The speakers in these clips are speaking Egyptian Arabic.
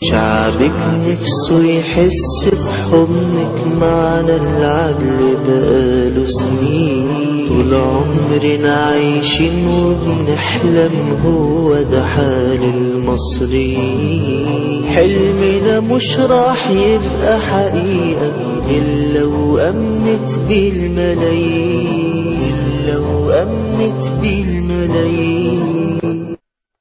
شعبك نفسه يحس بحضنك معنا العدل بقاله سنين طول عمرنا عايشين وبنحلم هو ده حال المصريين حلمنا مش راح يبقى حقيقة إلا وأمنت بيه الملايين إلا وأمنت بيه الملايين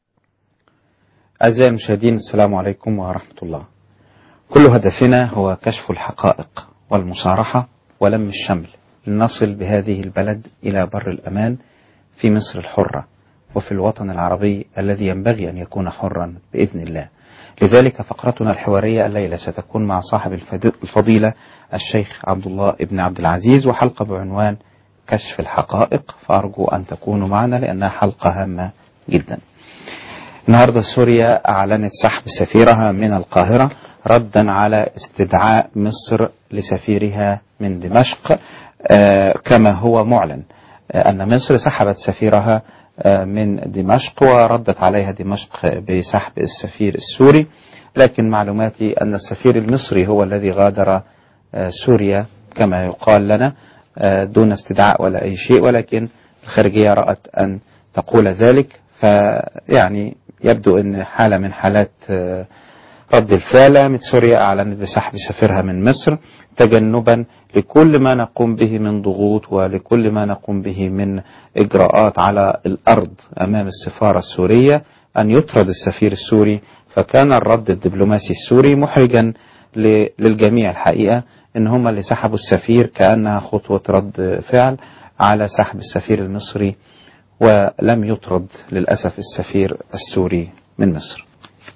أعزائي المشاهدين السلام عليكم ورحمة الله كل هدفنا هو كشف الحقائق والمصارحة ولم الشمل لنصل بهذه البلد إلى بر الأمان في مصر الحرة وفي الوطن العربي الذي ينبغي أن يكون حرا بإذن الله لذلك فقرتنا الحوارية الليلة ستكون مع صاحب الفض- الفضيلة الشيخ عبد الله ابن عبد العزيز وحلقة بعنوان كشف الحقائق فأرجو أن تكونوا معنا لأنها حلقة هامة جدا النهارده سوريا أعلنت سحب سفيرها من القاهرة ردا على استدعاء مصر لسفيرها من دمشق آه، كما هو معلن آه، أن مصر سحبت سفيرها آه، من دمشق وردت عليها دمشق بسحب السفير السوري لكن معلوماتي أن السفير المصري هو الذي غادر آه، سوريا كما يقال لنا آه، دون استدعاء ولا أي شيء ولكن الخارجية رأت أن تقول ذلك فيعني يبدو أن حالة من حالات آه، رد الفعل من سوريا أعلنت بسحب سفيرها من مصر تجنبا لكل ما نقوم به من ضغوط ولكل ما نقوم به من إجراءات على الأرض أمام السفارة السورية أن يطرد السفير السوري فكان الرد الدبلوماسي السوري محرجا ل- للجميع الحقيقة إن هم اللي سحبوا السفير كأنها خطوة رد فعل على سحب السفير المصري ولم يطرد للأسف السفير السوري من مصر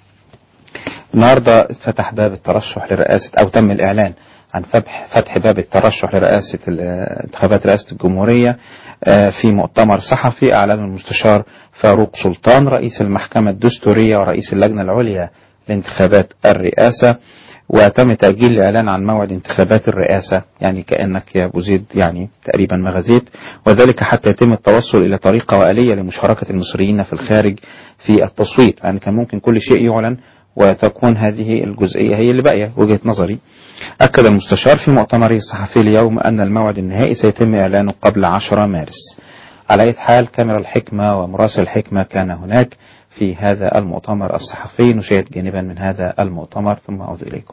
النهاردة فتح باب الترشح لرئاسة أو تم الإعلان عن فتح فتح باب الترشح لرئاسة ال- انتخابات رئاسة الجمهورية آه، في مؤتمر صحفي أعلنه المستشار فاروق سلطان رئيس المحكمة الدستورية ورئيس اللجنة العليا لانتخابات الرئاسة وتم تأجيل الإعلان عن موعد انتخابات الرئاسة يعني كأنك يا أبو زيد يعني تقريبا ما غزيت وذلك حتى يتم التوصل إلى طريقة وآلية لمشاركة المصريين في الخارج في التصويت يعني كان ممكن كل شيء يعلن وتكون هذه الجزئية هي اللي باقية وجهة نظري أكد المستشار في مؤتمره الصحفي اليوم أن الموعد النهائي سيتم إعلانه قبل 10 مارس على أي حال كاميرا الحكمة ومراسل الحكمة كان هناك في هذا المؤتمر الصحفي نشاهد جانبا من هذا المؤتمر ثم أعود إليكم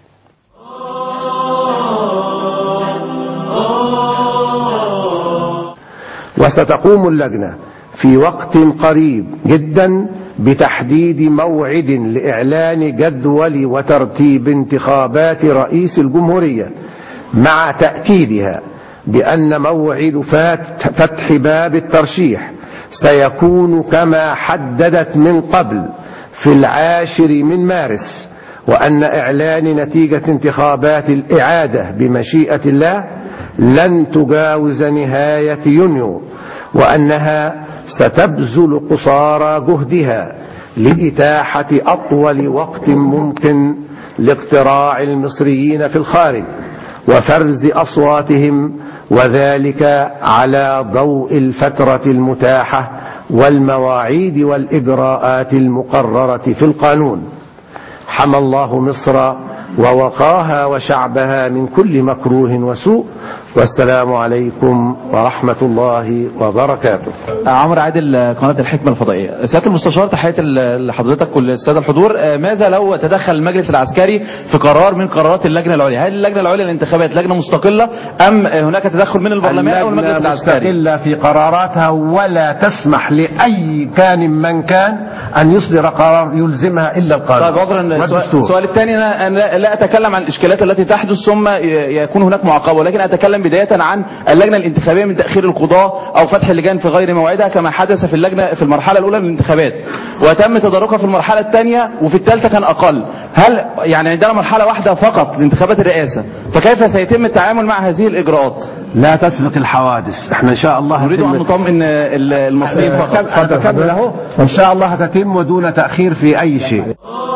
وستقوم اللجنة في وقت قريب جدا بتحديد موعد لإعلان جدول وترتيب انتخابات رئيس الجمهورية مع تأكيدها بأن موعد فات- فتح باب الترشيح سيكون كما حددت من قبل في العاشر من مارس وأن إعلان نتيجة انتخابات الإعادة بمشيئة الله لن تجاوز نهاية يونيو وأنها ستبذل قصارى جهدها لإتاحة أطول وقت ممكن لاقتراع المصريين في الخارج وفرز أصواتهم وذلك على ضوء الفترة المتاحة والمواعيد والإجراءات المقررة في القانون حمى الله مصر ووقاها وشعبها من كل مكروه وسوء والسلام عليكم ورحمة الله وبركاته عمرو عادل قناة الحكمة الفضائية سيادة المستشار تحياتي لحضرتك وللسادة الحضور آه، ماذا لو تدخل المجلس العسكري في قرار من قرارات اللجنة العليا هل اللجنة العليا للانتخابات لجنة مستقلة أم آه، هناك تدخل من البرلمان أو المجلس اللجنة العسكري مستقلة في قراراتها ولا تسمح لأي كان من كان أن يصدر قرار يلزمها إلا القانون طيب عذرا السؤال- والدستور. السؤال الثاني أنا أنا لا- لا أتكلم عن الإشكالات التي تحدث ثم ي- يكون هناك معاقبة ولكن أتكلم بداية عن اللجنة الانتخابية من تأخير القضاء أو فتح اللجان في غير موعدها كما حدث في اللجنة في المرحلة الأولى من الانتخابات وتم تداركها في المرحلة الثانية وفي الثالثة كان أقل هل يعني عندنا مرحلة واحدة فقط لانتخابات الرئاسة فكيف سيتم التعامل مع هذه الإجراءات لا تسبق الحوادث احنا إن شاء الله نريد أن هتم- نطمئن ال- المصريين فقط أتكمل أهو إن شاء الله هتتم دون تأخير في أي شيء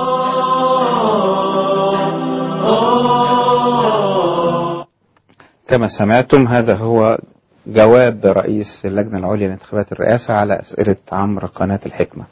كما سمعتم هذا هو جواب رئيس اللجنة العليا لانتخابات الرئاسة على أسئلة عمرو قناة الحكمة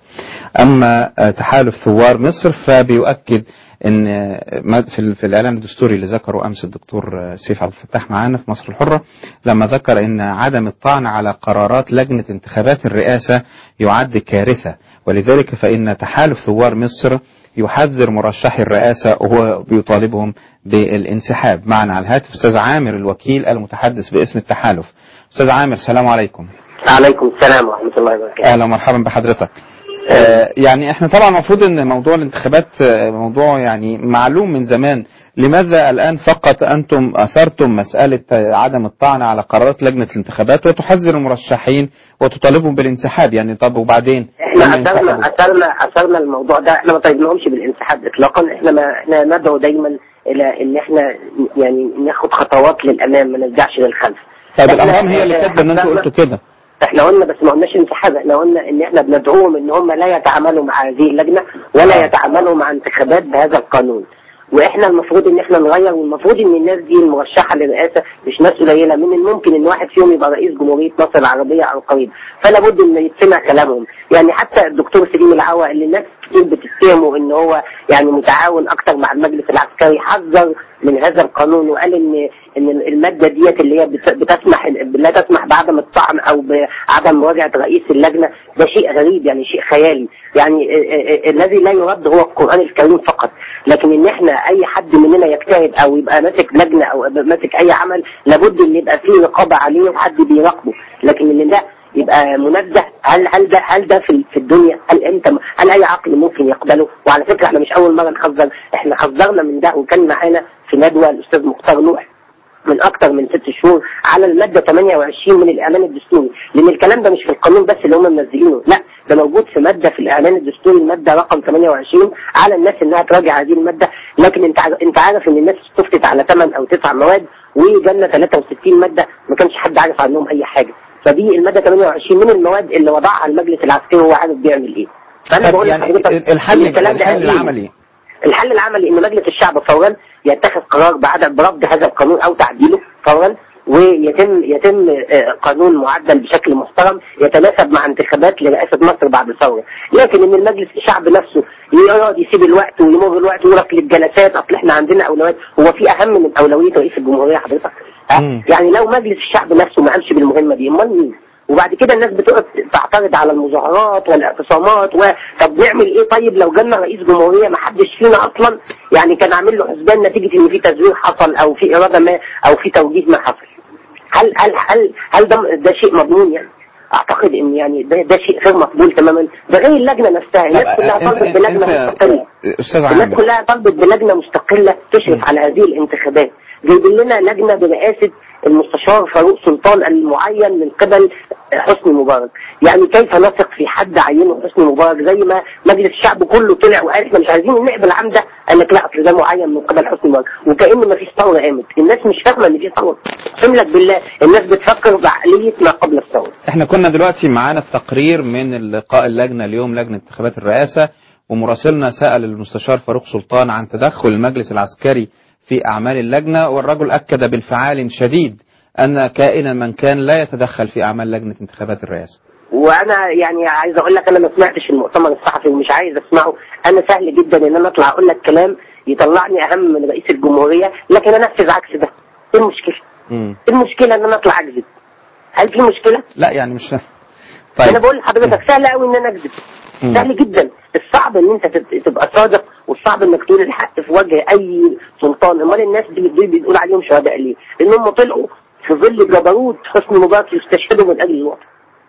أما آه، تحالف ثوار مصر فبيؤكد ان آه، ما- في ال- في الاعلان الدستوري اللي ذكره امس الدكتور آه، سيف عبد الفتاح معانا في مصر الحره لما ذكر ان عدم الطعن على قرارات لجنه انتخابات الرئاسه يعد كارثه ولذلك فان تحالف ثوار مصر يحذر مرشحي الرئاسه وهو بيطالبهم بالانسحاب معنا على الهاتف استاذ عامر الوكيل المتحدث باسم التحالف استاذ عامر السلام عليكم عليكم السلام ورحمة الله وبركاته اهلا ومرحبا بحضرتك آه، يعني احنا طبعا المفروض ان موضوع الانتخابات آه، موضوع يعني معلوم من زمان لماذا الان فقط انتم اثرتم مساله آه، عدم الطعن على قرارات لجنه الانتخابات وتحذر المرشحين وتطالبهم بالانسحاب يعني طب وبعدين احنا لما اثرنا ينسحبوا؟ اثرنا اثرنا الموضوع ده احنا ما طالبناهمش بالانسحاب اطلاقا احنا ما احنا ندعو دايما الى ان احنا يعني ناخد خطوات للامام ما نرجعش للخلف طيب إحنا- الاهرام هي اللي كاتبه ان انتوا أثرنا- قلتوا كده احنا قلنا بس ما قلناش انسحاب احنا قلنا ان احنا بندعوهم ان هم لا يتعاملوا مع هذه اللجنه ولا يتعاملوا مع انتخابات بهذا القانون واحنا المفروض ان احنا نغير والمفروض ان الناس دي المرشحه للرئاسه مش ناس قليله من الممكن ان واحد فيهم يبقى رئيس جمهوريه مصر العربيه عن قريب فلا بد ان يتسمع كلامهم يعني حتى الدكتور سليم العوا اللي الناس كتير بتتهمه ان هو يعني متعاون اكتر مع المجلس العسكري حذر من هذا القانون وقال ان ان الماده ديت اللي هي بت- بتسمح لا تسمح بعدم الطعن او بعدم مراجعه رئيس اللجنه ده شيء غريب يعني شيء خيالي يعني ا- ا- الذي لا يرد هو القران الكريم فقط لكن ان احنا اي حد مننا يجتهد او يبقى ماسك لجنه او يبقى ماسك اي عمل لابد ان يبقى فيه رقابه عليه وحد بيراقبه لكن ان ده يبقى منزه هل هل ده هل ده في في الدنيا هل انت هل اي عقل ممكن يقبله وعلى فكره احنا مش اول مره نحذر احنا حذرنا من ده وكان معانا في ندوه الاستاذ مختار نوح من اكتر من ست شهور على الماده 28 من الاعلان الدستوري لان الكلام ده مش في القانون بس اللي هم منزلينه لا ده موجود في ماده في الاعلان الدستوري الماده رقم 28 على الناس انها تراجع هذه الماده لكن انت عارف- انت عارف ان الناس استفتت على 8 او 9 مواد وجالنا 63 ماده ما كانش حد عارف عنهم اي حاجه فدي الماده 28 من المواد اللي وضعها المجلس العسكري وهو عارف بيعمل ايه فانا طب بقول يعني لحضرتك الحل إن الكلام ده الحل قديم. العملي الحل العملي ان مجلس الشعب فورا يتخذ قرار بعد برفض هذا القانون او تعديله فورا ويتم يتم آه، قانون معدل بشكل محترم يتناسب مع انتخابات لرئاسه مصر بعد الثوره، لكن ان المجلس الشعب نفسه يقعد يسيب الوقت ويمر الوقت ويقول لك للجلسات اصل احنا عندنا اولويات، هو في اهم من اولويه رئيس الجمهوريه حضرتك؟ ها؟ مم. يعني لو مجلس الشعب نفسه ما قامش بالمهمه دي امال مين؟ وبعد كده الناس بتقعد تعترض على المظاهرات والاعتصامات و... طب نعمل ايه طيب لو جالنا رئيس جمهوريه ما حدش فينا اصلا يعني كان عامل له حسبان نتيجه ان في تزوير حصل او في اراده ما او في توجيه ما حصل هل هل هل هل ده ده شيء مضمون يعني؟ اعتقد ان يعني ده ده شيء غير مقبول تماما ده غير اللجنه نفسها الناس طب، كلها أنت- طلبت بلجنه أنت- مستقله استاذ الناس عامر كلها طلبت بلجنه مستقله تشرف على هذه الانتخابات جايبين لنا لجنه برئاسه المستشار فاروق سلطان المعين من قبل حسني مبارك يعني كيف نثق في حد عينه حسني مبارك زي ما مجلس الشعب كله طلع وقال احنا مش عايزين نقبل عام ده قال لك لا اصل ده معين من قبل حسني مبارك وكأن ما فيش ثوره قامت الناس مش فاهمه ان في ثوره اقسم لك بالله الناس بتفكر بعقليه ما قبل الثوره احنا كنا دلوقتي معانا التقرير من لقاء اللجنه اليوم لجنه انتخابات الرئاسه ومراسلنا سال المستشار فاروق سلطان عن تدخل المجلس العسكري في اعمال اللجنه والرجل اكد بانفعال شديد ان كائنا من كان لا يتدخل في اعمال لجنه انتخابات الرئاسه. وانا يعني عايز اقول لك انا ما سمعتش المؤتمر الصحفي ومش عايز اسمعه انا سهل جدا ان انا اطلع اقول لك كلام يطلعني اهم من رئيس الجمهوريه لكن انفذ عكس ده ايه المشكله؟ مم. ايه المشكله ان انا اطلع اكذب؟ هل في مشكله؟ لا يعني مش انا طيب بقول لحضرتك سهل قوي ان انا اكذب مم. سهل جدا الصعب ان انت تت- تبقى صادق والصعب انك تقول الحق في وجه اي سلطان امال الناس دي دي بتقول عليهم شهداء ليه؟ لان هم طلعوا في ظل جبروت حسني مبارك يستشهدوا من اجل الوطن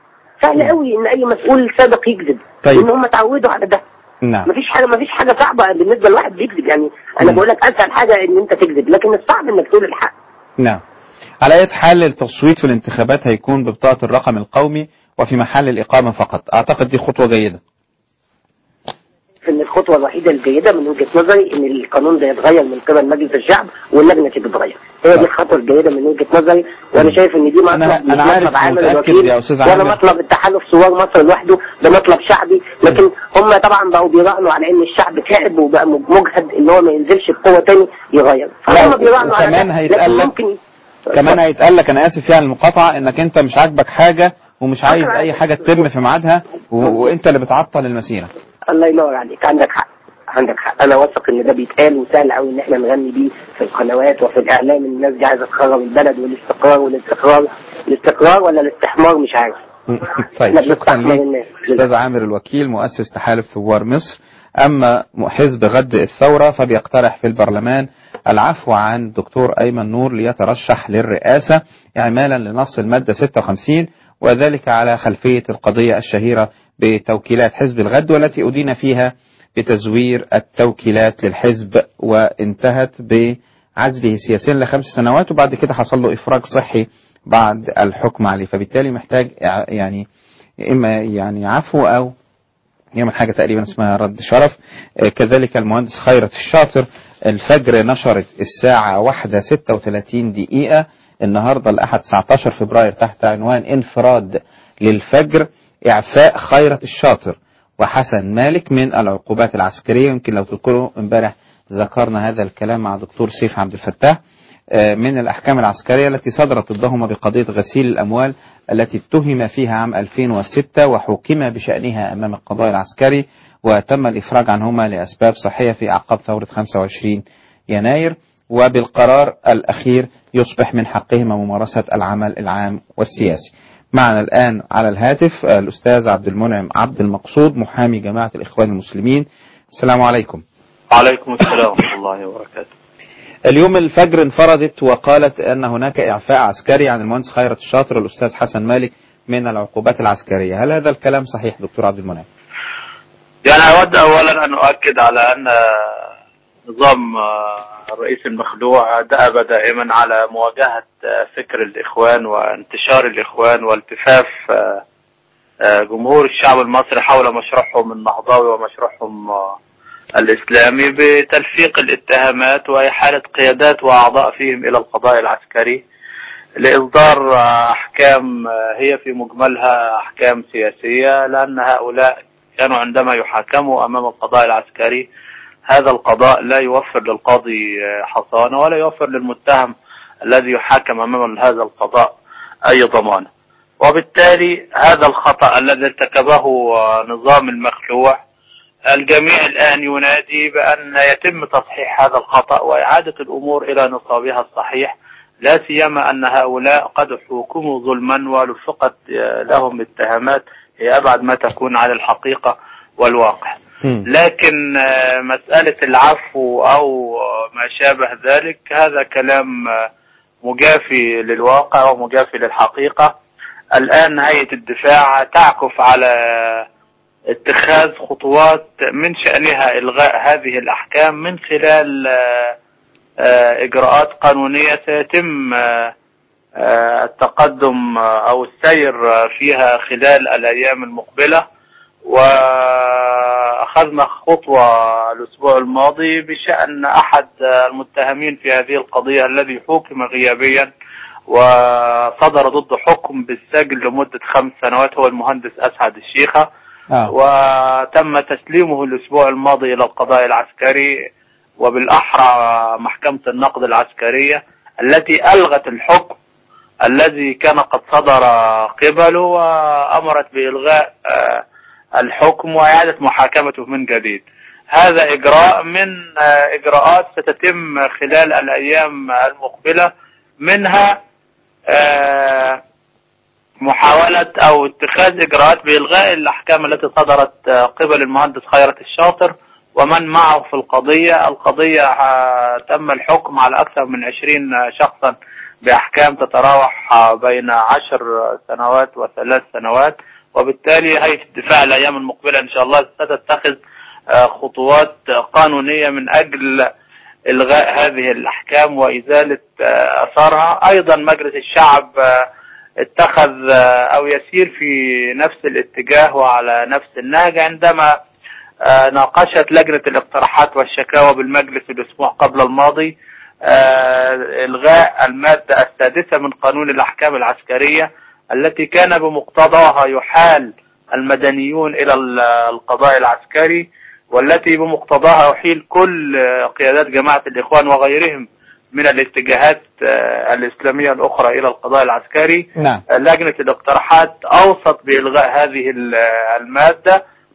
سهل قوي ان اي مسؤول سابق يكذب طيب. لان هم اتعودوا على ده نعم مفيش حاجه مفيش حاجه صعبه بالنسبه لواحد بيكذب يعني انا مم. بقول لك اسهل حاجه ان انت تكذب لكن الصعب انك تقول الحق نعم على اي حال التصويت في الانتخابات هيكون ببطاقه الرقم القومي وفي محل الاقامه فقط اعتقد دي خطوه جيده. ان الخطوه الوحيده الجيده من وجهه نظري ان القانون ده يتغير من قبل مجلس الشعب واللجنه تتغير هي دي الخطوه الجيده من وجهه نظري وانا شايف ان دي أنا- مطلب أنا عارف مطلب عامل ومتأكد الوكيل يا أستاذ ولا عامر. مطلب التحالف ثوار مصر لوحده ده مطلب شعبي لكن هم طبعا بقوا بيراهنوا على ان الشعب تعب وبقى مجهد ان هو ما ينزلش بقوه تاني يغير لا، فهم بيراهنوا على وكمان ده. هيتقال لكن لك- ممكن كمان هيتقال لك انا اسف يعني المقاطعه انك انت مش عاجبك حاجه ومش عايز اي حاجه تتم في ميعادها و... وانت اللي بتعطل المسيره. الله ينور عليك عندك حق عندك حق انا واثق ان ده بيتقال وسهل قوي ان احنا نغني بيه في القنوات وفي الاعلام ان الناس دي عايزه تخرب البلد والاستقرار والاستقرار الاستقرار ولا الاستحمار مش عارف طيب احنا شكرا بنستحمل لك الناس. استاذ عامر الوكيل مؤسس تحالف ثوار مصر اما حزب غد الثوره فبيقترح في البرلمان العفو عن دكتور ايمن نور ليترشح للرئاسه اعمالا لنص الماده 56 وذلك على خلفيه القضيه الشهيره بتوكيلات حزب الغد والتي ادين فيها بتزوير التوكيلات للحزب وانتهت بعزله سياسيا لخمس سنوات وبعد كده حصل له افراج صحي بعد الحكم عليه فبالتالي محتاج إع- يعني اما يعني عفو او يعمل حاجة تقريبا اسمها رد شرف آه، كذلك المهندس خيرت الشاطر الفجر نشرت الساعة واحدة ستة وثلاثين دقيقة النهاردة الأحد 19 فبراير تحت عنوان انفراد للفجر إعفاء خيرت الشاطر وحسن مالك من العقوبات العسكرية يمكن لو تذكروا امبارح ذكرنا هذا الكلام مع دكتور سيف عبد الفتاح آه، من الأحكام العسكرية التي صدرت ضدهما بقضية غسيل الأموال التي اتهم فيها عام 2006 وحكم بشأنها أمام القضاء العسكري وتم الإفراج عنهما لأسباب صحية في أعقاب ثورة 25 يناير وبالقرار الأخير يصبح من حقهما ممارسة العمل العام والسياسي معنا الآن على الهاتف آه، الأستاذ عبد المنعم عبد المقصود محامي جماعة الإخوان المسلمين السلام عليكم وعليكم السلام ورحمة الله وبركاته اليوم الفجر انفردت وقالت أن هناك إعفاء عسكري عن المهندس خيرت الشاطر الأستاذ حسن مالك من العقوبات العسكرية هل هذا الكلام صحيح دكتور عبد المنعم يعني أود أولا أن أؤكد على أن نظام الرئيس المخلوع دأب دائما على مواجهة فكر الإخوان وانتشار الإخوان والتفاف جمهور الشعب المصري حول مشروعهم النهضوي ومشروعهم الإسلامي بتلفيق الاتهامات وإحالة قيادات وأعضاء فيهم إلى القضاء العسكري لإصدار أحكام هي في مجملها أحكام سياسية لأن هؤلاء كانوا عندما يحاكموا أمام القضاء العسكري هذا القضاء لا يوفر للقاضي حصانة ولا يوفر للمتهم الذي يحاكم أمام هذا القضاء أي ضمانة وبالتالي هذا الخطأ الذي ارتكبه نظام المخلوع الجميع الآن ينادي بأن يتم تصحيح هذا الخطأ وإعادة الأمور إلى نصابها الصحيح لا سيما أن هؤلاء قد حكموا ظلما ولفقت لهم اتهامات هي أبعد ما تكون عن الحقيقة والواقع لكن مسألة العفو أو ما شابه ذلك هذا كلام مجافي للواقع ومجافي للحقيقة الآن هيئة الدفاع تعكف على اتخاذ خطوات من شأنها إلغاء هذه الأحكام من خلال إجراءات قانونية سيتم التقدم أو السير فيها خلال الأيام المقبلة وأخذنا خطوة الأسبوع الماضي بشأن أحد المتهمين في هذه القضية الذي حكم غيابيا وصدر ضده حكم بالسجن لمدة خمس سنوات هو المهندس أسعد الشيخة آه. وتم تسليمه الأسبوع الماضي إلى القضاء العسكري وبالأحرى محكمة النقد العسكرية التي ألغت الحكم الذي كان قد صدر قبله وأمرت بإلغاء الحكم وإعادة محاكمته من جديد هذا إجراء من إجراءات ستتم خلال الأيام المقبلة منها محاولة أو اتخاذ إجراءات بإلغاء الأحكام التي صدرت قبل المهندس خيرت الشاطر ومن معه في القضية القضية تم الحكم على أكثر من عشرين شخصا بأحكام تتراوح بين عشر سنوات وثلاث سنوات وبالتالي هيئة الدفاع الأيام المقبلة إن شاء الله ستتخذ خطوات قانونية من أجل إلغاء هذه الأحكام وإزالة أثارها أيضا مجلس الشعب اتخذ أو يسير في نفس الاتجاه وعلى نفس النهج عندما ناقشت لجنة الاقتراحات والشكاوى بالمجلس الأسبوع قبل الماضي إلغاء المادة السادسة من قانون الأحكام العسكرية التي كان بمقتضاها يحال المدنيون إلى القضاء العسكري والتي بمقتضاها يحيل كل قيادات جماعة الإخوان وغيرهم من الاتجاهات الإسلامية الأخرى إلى القضاء العسكري نعم. لجنة الاقتراحات أوصت بإلغاء هذه المادة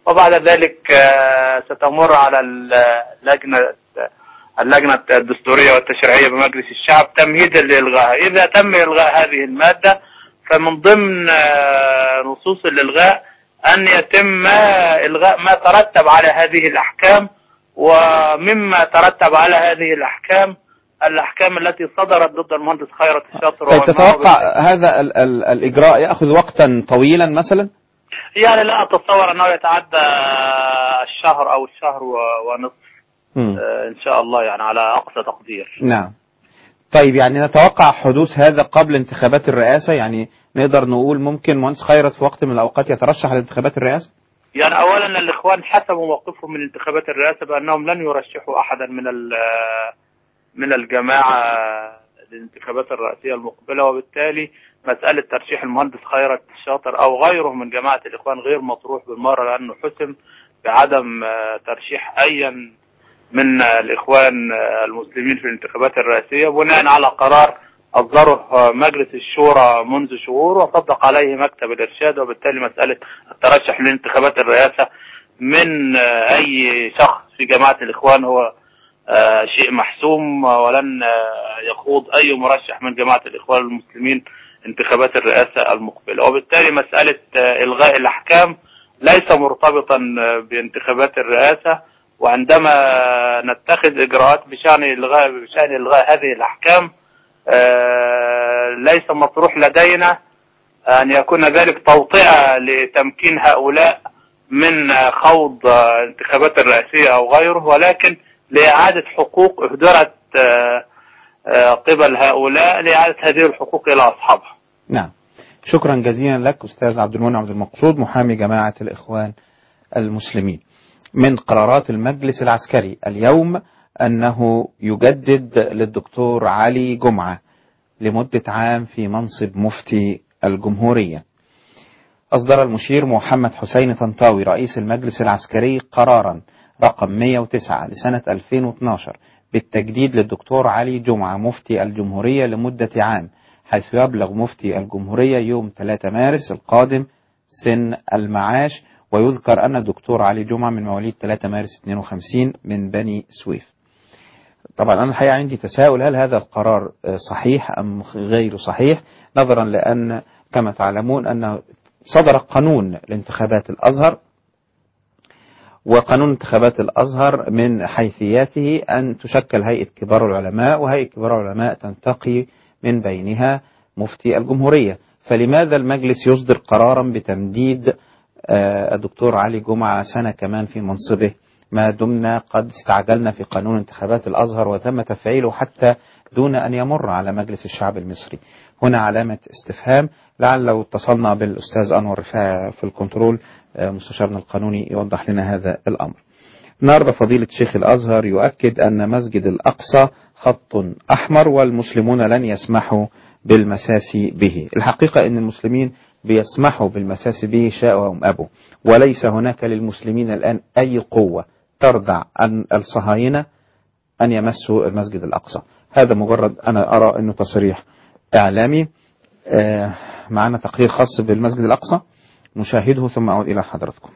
وبعد ذلك آه، ستمر على اللجنة اللجنة الدستورية والتشريعية بمجلس الشعب تمهيدا لإلغائها إذا تم إلغاء هذه المادة فمن ضمن آه، نصوص الإلغاء أن يتم آه، إلغاء ما ترتب على هذه الأحكام ومما ترتب على هذه الأحكام الأحكام التي صدرت ضد المهندس خيرت الشاطر طيب ومن تتوقع هذا ال ال الإجراء يأخذ وقتا طويلا مثلا يعني لا أتصور أنه يتعدى الشهر أو الشهر و- ونصف مم. آه، إن شاء الله يعني على أقصى تقدير نعم طيب يعني نتوقع حدوث هذا قبل انتخابات الرئاسة يعني نقدر نقول ممكن مهندس خيرت في وقت من الأوقات يترشح لانتخابات الرئاسة يعني أولا الإخوان حسموا موقفهم من انتخابات الرئاسة بأنهم لن يرشحوا أحدا من ال- من الجماعة للانتخابات الرئاسية المقبلة وبالتالي مسألة ترشيح المهندس خيرت الشاطر أو غيره من جماعة الإخوان غير مطروح بالمرة لأنه حسم بعدم آه، ترشيح أيا من آه، الإخوان آه، المسلمين في الانتخابات الرئاسية بناء على قرار أصدره آه، مجلس الشورى منذ شهور وصدق عليه مكتب الإرشاد وبالتالي مسألة الترشح لانتخابات الرئاسة من آه، أي شخص في جماعة الإخوان هو آه، شيء محسوم ولن آه، يخوض أي مرشح من جماعة الإخوان المسلمين انتخابات الرئاسة المقبلة وبالتالي مسألة آه، إلغاء الأحكام ليس مرتبطا آه، بانتخابات الرئاسة وعندما نتخذ إجراءات بشأن إلغاء بشأن إلغاء هذه الأحكام آه، ليس مطروح لدينا أن يكون ذلك توطئة لتمكين هؤلاء من آه، خوض آه، انتخابات الرئاسية أو غيره ولكن لإعادة حقوق أهدرت آه، آه، قبل هؤلاء لإعادة هذه الحقوق إلى أصحابها نعم شكرا جزيلا لك أستاذ عبد المنعم عبد المقصود محامي جماعة الإخوان المسلمين من قرارات المجلس العسكري اليوم أنه يجدد للدكتور علي جمعة لمدة عام في منصب مفتي الجمهورية أصدر المشير محمد حسين طنطاوي رئيس المجلس العسكري قرارا رقم 109 لسنة 2012 بالتجديد للدكتور علي جمعة مفتي الجمهورية لمدة عام حيث يبلغ مفتي الجمهورية يوم 3 مارس القادم سن المعاش ويذكر أن الدكتور علي جمعة من مواليد 3 مارس 52 من بني سويف طبعا أنا الحقيقة عندي تساؤل هل هذا القرار آه، صحيح أم غير صحيح نظرا لأن كما تعلمون أن صدر قانون لانتخابات الأزهر وقانون انتخابات الأزهر من حيثياته أن تشكل هيئة كبار العلماء وهيئة كبار العلماء تنتقي من بينها مفتي الجمهورية فلماذا المجلس يصدر قرارا بتمديد آه، الدكتور علي جمعة سنة كمان في منصبه ما دمنا قد استعجلنا في قانون انتخابات الأزهر وتم تفعيله حتى دون أن يمر على مجلس الشعب المصري هنا علامة استفهام لعل لو اتصلنا بالأستاذ أنور رفاعي في الكنترول آه، مستشارنا القانوني يوضح لنا هذا الأمر النهارده فضيلة شيخ الأزهر يؤكد أن مسجد الأقصى خط أحمر والمسلمون لن يسمحوا بالمساس به الحقيقة أن المسلمين بيسمحوا بالمساس به شاءوا أم أبوا وليس هناك للمسلمين الآن أي قوة تردع أن الصهاينة أن يمسوا المسجد الأقصى هذا مجرد أنا أرى أنه تصريح إعلامي آه، معنا تقرير خاص بالمسجد الأقصى نشاهده ثم أعود إلى حضراتكم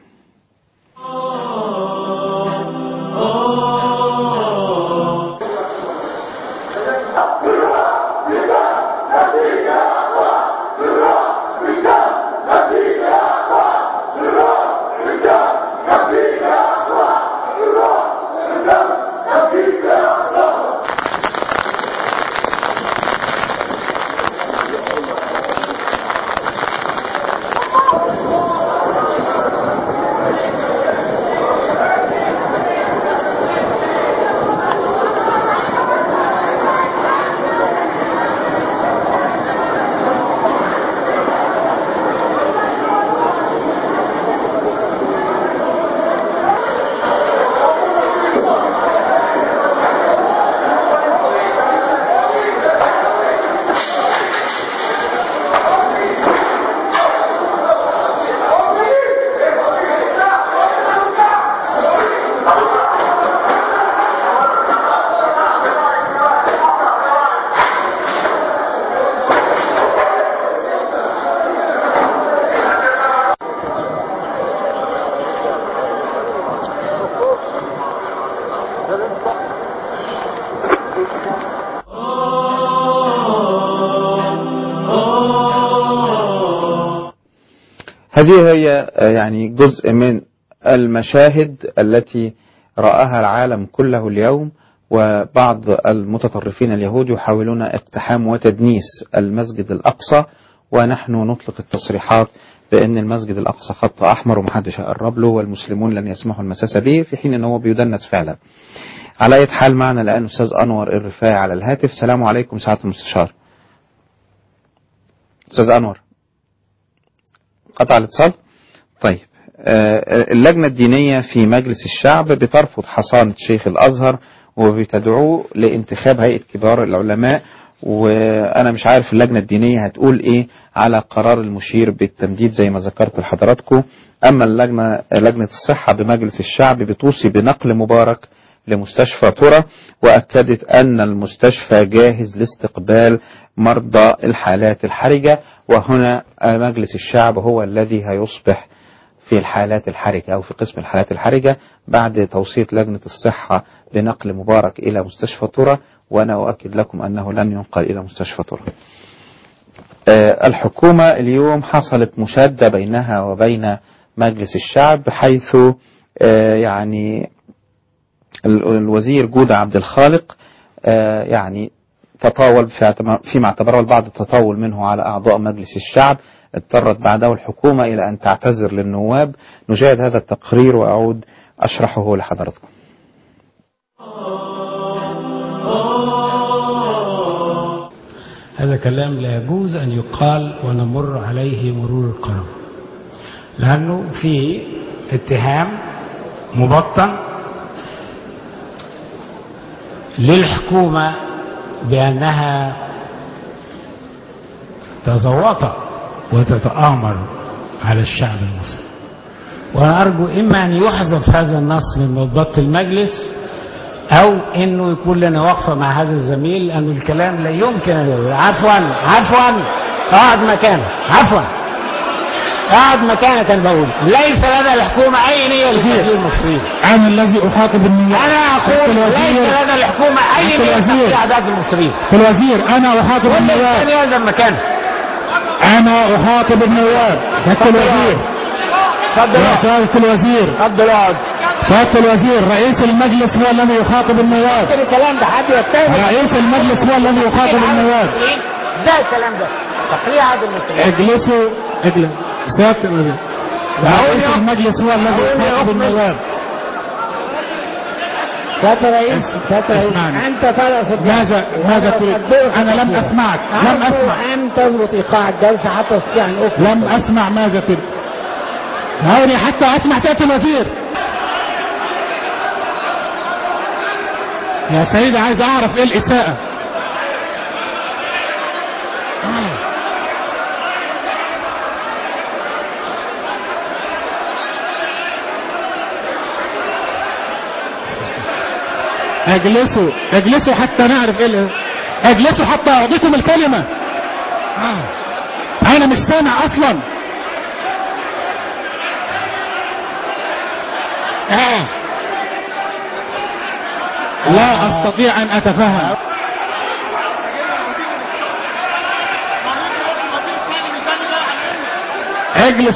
هذه هي آه، يعني جزء من المشاهد التي رآها العالم كله اليوم وبعض المتطرفين اليهود يحاولون اقتحام وتدنيس المسجد الأقصى ونحن نطلق التصريحات بأن المسجد الأقصى خط أحمر ومحدش هيقرب له والمسلمون لن يسمحوا المساس به في حين أنه بيدنس فعلا على أي حال معنا الآن أستاذ أنور الرفاعي على الهاتف السلام عليكم سعادة المستشار أستاذ أنور قطع الاتصال طيب آه، اللجنة الدينية في مجلس الشعب بترفض حصانة شيخ الأزهر وبتدعوه لانتخاب هيئة كبار العلماء وأنا مش عارف اللجنة الدينية هتقول إيه على قرار المشير بالتمديد زي ما ذكرت لحضراتكم أما اللجنة لجنة الصحة بمجلس الشعب بتوصي بنقل مبارك لمستشفى ترى وأكدت أن المستشفى جاهز لاستقبال مرضى الحالات الحرجة وهنا مجلس الشعب هو الذي هيصبح في الحالات الحرجة أو في قسم الحالات الحرجة بعد توصية لجنة الصحة بنقل مبارك إلى مستشفى ترى وأنا أؤكد لكم أنه لن ينقل إلى مستشفى ترى آه، الحكومة اليوم حصلت مشادة بينها وبين مجلس الشعب حيث آه، يعني ال- الوزير جودة عبد الخالق آه، يعني تطاول في اعتما- فيما اعتبره البعض التطاول منه على أعضاء مجلس الشعب اضطرت بعده الحكومة إلى أن تعتذر للنواب نشاهد هذا التقرير وأعود أشرحه لحضراتكم هذا كلام لا يجوز أن يقال ونمر عليه مرور القرن لأنه في اتهام مبطن للحكومة بأنها تتواطأ وتتآمر على الشعب المصري وأنا أرجو إما أن يحذف هذا النص من مضبط المجلس أو إنه يكون لنا وقفة مع هذا الزميل لأنه الكلام لا يمكن أن يقول عفوا عفوا اقعد مكانك عفوا اقعد مكانك أنا بقول ليس لدى الحكومة أي نية لتسجيل المصريين أنا الذي أخاطب النيابة أنا أقول أنت ليس الوزير لدى الحكومة أي أنت نية الوزير. لتسجيل أعداد المصريين أنت الوزير أنا أخاطب كل النواب الثاني يلزم مكانه أنا أخاطب النواب سيادة الوزير اتفضل يا اقعد سيادة الوزير اتفضل اقعد سيادة الوزير رئيس المجلس هو الذي يخاطب النواب ممكن الكلام ده حد يتهم رئيس المجلس هو الذي يخاطب النواب ده الكلام ده تقريع عدد المسلمين اجلسوا اجلس سيادة الوزير رئيس المجلس هو الذي يخاطب النواب سيادة الرئيس سيادة الرئيس اسمعني. أنت طالع صدق ماذا ماذا تريد أنا لم أسمعك لم أسمع أن تضبط إيقاع الجلسة حتى أستطيع أن أفهم لم أسمع ماذا تريد هوني حتى أسمع سيادة الوزير يا سيدي عايز أعرف إيه الإساءة اجلسوا اجلسوا حتى نعرف ايه ال- اجلسوا حتى اعطيكم الكلمة انا مش سامع اصلا آه. لا استطيع ان اتفهم اجلس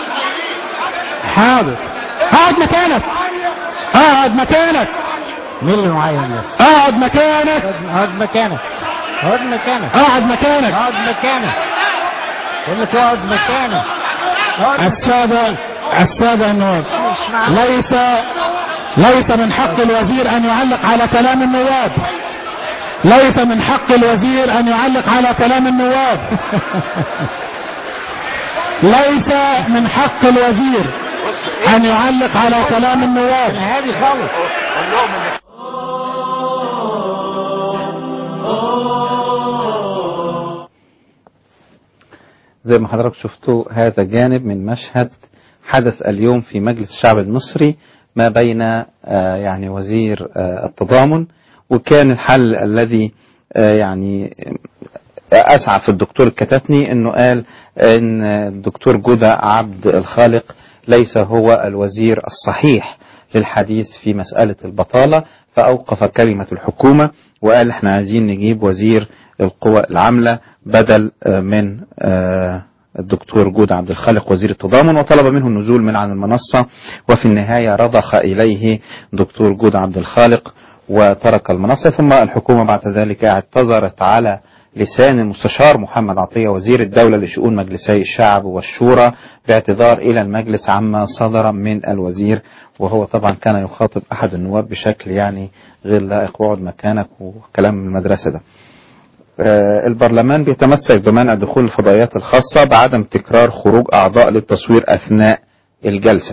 حاضر اقعد مكانك اقعد مكانك مين اللي معين ده؟ اقعد مكانك اقعد مكانك اقعد مكانك اقعد مكانك اقعد مكانك بقول لك اقعد مكانك اقعد السادة السادة النواب ليس ليس من حق الوزير ان يعلق على كلام النواب ليس من حق الوزير ان يعلق على كلام النواب ليس من حق الوزير ان يعلق على كلام النواب هادي خالص زي ما حضرتك شفتوا هذا جانب من مشهد حدث اليوم في مجلس الشعب المصري ما بين آه، يعني وزير آه، التضامن وكان الحل الذي آه، يعني اسعف الدكتور الكتاتني انه قال ان الدكتور جودة عبد الخالق ليس هو الوزير الصحيح للحديث في مسألة البطالة فأوقف كلمة الحكومة وقال احنا عايزين نجيب وزير القوى العاملة بدل آه، من آه، الدكتور جود عبد الخالق وزير التضامن وطلب منه النزول من عن المنصة وفي النهاية رضخ إليه دكتور جود عبد الخالق وترك المنصة ثم الحكومة بعد ذلك اعتذرت على لسان المستشار محمد عطية وزير الدولة لشؤون مجلسي الشعب والشورى باعتذار إلى المجلس عما صدر من الوزير وهو طبعا كان يخاطب أحد النواب بشكل يعني غير لائق واقعد مكانك وكلام من المدرسة ده آه، البرلمان بيتمسك بمنع دخول الفضائيات الخاصة بعدم تكرار خروج أعضاء للتصوير أثناء الجلسة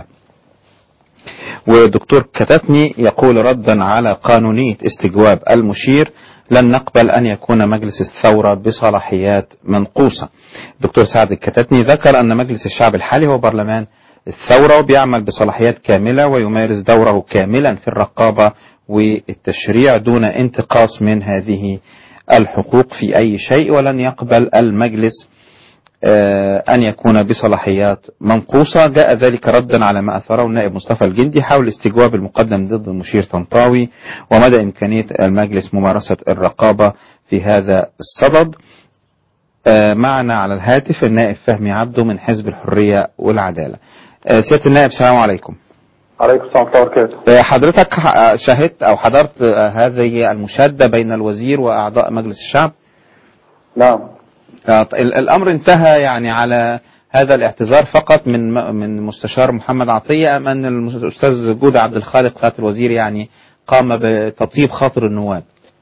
ودكتور كتتني يقول ردا على قانونية استجواب المشير لن نقبل أن يكون مجلس الثورة بصلاحيات منقوصة دكتور سعد الكتتني ذكر أن مجلس الشعب الحالي هو برلمان الثورة وبيعمل بصلاحيات كاملة ويمارس دوره كاملا في الرقابة والتشريع دون انتقاص من هذه الحقوق في أي شيء ولن يقبل المجلس آه، أن يكون بصلاحيات منقوصة جاء ذلك ردا على ما أثاره النائب مصطفى الجندي حول استجواب المقدم ضد المشير طنطاوي ومدى إمكانية المجلس ممارسة الرقابة في هذا الصدد آه، معنا على الهاتف النائب فهمي عبده من حزب الحرية والعدالة آه، سيادة النائب السلام عليكم عليكم السلام ورحمة الله وبركاته آه، حضرتك ح- شاهدت أو حضرت آه، هذه المشادة بين الوزير وأعضاء مجلس الشعب نعم آه، ال- الأمر انتهى يعني على هذا الاعتذار فقط من م- من مستشار محمد عطية أم أن المس- الأستاذ جودة عبد الخالق سعادة الوزير يعني قام بتطيب خاطر النواب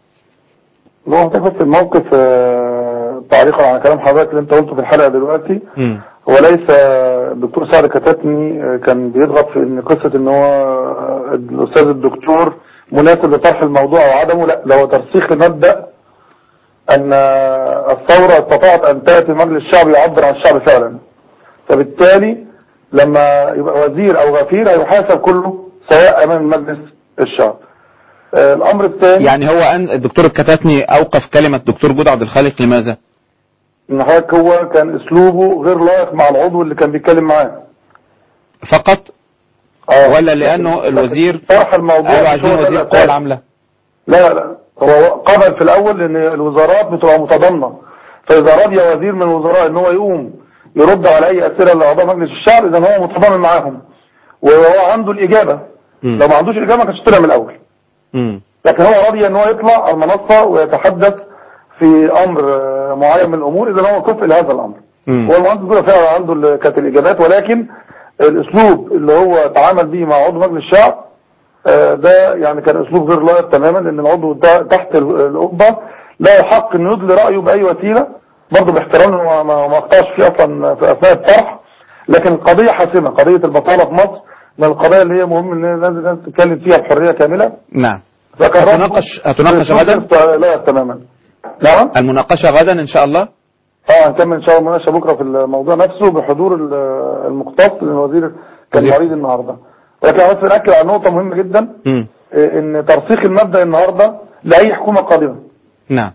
هو اعتقد في الموقف آه، تعليقا على كلام حضرتك اللي انت قلته في الحلقة دلوقتي مم. هو ليس الدكتور سعد كتاتني آه، كان بيضغط في ان قصة ان هو آه، الاستاذ الدكتور مناسب لطرح الموضوع او عدمه لا ده هو ترسيخ مبدأ ان آه، الثورة استطاعت ان تأتي مجلس الشعب يعبر عن الشعب فعلا فبالتالي لما يبقى وزير او غفير هيحاسب كله سواء امام مجلس الشعب آه، الامر الثاني يعني هو أن الدكتور الكتاتني أوقف كلمة دكتور جودة عبد الخالق لماذا؟ ان حضرتك هو كان اسلوبه غير لائق مع العضو اللي كان بيتكلم معاه فقط اه ولا لأنه الوزير طرح الموضوع قالوا مش عايزين هو ده وزير القوى الأساس. العاملة لا لا هو قبل في الاول ان الوزارات بتبقى متضامنه فاذا رضي وزير من الوزراء ان هو يقوم يرد على اي اسئله لاعضاء مجلس الشعب اذا هو متضامن معاهم وهو عنده الاجابه مم. لو ما عندوش الاجابه ما كانش طلع من الاول مم. لكن هو رضي ان هو يطلع على المنصه ويتحدث في امر آه، معين من الامور اذا هو كفء لهذا الامر مم. هو المهندس دول فعلا عنده ال- كانت الاجابات ولكن الاسلوب اللي هو تعامل به مع عضو مجلس الشعب آه، ده يعني كان اسلوب غير لائق تماما لان العضو ده تحت ال- القبه لا يحق انه يدلي رايه باي وسيله برضه باحترام إنه ما ما ما اخطاش فيه اصلا في اثناء الطرح لكن القضيه حاسمه قضيه البطاله في مصر من القضايا اللي هي مهم ان الناس الناس تتكلم فيها بحريه كامله نعم فكان هتناقش هتناقش أسلوب غدا غير لائق تماما نعم المناقشة غدا إن شاء الله اه هنكمل ان شاء الله مناقشه بكره في الموضوع نفسه بحضور ال- المختص لان الوزير كان وزير. مريض النهارده ولكن عاوز ناكد على نقطه مهمه جدا مم. إيه، ان ترسيخ المبدا النهارده لاي حكومه قادمه نعم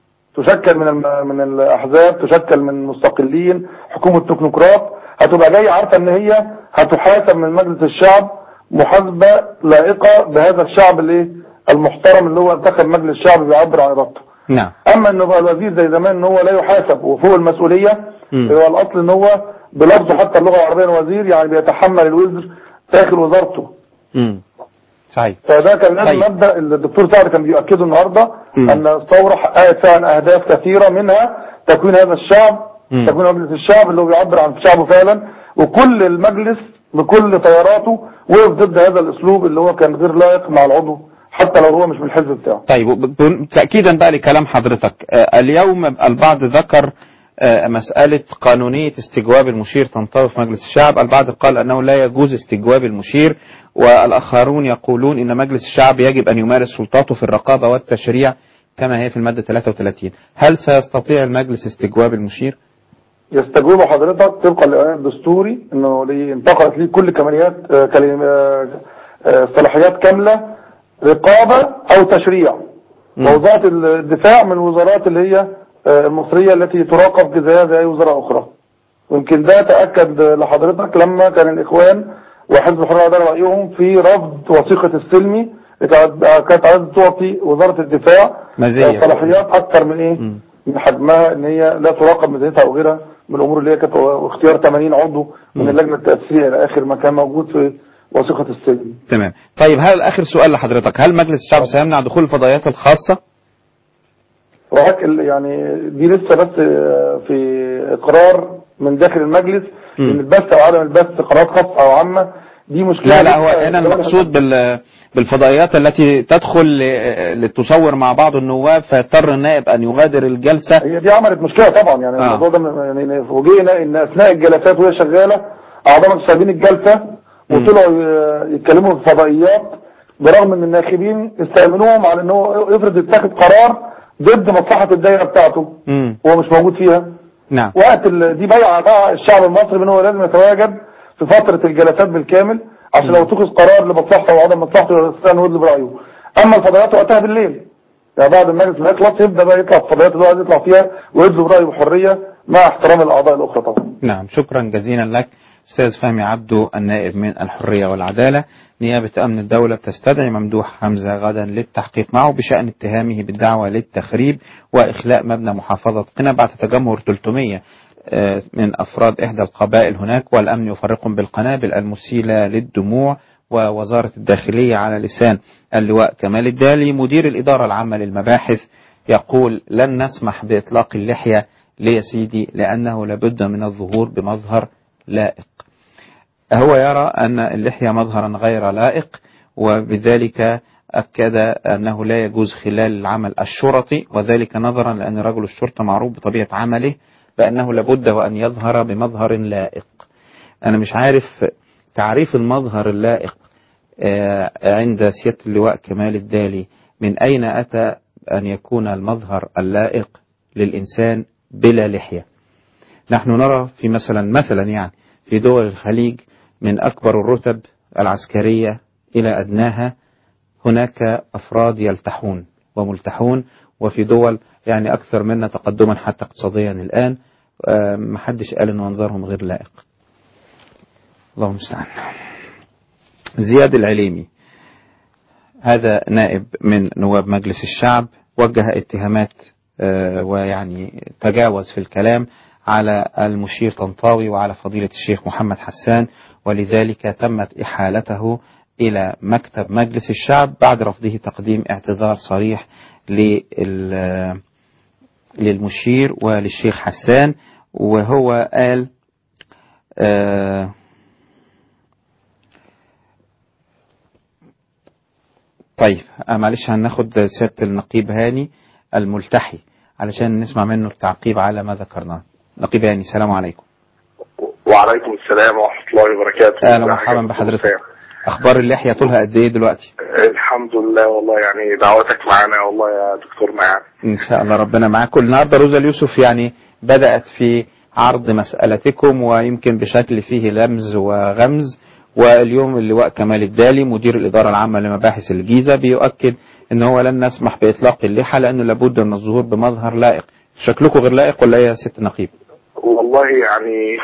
تشكل من الم- من الاحزاب تشكل من مستقلين حكومه تكنوقراط هتبقى جايه عارفه ان هي هتحاسب من مجلس الشعب محاسبه لائقه بهذا الشعب الايه المحترم اللي هو انتخب مجلس الشعب بيعبر عن ارادته نعم اما ان يبقى الوزير زي زمان ان هو لا يحاسب وفوق المسؤوليه مم. هو الاصل ان هو بلفظه حتى اللغه العربيه الوزير يعني بيتحمل الوزر داخل وزارته مم. صحيح فده كان لازم طيب. مبدا اللي الدكتور سعد كان بيؤكده النهارده مم. ان الثوره حققت فعلا اهداف كثيره منها تكوين هذا الشعب مم. تكوين مجلس الشعب اللي هو بيعبر عن شعبه فعلا وكل المجلس بكل تياراته وقف ضد هذا الاسلوب اللي هو كان غير لائق مع العضو حتى لو هو مش من الحزب بتاعه طيب وب- ب- تأكيدا بقى لكلام حضرتك آه، اليوم البعض ذكر آه، مسألة قانونية استجواب المشير تنطوي في مجلس الشعب البعض قال أنه لا يجوز استجواب المشير والآخرون يقولون أن مجلس الشعب يجب أن يمارس سلطاته في الرقابة والتشريع كما هي في المادة 33 هل سيستطيع المجلس استجواب المشير؟ يستجوب حضرتك طبقا للقانون الدستوري انه ليه- انتقلت ليه كل كماليات آه، كلم- آه، آه، صلاحيات كامله رقابه او تشريع مم. ووزاره الدفاع من الوزارات اللي هي آه، المصريه التي تراقب جزاها زي اي وزاره اخرى ويمكن ده تاكد لحضرتك لما كان الاخوان وحزب الحريه والعداله رايهم في رفض وثيقه السلمي كانت كانت عايزه تعطي وزاره الدفاع مزية. آه، صلاحيات اكثر من ايه مم. من حجمها ان هي لا تراقب ميزانيتها او غيرها من الامور اللي هي كانت اختيار 80 عضو من اللجنه التاسيسيه الى اخر ما كان موجود في وثيقه السجن تمام طيب هل اخر سؤال لحضرتك هل مجلس الشعب سيمنع دخول الفضائيات الخاصه وهك ال- يعني دي لسه بس آه، في اقرار من داخل المجلس مم. ان البث او عدم البث قرارات خاصه او عامه دي مشكله لا لا هو لسه هنا الدولة المقصود بال بالفضائيات التي تدخل ل- لتصور مع بعض النواب فيضطر النائب ان يغادر الجلسه هي دي عملت مشكله طبعا يعني آه. الموضوع ده م- يعني فوجئنا ان اثناء الجلسات وهي شغاله اعضاء مش سايبين الجلسه وطلعوا ي- يتكلموا في الفضائيات برغم ان الناخبين استأمنوهم على ان هو افرض اتاخد قرار ضد مصلحه الدايره بتاعته مم. وهو مش موجود فيها نعم وقت ال- دي بيعه بقى الشعب المصري بان هو لازم يتواجد في فتره الجلسات بالكامل عشان لو اتخذ قرار لمصلحته وعدم مصلحته يستطيع انه يطلب رايه اما الفضائيات وقتها بالليل يعني بعد المجلس ما يخلص يبدا بقى يطلع الفضائيات اللي هو عايز يطلع فيها ويطلب رايه بحريه مع احترام الاعضاء الاخرى طبعا نعم شكرا جزيلا لك أستاذ فهمي عبده النائب من الحرية والعدالة نيابة أمن الدولة بتستدعي ممدوح حمزة غدا للتحقيق معه بشأن اتهامه بالدعوة للتخريب وإخلاء مبنى محافظة قنا بعد تجمهر 300 آه، من أفراد إحدى القبائل هناك والأمن يفرقهم بالقنابل المسيلة للدموع ووزارة الداخلية على لسان اللواء كمال الدالي مدير الإدارة العامة للمباحث يقول لن نسمح بإطلاق اللحية ليه يا سيدي لأنه لابد من الظهور بمظهر لائق هو يرى أن اللحية مظهرا غير لائق وبذلك أكد أنه لا يجوز خلال العمل الشرطي وذلك نظرا لأن رجل الشرطة معروف بطبيعة عمله بأنه لابد وأن يظهر بمظهر لائق أنا مش عارف تعريف المظهر اللائق آه، عند سيادة اللواء كمال الدالي من أين أتى أن يكون المظهر اللائق للإنسان بلا لحية نحن نرى في مثلا مثلا يعني في دول الخليج من أكبر الرتب العسكرية إلى أدناها هناك أفراد يلتحون وملتحون وفي دول يعني أكثر منا تقدما حتى اقتصاديا الآن آه، محدش قال أن منظرهم غير لائق الله المستعان زياد العليمي هذا نائب من نواب مجلس الشعب وجه اتهامات آه، ويعني تجاوز في الكلام على المشير طنطاوي وعلى فضيلة الشيخ محمد حسان ولذلك تمت إحالته إلى مكتب مجلس الشعب بعد رفضه تقديم اعتذار صريح لل- للمشير وللشيخ حسان وهو قال آه طيب آه معلش هناخد سيادة النقيب هاني الملتحي علشان نسمع منه التعقيب على ما ذكرناه نقيب هاني السلام عليكم وعليكم السلام ورحمة الله وبركاته اهلا ومرحبا بحضرتك اخبار اللحية طولها قد ايه دلوقتي الحمد لله والله يعني دعوتك معانا والله يا دكتور معانا ان شاء الله ربنا معاكم النهارده روزا اليوسف يعني بدأت في عرض مسألتكم ويمكن بشكل فيه لمز وغمز واليوم اللواء كمال الدالي مدير الإدارة العامة لمباحث الجيزة بيؤكد ان هو لن نسمح بإطلاق اللحى لأنه لابد من الظهور بمظهر لائق شكلكم غير لائق ولا ايه يا ست نقيب والله يعني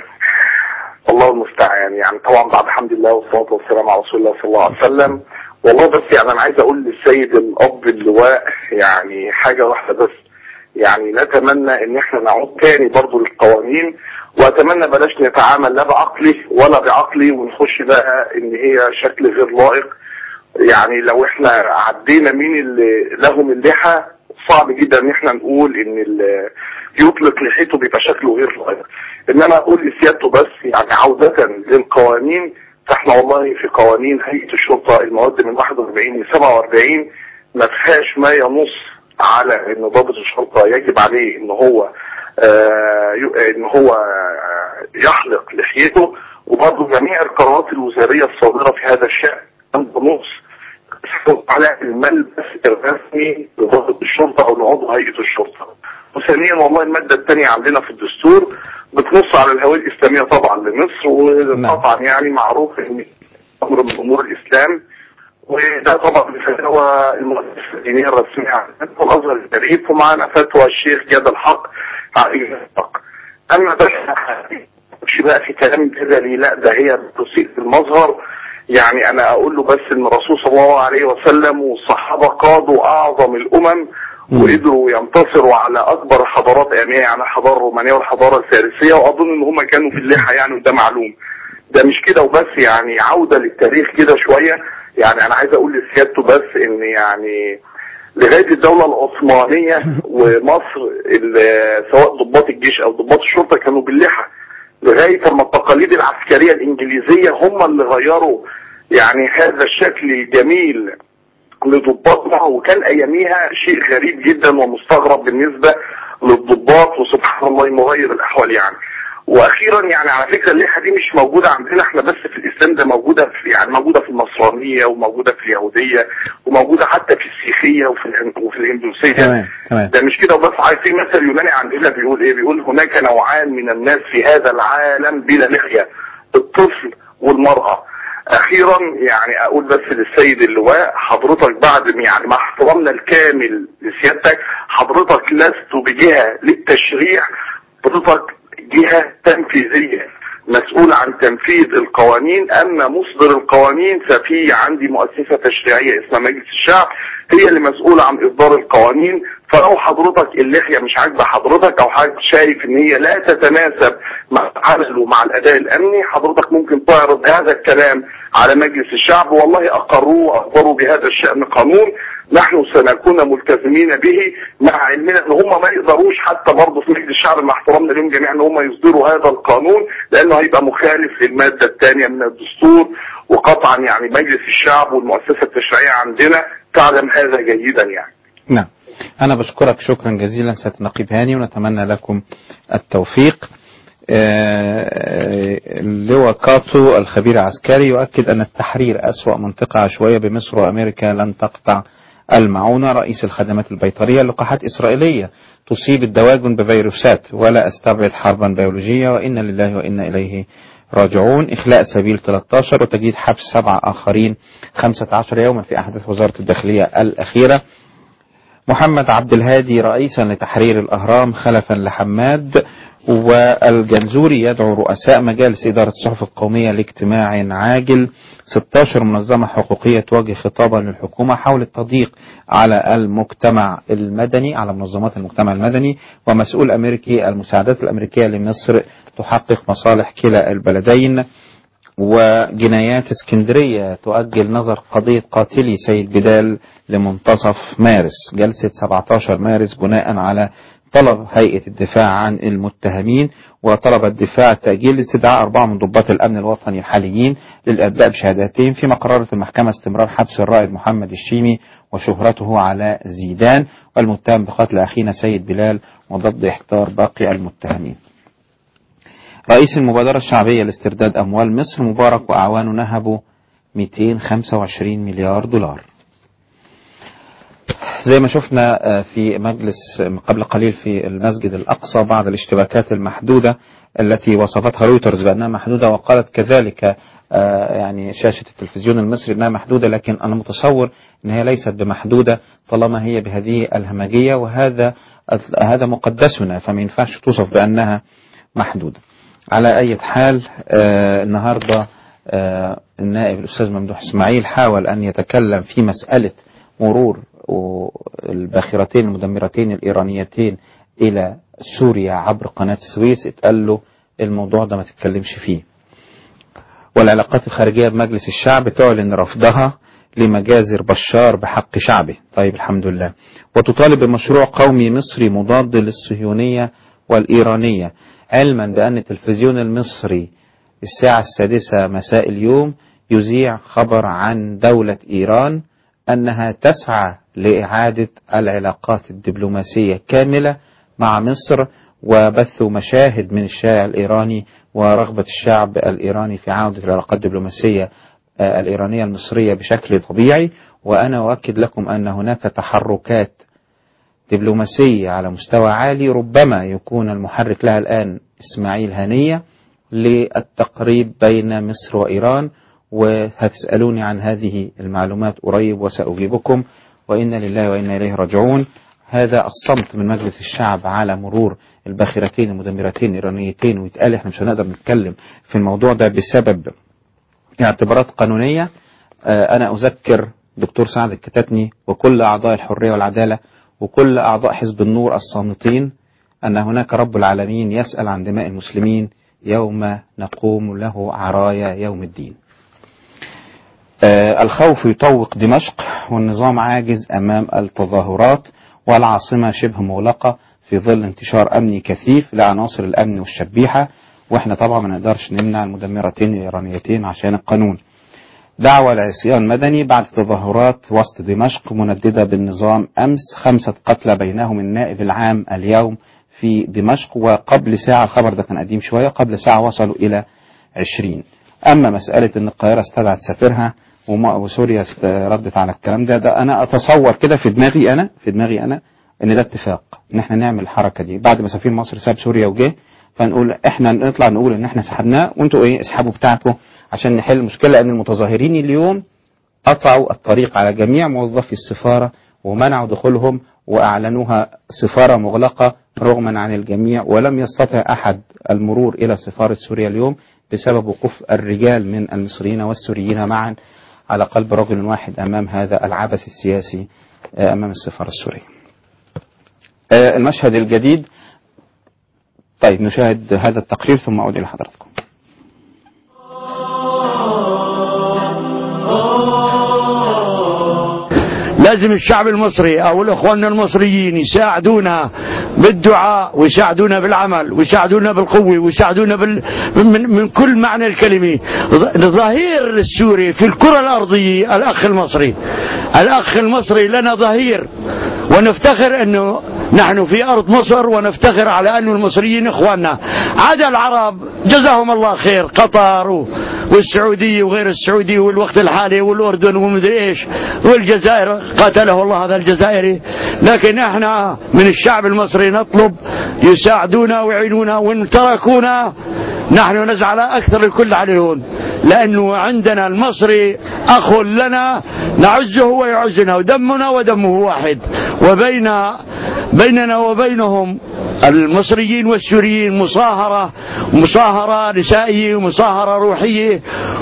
الله المستعان يعني طبعا بعد الحمد لله والصلاة والسلام على رسول الله صلى الله عليه وسلم والله بس يعني انا عايز اقول للسيد الاب اللواء يعني حاجة واحدة بس يعني نتمنى ان احنا نعود تاني برضو للقوانين واتمنى بلاش نتعامل لا بعقلي ولا بعقلي ونخش بقى ان هي شكل غير لائق يعني لو احنا عدينا مين اللي لهم اللحى صعب جدا ان احنا نقول ان اللي يطلق لحيته بيبقى شكله غير لائق انما اقول لسيادته بس يعني عودة للقوانين فاحنا والله في قوانين هيئة الشرطة المواد من 41 ل 47 ما فيهاش ما ينص على ان ضابط الشرطة يجب عليه ان هو آه ي- ان هو آه، يحلق لحيته وبرضه جميع القرارات الوزارية الصادرة في هذا الشأن عند نص على الملبس الرسمي لضابط الشرطة او لعضو هيئة الشرطة وثانيا والله المادة الثانية عندنا في الدستور بتنص على الهوية الإسلامية طبعا لمصر وطبعا يعني معروف ان امر من امور الاسلام وده طبعا بفتوى المؤسسة الدينية الرسمية عندنا والازهر الشريف ومعنا فتوى الشيخ جاد الحق عليه الحق اما بس مش بقى في كلام جدلي لا ده هي بتسيء المظهر يعني انا اقول له بس ان الرسول صلى الله عليه وسلم والصحابة قادوا اعظم الامم وقدروا ينتصروا على اكبر حضارات اماميه يعني الحضاره الرومانيه والحضاره الفارسيه واظن ان هم كانوا في اللحى يعني وده معلوم ده مش كده وبس يعني عوده للتاريخ كده شويه يعني انا عايز اقول لسيادته بس ان يعني لغايه الدوله العثمانيه ومصر ال- سواء ضباط الجيش او ضباط الشرطه كانوا باللحى لغايه اما التقاليد العسكريه الانجليزيه هم اللي غيروا يعني هذا الشكل الجميل لضباطنا وكان اياميها شيء غريب جدا ومستغرب بالنسبه للضباط وسبحان الله مغير الاحوال يعني واخيرا يعني على فكره اللحى دي مش موجوده عندنا احنا بس في الاسلام ده موجوده في يعني موجوده في النصرانيه وموجوده في اليهوديه وموجوده حتى في السيخيه وفي الهن- وفي الهندوسيه تمام تمام ده مش كده وبس عايز في مثل يوناني عندنا بيقول ايه بيقول هناك نوعان من الناس في هذا العالم بلا لحيه الطفل والمرأة اخيرا يعني اقول بس للسيد اللواء حضرتك بعد يعني مع احترامنا الكامل لسيادتك حضرتك لست بجهة للتشريع حضرتك جهة تنفيذية مسؤول عن تنفيذ القوانين اما مصدر القوانين ففي عندي مؤسسة تشريعية اسمها مجلس الشعب هي اللي مسؤولة عن اصدار القوانين فلو حضرتك اللحية مش عاجبة حضرتك او حضرتك شايف ان هي لا تتناسب مع العمل ومع الاداء الامني حضرتك ممكن تعرض هذا الكلام على مجلس الشعب والله اقروه واقروا بهذا الشأن قانون نحن سنكون ملتزمين به مع علمنا ان هم ما يقدروش حتى برضه في مجلس الشعب مع احترامنا لهم جميعا ان هم يصدروا هذا القانون لانه هيبقى مخالف للماده الثانيه من الدستور وقطعا يعني مجلس الشعب والمؤسسه التشريعيه عندنا تعلم هذا جيدا يعني. نعم أنا بشكرك شكرا جزيلا سيد نقيب هاني ونتمنى لكم التوفيق آه، اللواء كاتو الخبير العسكري يؤكد أن التحرير أسوأ منطقة عشوائية بمصر وأمريكا لن تقطع المعونة رئيس الخدمات البيطرية لقاحات إسرائيلية تصيب الدواجن بفيروسات ولا أستبعد حربا بيولوجية وإنا لله وإنا إليه راجعون إخلاء سبيل 13 وتجديد حبس سبعة آخرين 15 يوما في أحداث وزارة الداخلية الأخيرة محمد عبد الهادي رئيسا لتحرير الأهرام خلفا لحماد والجنزوري يدعو رؤساء مجالس إدارة الصحف القومية لاجتماع عاجل 16 منظمة حقوقية توجه خطابا للحكومة حول التضييق على المجتمع المدني على منظمات المجتمع المدني ومسؤول أمريكي المساعدات الأمريكية لمصر تحقق مصالح كلا البلدين وجنايات اسكندرية تؤجل نظر قضية قاتلي سيد بدال لمنتصف مارس جلسة 17 مارس بناء على طلب هيئة الدفاع عن المتهمين وطلب الدفاع تأجيل استدعاء أربعة من ضباط الأمن الوطني الحاليين للأداء بشهاداتهم فيما قررت المحكمة استمرار حبس الرائد محمد الشيمي وشهرته على زيدان والمتهم بقتل أخينا سيد بلال وضبط إحضار باقي المتهمين رئيس المبادرة الشعبية لاسترداد أموال مصر مبارك وأعوانه نهبوا 225 مليار دولار زي ما شفنا في مجلس قبل قليل في المسجد الأقصى بعض الاشتباكات المحدودة التي وصفتها رويترز بأنها محدودة وقالت كذلك يعني شاشة التلفزيون المصري أنها محدودة لكن أنا متصور أن هي ليست بمحدودة طالما هي بهذه الهمجية وهذا هذا مقدسنا فما ينفعش توصف بأنها محدودة على أي حال آه النهاردة آه النائب الأستاذ ممدوح إسماعيل حاول أن يتكلم في مسألة مرور الباخرتين المدمرتين الإيرانيتين إلى سوريا عبر قناة السويس اتقال له الموضوع ده ما تتكلمش فيه والعلاقات الخارجية بمجلس الشعب تعلن رفضها لمجازر بشار بحق شعبه طيب الحمد لله وتطالب بمشروع قومي مصري مضاد للصهيونية والإيرانية علما بأن التلفزيون المصري الساعة السادسة مساء اليوم يذيع خبر عن دولة إيران أنها تسعى لإعادة العلاقات الدبلوماسية كاملة مع مصر وبث مشاهد من الشارع الإيراني ورغبة الشعب الإيراني في عودة العلاقات الدبلوماسية الإيرانية المصرية بشكل طبيعي وأنا أؤكد لكم أن هناك تحركات دبلوماسية على مستوى عالي ربما يكون المحرك لها الآن إسماعيل هنية للتقريب بين مصر وإيران وهتسألوني عن هذه المعلومات قريب وسأجيبكم وإنا لله وإنا إليه راجعون هذا الصمت من مجلس الشعب على مرور الباخرتين المدمرتين الإيرانيتين ويتقال احنا مش هنقدر نتكلم في الموضوع ده بسبب اعتبارات قانونية أنا أذكر دكتور سعد الكتاتني وكل أعضاء الحرية والعدالة وكل أعضاء حزب النور الصامتين أن هناك رب العالمين يسأل عن دماء المسلمين يوم نقوم له عرايا يوم الدين آه، الخوف يطوق دمشق والنظام عاجز أمام التظاهرات والعاصمة شبه مغلقة في ظل انتشار أمني كثيف لعناصر الأمن والشبيحة واحنا طبعا ما نقدرش نمنع المدمرتين الإيرانيتين عشان القانون دعوة لعصيان مدني بعد تظاهرات وسط دمشق منددة بالنظام أمس خمسة قتلى بينهم النائب العام اليوم في دمشق وقبل ساعة الخبر ده كان قديم شوية قبل ساعة وصلوا إلى عشرين أما مسألة أن القاهرة استدعت سفيرها وما- وسوريا است- ردت على الكلام ده ده أنا أتصور كده في دماغي أنا في دماغي أنا ان ده اتفاق ان احنا نعمل الحركه دي بعد ما سفير مصر ساب سوريا وجه فنقول احنا نطلع نقول ان احنا سحبناه وانتوا ايه اسحبوا بتاعكم عشان نحل المشكله لان المتظاهرين اليوم قطعوا الطريق على جميع موظفي السفاره ومنعوا دخولهم واعلنوها سفاره مغلقه رغما عن الجميع ولم يستطع احد المرور الى سفاره سوريا اليوم بسبب وقوف الرجال من المصريين والسوريين معا على قلب رجل واحد امام هذا العبث السياسي آه، امام السفاره السوريه. آه، المشهد الجديد طيب نشاهد هذا التقرير ثم أعود إلى حضراتكم لازم الشعب المصري او الاخوان المصريين يساعدونا بالدعاء ويساعدونا بالعمل ويساعدونا بالقوه ويساعدونا بال... من, من كل معنى الكلمه الظهير السوري في الكره الارضيه الاخ المصري الاخ المصري لنا ظهير ونفتخر انه نحن في ارض مصر ونفتخر على انه المصريين اخواننا عدا العرب جزاهم الله خير قطر و- والسعوديه وغير السعوديه والوقت الحالي والاردن ومدري ايش والجزائر قاتله الله هذا الجزائري لكن احنا من الشعب المصري نطلب يساعدونا ويعينونا وان تركونا نحن نزعل اكثر الكل عليهم لانه عندنا المصري اخ لنا نعزه ويعزنا ودمنا ودمه واحد وبين بيننا وبينهم المصريين والسوريين مصاهرة مصاهرة نسائية ومصاهرة روحية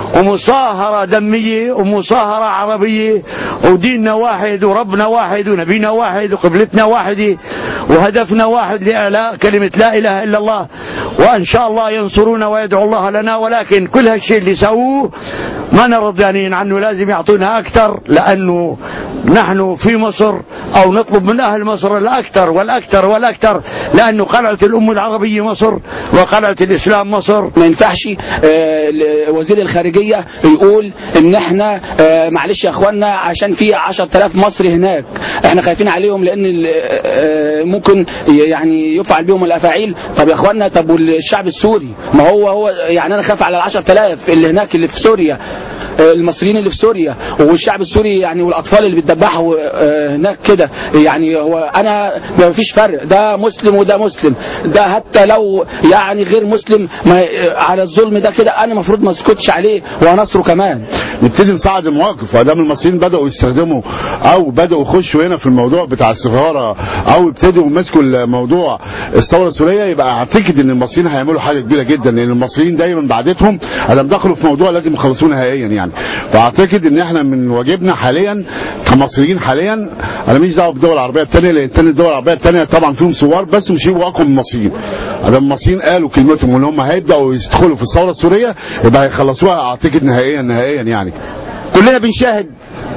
ومصاهرة دمية ومصاهرة عربية وديننا واحد وربنا واحد ونبينا واحد وقبلتنا واحدة وهدفنا واحد لإعلاء كلمة لا إله إلا الله وإن شاء الله ينصرونا ويدعو الله لنا ولكن كل هالشيء اللي سووه ما نرضانين عنه لازم يعطونا أكثر لأنه نحن في مصر أو نطلب من أهل مصر الأكثر والأكثر والأكثر لأنه قلعة الأم العربية مصر وقلعة الإسلام مصر ما ينفعش آه، ل- وزير الخارجية يقول ان احنا آه، معلش يا اخوانا عشان في 10000 مصري هناك احنا خايفين عليهم لان ال- آه، ممكن ي- يعني يفعل بهم الافاعيل طب يا اخوانا طب والشعب السوري ما هو هو يعني انا خايف على ال 10000 اللي هناك اللي في سوريا آه، المصريين اللي في سوريا والشعب السوري يعني والاطفال اللي بيتذبحوا آه، هناك كده يعني هو انا ما فيش فرق ده مسلم وده مسلم ده حتى لو يعني غير مسلم ما على الظلم ده كده انا المفروض ما اسكتش عليه وانصره كمان نبتدي نصعد المواقف وادام المصريين بداوا يستخدموا او بداوا يخشوا هنا في الموضوع بتاع الثغاره او ابتدوا يمسكوا الموضوع الثوره السوريه يبقى اعتقد ان المصريين هيعملوا حاجه كبيره جدا لان المصريين دايما بعدتهم ادام دخلوا في موضوع لازم يخلصوه نهائيا يعني فاعتقد ان احنا من واجبنا حاليا كمصريين حاليا انا ماليش دعوه بالدول العربيه الثانيه لان تاني الدول العربيه الثانيه طبعا فيهم ثوار بس مش هيبقوا اقوى من المصريين ادام المصريين قالوا كلمتهم وان هم هيبداوا يدخلوا في الثوره السوريه يبقى هيخلصوها اعتقد نهائيا نهائيا يعني كلنا بنشاهد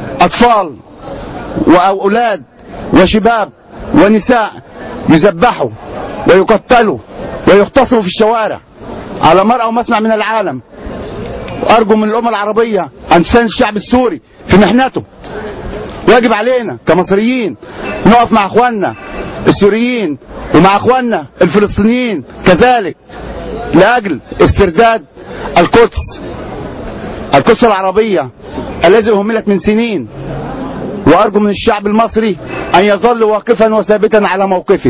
أطفال وأولاد وشباب ونساء يذبحوا ويقتلوا ويغتصبوا في الشوارع على مرأى ومسمع من العالم وأرجو من الأمة العربية أن تساند الشعب السوري في محنته واجب علينا كمصريين نقف مع اخواننا السوريين ومع اخواننا الفلسطينيين كذلك لاجل استرداد القدس القدس العربية الذي أهملت من سنين وأرجو من الشعب المصري أن يظل واقفا وثابتا على موقفه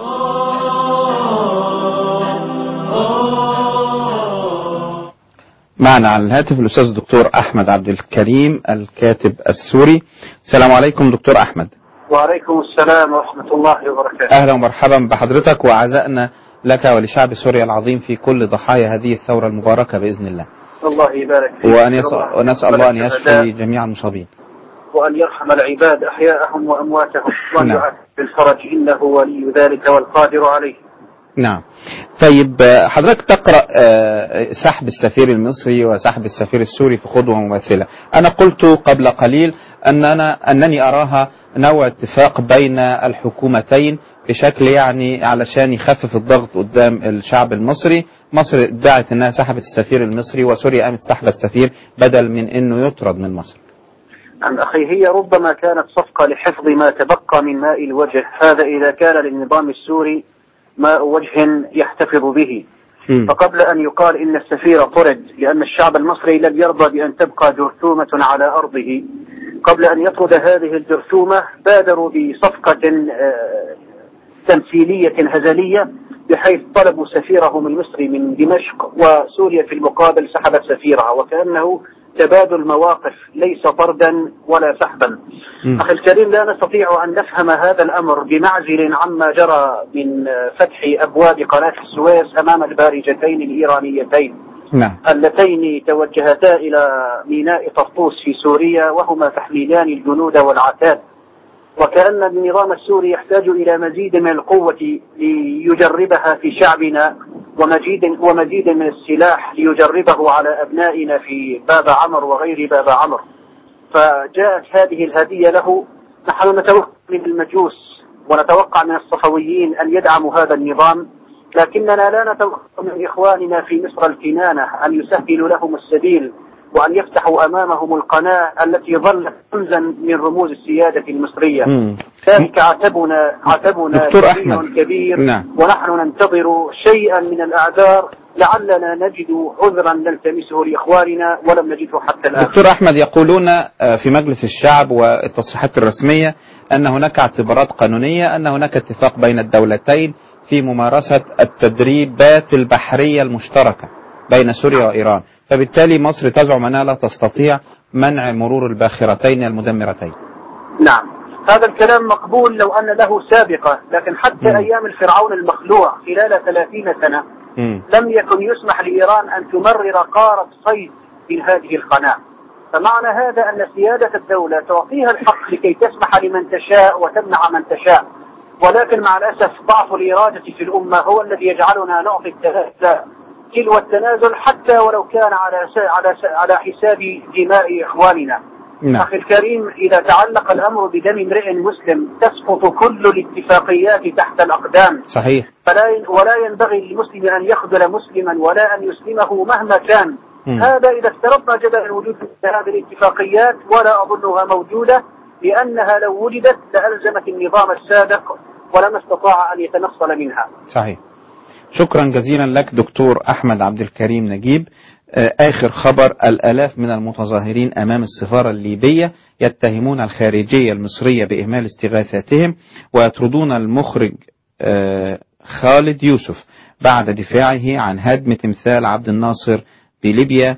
معنا على الهاتف الأستاذ الدكتور أحمد عبد الكريم الكاتب السوري السلام عليكم دكتور أحمد وعليكم السلام ورحمة الله وبركاته أهلا ومرحبا بحضرتك وعزائنا لك ولشعب سوريا العظيم في كل ضحايا هذه الثورة المباركة بإذن الله الله يبارك فيك وأن يسأل ونسأل الله أن يشفي جميع المصابين وأن يرحم العباد أحياءهم وأمواتهم وأن نعم. يعافي بالفرج إنه ولي ذلك والقادر عليه نعم طيب آه، حضرتك تقرأ آه، سحب السفير المصري وسحب السفير السوري في قدوة مماثلة أنا قلت قبل قليل أننا أنني أراها نوع اتفاق بين الحكومتين بشكل يعني علشان يخفف الضغط قدام الشعب المصري مصر ادعت انها سحبت السفير المصري وسوريا قامت سحب السفير بدل من انه يطرد من مصر عن أخي هي ربما كانت صفقة لحفظ ما تبقى من ماء الوجه هذا إذا كان للنظام السوري ماء وجه يحتفظ به فقبل أن يقال إن السفير طرد لأن الشعب المصري لم يرضى بأن تبقى جرثومة على أرضه قبل أن يطرد هذه الجرثومة بادروا بصفقة آه، تمثيلية هزلية بحيث طلبوا سفيرهم المصري من دمشق وسوريا في المقابل سحبت سفيرها وكأنه تبادل مواقف ليس طردا ولا سحبا أخي الكريم لا نستطيع أن نفهم هذا الأمر بمعزل عما جرى من فتح أبواب قناة السويس أمام البارجتين الإيرانيتين نعم اللتين توجهتا إلى ميناء طرطوس في سوريا وهما تحميلان الجنود والعتاد وكأن النظام السوري يحتاج إلى مزيد من القوة ليجربها في شعبنا ومزيد ومزيد من السلاح ليجربه على أبنائنا في باب عمر وغير باب عمر فجاءت هذه الهدية له نحن نتوقع من المجوس ونتوقع من الصفويين أن يدعموا هذا النظام لكننا لا نتوقع من إخواننا في مصر الكنانة أن يسهلوا لهم السبيل وأن يفتحوا أمامهم القناة التي ظلت رمزا من رموز السيادة المصرية مم. ذلك عتبنا عتبنا دكتور كبير أحمد. كبير نعم. ونحن ننتظر شيئا من الأعذار لعلنا نجد عذرا نلتمسه لإخواننا ولم نجده حتى الآن دكتور أحمد يقولون آه، في مجلس الشعب والتصريحات الرسمية أن هناك اعتبارات قانونية أن هناك اتفاق بين الدولتين في ممارسة التدريبات البحرية المشتركة بين سوريا وإيران فبالتالي مصر تزعم أنها لا تستطيع منع مرور الباخرتين المدمرتين نعم هذا الكلام مقبول لو أن له سابقة لكن حتى مم. أيام الفرعون المخلوع خلال ثلاثين سنة مم. لم يكن يسمح لإيران أن تمرر قارة صيد من هذه القناة فمعنى هذا أن سيادة الدولة تعطيها الحق لكي تسمح لمن تشاء وتمنع من تشاء ولكن مع الأسف ضعف الإرادة في الأمة هو الذي يجعلنا نعطي التنازل تلو التنازل حتى ولو كان على س... على س... على حساب دماء إخواننا نعم أخي الكريم إذا تعلق الأمر بدم امرئ مسلم تسقط كل الاتفاقيات تحت الأقدام صحيح فلا ين- ولا ينبغي للمسلم أن يخذل مسلما ولا أن يسلمه مهما كان مم. هذا إذا افترضنا جدل الوجود في هذه الاتفاقيات ولا أظنها موجودة لأنها لو وجدت لألزمت النظام السابق ولما استطاع أن يتنصل منها صحيح شكرا جزيلا لك دكتور أحمد عبد الكريم نجيب آه، آخر خبر الآلاف من المتظاهرين أمام السفارة الليبية يتهمون الخارجية المصرية بإهمال استغاثاتهم ويطردون المخرج آه، خالد يوسف بعد دفاعه عن هدم تمثال عبد الناصر بليبيا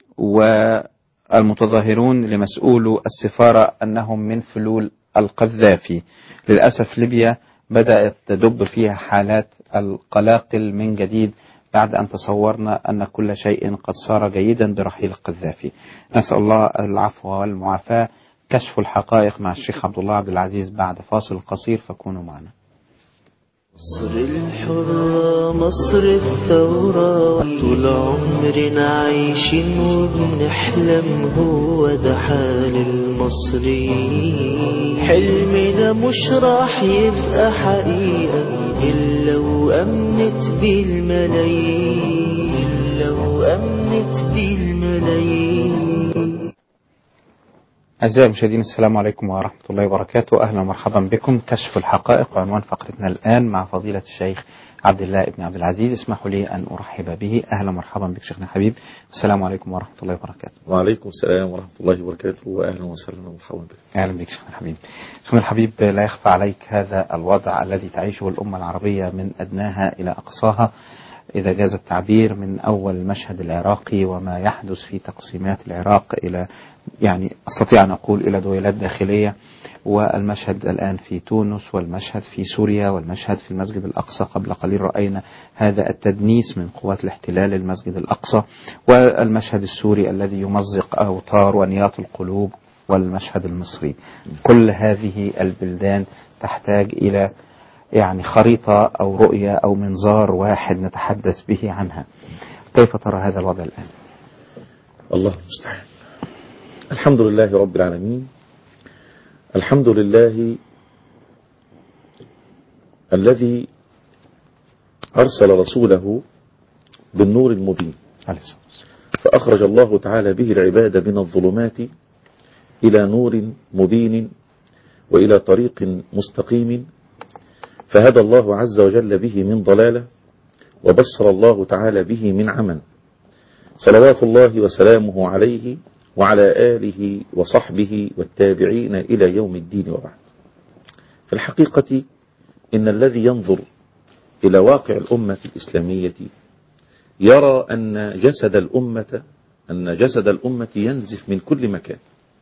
والمتظاهرون لمسؤول السفارة أنهم من فلول القذافي للأسف ليبيا بدأت تدب فيها حالات القلاقل من جديد بعد أن تصورنا أن كل شيء قد صار جيدا برحيل القذافي نسأل الله العفو والمعافاة كشف الحقائق مع الشيخ عبد الله عبد العزيز بعد فاصل قصير فكونوا معنا مصر الحرة مصر الثورة طول عمرنا عايشين وبنحلم هو ده حال المصريين حلمنا مش راح يبقى حقيقة إلا وأمنت بالملايين إلا وأمنت بالملايين أعزائي المشاهدين السلام عليكم ورحمة الله وبركاته أهلا ومرحبا بكم كشف الحقائق عنوان فقرتنا الآن مع فضيلة الشيخ عبد الله بن عبد العزيز اسمحوا لي أن أرحب به أهلا ومرحبا بك شيخنا حبيب السلام عليكم ورحمة الله وبركاته وعليكم السلام ورحمة الله وبركاته وأهلا وسهلا ومرحبا بك أهلا بك شيخنا الحبيب شيخنا الحبيب لا يخفى عليك هذا الوضع الذي تعيشه الأمة العربية من أدناها إلى أقصاها إذا جاز التعبير من أول المشهد العراقي وما يحدث في تقسيمات العراق إلى يعني أستطيع أن أقول إلى دويلات داخلية والمشهد الآن في تونس والمشهد في سوريا والمشهد في المسجد الأقصى قبل قليل رأينا هذا التدنيس من قوات الاحتلال المسجد الأقصى والمشهد السوري الذي يمزق أوتار ونيات القلوب والمشهد المصري كل هذه البلدان تحتاج إلى يعني خريطة أو رؤية أو منظار واحد نتحدث به عنها كيف ترى هذا الوضع الآن الله المستعان الحمد لله رب العالمين الحمد لله الذي أرسل رسوله بالنور المبين فأخرج الله تعالى به العباد من الظلمات إلى نور مبين وإلى طريق مستقيم فهدى الله عز وجل به من ضلالة وبصر الله تعالى به من عمى صلوات الله وسلامه عليه وعلى آله وصحبه والتابعين إلى يوم الدين وبعد في الحقيقة إن الذي ينظر إلى واقع الأمة الإسلامية يرى أن جسد الأمة أن جسد الأمة ينزف من كل مكان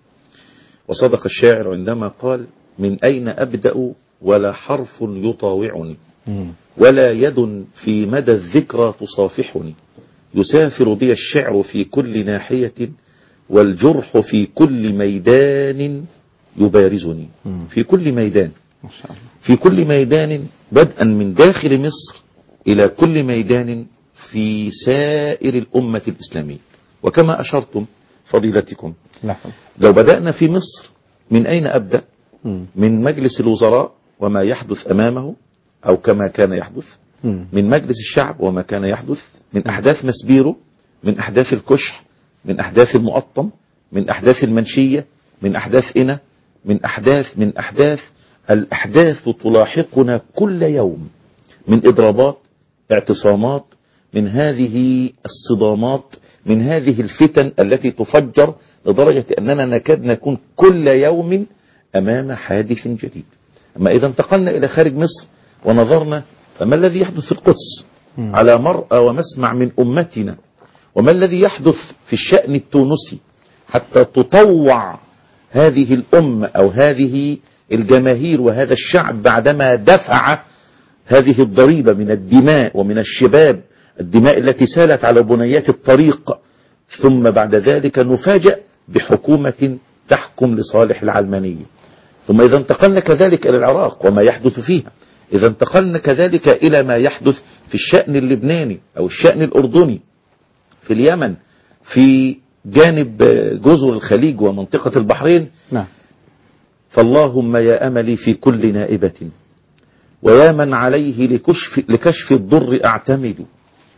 وصدق الشاعر عندما قال من أين أبدأ ولا حرف يطاوعني ولا يد في مدى الذكرى تصافحني يسافر بي الشعر في كل ناحية والجرح في كل ميدان يبارزني في كل ميدان في كل ميدان بدءا من داخل مصر إلى كل ميدان في سائر الأمة الإسلامية وكما أشرتم فضيلتكم لو بدأنا في مصر من أين أبدأ من مجلس الوزراء وما يحدث أمامه أو كما كان يحدث من مجلس الشعب وما كان يحدث من أحداث مسبيرو من أحداث الكشح من أحداث المقطم من أحداث المنشية من أحداث إنا من أحداث من أحداث الأحداث تلاحقنا كل يوم من إضرابات اعتصامات من هذه الصدامات من هذه الفتن التي تفجر لدرجة أننا نكاد نكون كل يوم أمام حادث جديد أما إذا انتقلنا إلى خارج مصر ونظرنا فما الذي يحدث في القدس على مرأى ومسمع من أمتنا وما الذي يحدث في الشأن التونسي حتى تطوع هذه الأمة أو هذه الجماهير وهذا الشعب بعدما دفع هذه الضريبة من الدماء ومن الشباب الدماء التي سالت على بنيات الطريق ثم بعد ذلك نفاجأ بحكومة تحكم لصالح العلمانية ثم إذا انتقلنا كذلك إلى العراق وما يحدث فيها إذا انتقلنا كذلك إلى ما يحدث في الشأن اللبناني أو الشأن الأردني في اليمن في جانب جزر الخليج ومنطقة البحرين نعم فاللهم يا أملي في كل نائبة ويا من عليه لكشف, لكشف الضر أعتمد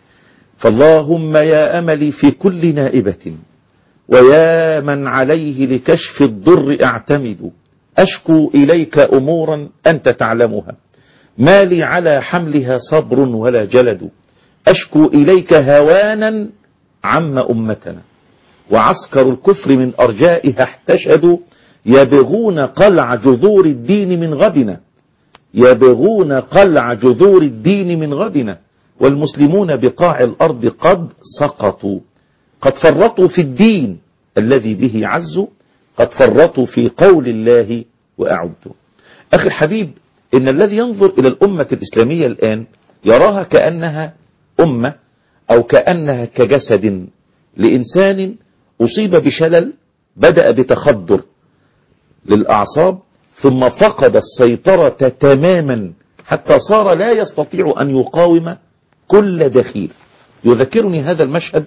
فاللهم يا أملي في كل نائبة ويا من عليه لكشف الضر أعتمد أشكو إليك أمورا أنت تعلمها ما لي على حملها صبر ولا جلد أشكو إليك هوانا عم أمتنا وعسكر الكفر من أرجائها احتشدوا يبغون قلع جذور الدين من غدنا يبغون قلع جذور الدين من غدنا والمسلمون بقاع الأرض قد سقطوا قد فرطوا في الدين الذي به عزوا قد فرطوا في قول الله وأعدوا أخي الحبيب إن الذي ينظر إلى الأمة الإسلامية الآن يراها كأنها أمة أو كأنها كجسد لإنسان أصيب بشلل بدأ بتخدر للأعصاب ثم فقد السيطرة تماما حتى صار لا يستطيع أن يقاوم كل دخيل يذكرني هذا المشهد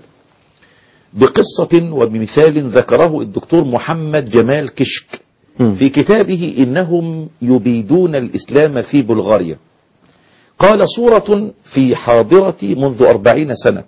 بقصة وبمثال ذكره الدكتور محمد جمال كشك في كتابه إنهم يبيدون الإسلام في بلغاريا قال صورة في حاضرتي منذ أربعين سنة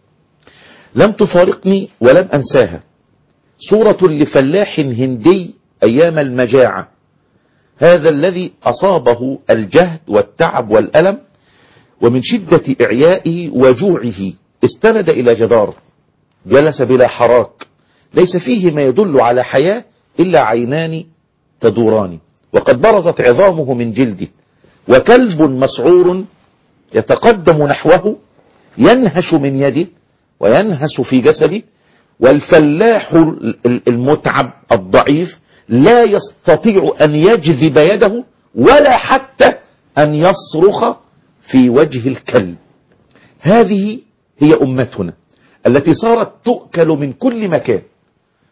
لم تفارقني ولم أنساها صورة لفلاح هندي أيام المجاعة هذا الذي أصابه الجهد والتعب والألم ومن شدة إعيائه وجوعه استند إلى جدار جلس بلا حراك ليس فيه ما يدل على حياة إلا عينان تدوران وقد برزت عظامه من جلده وكلب مسعور يتقدم نحوه ينهش من يده وينهس في جسده والفلاح المتعب الضعيف لا يستطيع أن يجذب يده ولا حتى أن يصرخ في وجه الكلب هذه هي أمتنا التي صارت تؤكل من كل مكان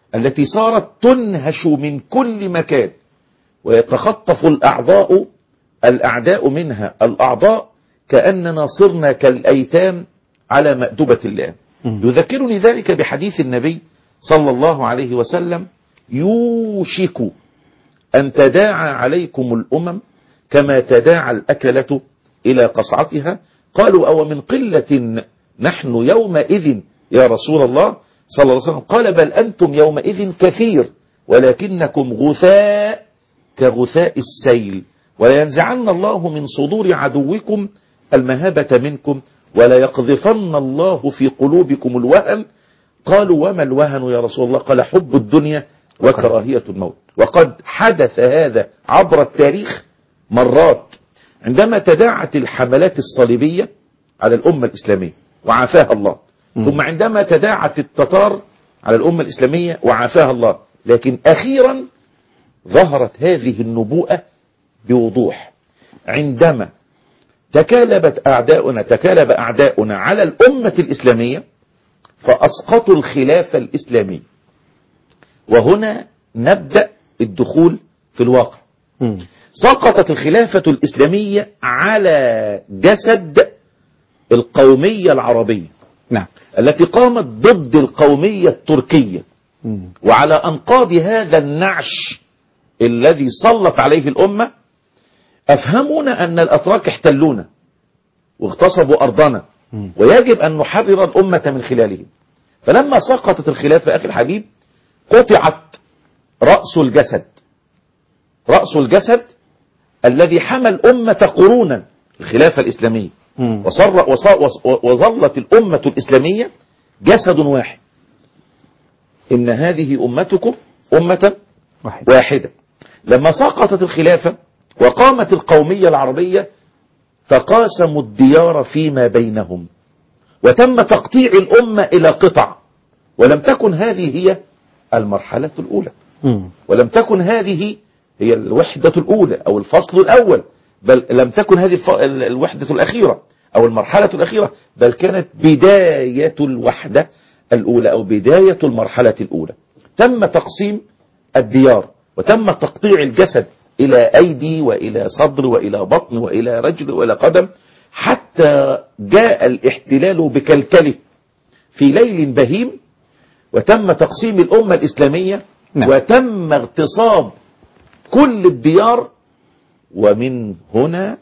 التي صارت تنهش من كل مكان ويتخطف الأعضاء الأعداء منها الأعضاء كأننا صرنا كالأيتام على مأدبة الله يذكرني ذلك بحديث النبي صلى الله عليه وسلم يوشك أن تداعى عليكم الأمم كما تداعى الأكلة إلى قصعتها قالوا أو من قلة نحن يومئذ يا رسول الله صلى الله عليه وسلم قال بل أنتم يومئذ كثير ولكنكم غثاء كغثاء السيل ولينزعن الله من صدور عدوكم المهابة منكم ولا يقذفن الله في قلوبكم الوهن قالوا وما الوهن يا رسول الله قال حب الدنيا وكراهية الموت وقد حدث هذا عبر التاريخ مرات عندما تداعت الحملات الصليبية على الأمة الإسلامية وعافاها الله ثم عندما تداعت التتار على الأمة الإسلامية وعافاها الله لكن أخيرا ظهرت هذه النبوءة بوضوح عندما تكالبت أعداؤنا تكالب أعداؤنا على الأمة الإسلامية فأسقطوا الخلافة الإسلامية وهنا نبدأ الدخول في الواقع سقطت الخلافة الإسلامية على جسد القومية العربية نعم التي قامت ضد القومية التركية وعلى أنقاض هذا النعش الذي سلط عليه الأمة أفهمونا أن الأتراك احتلونا واغتصبوا أرضنا ويجب أن نحرر الأمة من خلالهم فلما سقطت الخلافة أخي الحبيب قطعت رأس الجسد رأس الجسد الذي حمى الأمة قرونا الخلافة الإسلامية وصر وصر وظلت الأمة الإسلامية جسد واحد إن هذه أمتكم أمة واحدة لما سقطت الخلافة وقامت القومية العربية تقاسموا الديار فيما بينهم وتم تقطيع الأمة إلى قطع ولم تكن هذه هي المرحلة الأولى ولم تكن هذه هي الوحدة الأولى أو الفصل الأول بل لم تكن هذه الف- ال- الوحدة الأخيرة أو المرحلة الأخيرة بل كانت بداية الوحدة الأولى أو بداية المرحلة الأولى تم تقسيم الديار وتم تقطيع الجسد إلى أيدي وإلى صدر وإلى بطن وإلى رجل وإلى قدم حتى جاء الاحتلال بكلكله في ليل بهيم وتم تقسيم الأمة الإسلامية نعم. وتم اغتصاب كل الديار ومن هنا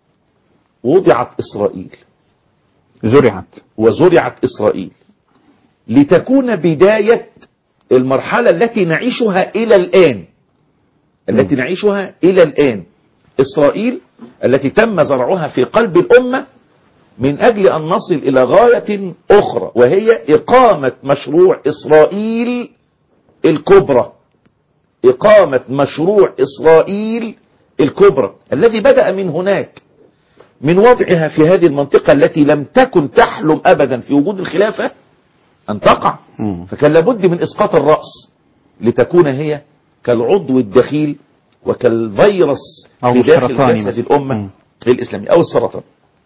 وضعت إسرائيل زرعت وزرعت إسرائيل لتكون بداية المرحلة التي نعيشها إلى الآن التي نعيشها إلى الآن إسرائيل التي تم زرعها في قلب الأمة من أجل أن نصل إلى غاية أخرى وهي إقامة مشروع إسرائيل الكبرى إقامة مشروع إسرائيل الكبرى الذي بدأ من هناك من وضعها في هذه المنطقة التي لم تكن تحلم أبدا في وجود الخلافة أن تقع فكان لابد من إسقاط الرأس لتكون هي كالعضو الدخيل وكالفيروس أو في داخل السرطاني جسد مثلا. الأمة الإسلامية أو السرطان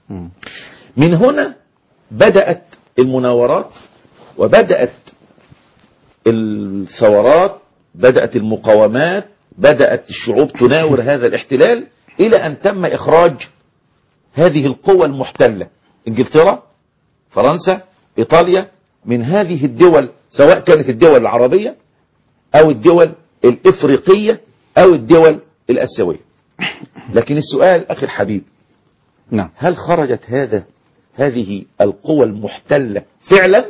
من هنا بدأت المناورات وبدأت الثورات بدأت المقاومات بدأت الشعوب تناور هذا الاحتلال إلى أن تم إخراج هذه القوى المحتلة إنجلترا فرنسا إيطاليا من هذه الدول سواء كانت الدول العربية أو الدول الإفريقية أو الدول الأسيوية لكن السؤال أخي الحبيب نعم هل خرجت هذا هذه القوى المحتلة فعلا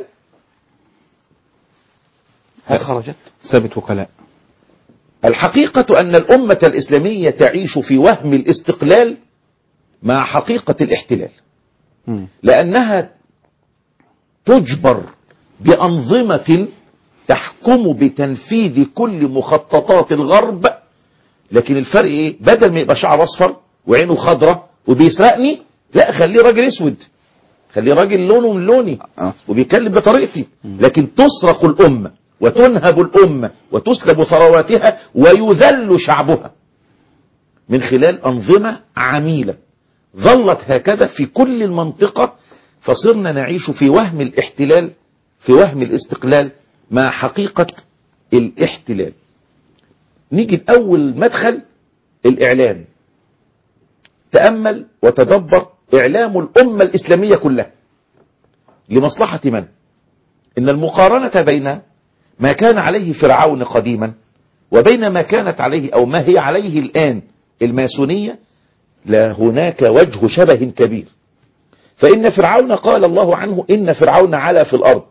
هل خرجت ثابت وكلاء الحقيقة أن الأمة الإسلامية تعيش في وهم الاستقلال مع حقيقة الاحتلال لأنها تجبر بأنظمة تحكم بتنفيذ كل مخططات الغرب لكن الفرق ايه بدل ما يبقى شعر اصفر وعينه خضراء وبيسرقني لا خليه راجل اسود خليه راجل لونه من لوني وبيتكلم بطريقتي لكن تسرق الامه وتنهب الامه وتسلب ثرواتها ويذل شعبها من خلال انظمه عميله ظلت هكذا في كل المنطقه فصرنا نعيش في وهم الاحتلال في وهم الاستقلال مع حقيقه الاحتلال نيجي لأول مدخل الإعلام تأمل وتدبر إعلام الأمة الإسلامية كلها لمصلحة من إن المقارنة بين ما كان عليه فرعون قديما وبين ما كانت عليه أو ما هي عليه الآن الماسونية لا هناك وجه شبه كبير فإن فرعون قال الله عنه إن فرعون علا في الأرض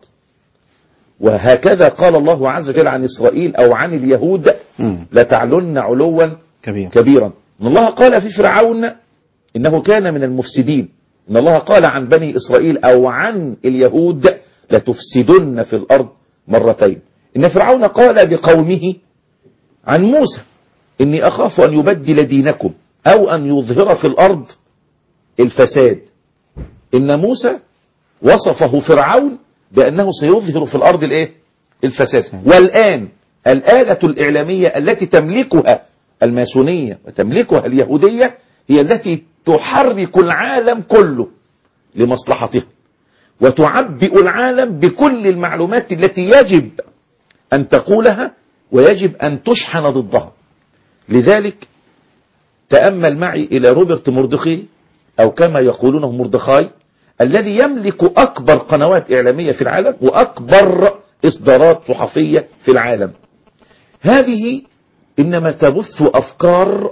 وهكذا قال الله عز وجل عن إسرائيل أو عن اليهود لتعلن علوا كبير. كبيرا إن الله قال في فرعون إنه كان من المفسدين إن الله قال عن بني إسرائيل أو عن اليهود لتفسدن في الأرض مرتين إن فرعون قال بقومه عن موسى إني أخاف أن يبدل دينكم أو أن يظهر في الأرض الفساد إن موسى وصفه فرعون بأنه سيظهر في الأرض الإيه؟ الفساد والآن الآلة الإعلامية التي تملكها الماسونية وتملكها اليهودية هي التي تحرك العالم كله لمصلحتها وتعبئ العالم بكل المعلومات التي يجب أن تقولها ويجب أن تشحن ضدها لذلك تأمل معي إلى روبرت مردخي أو كما يقولونه مردخاي الذي يملك أكبر قنوات إعلامية في العالم وأكبر إصدارات صحفية في العالم هذه إنما تبث أفكار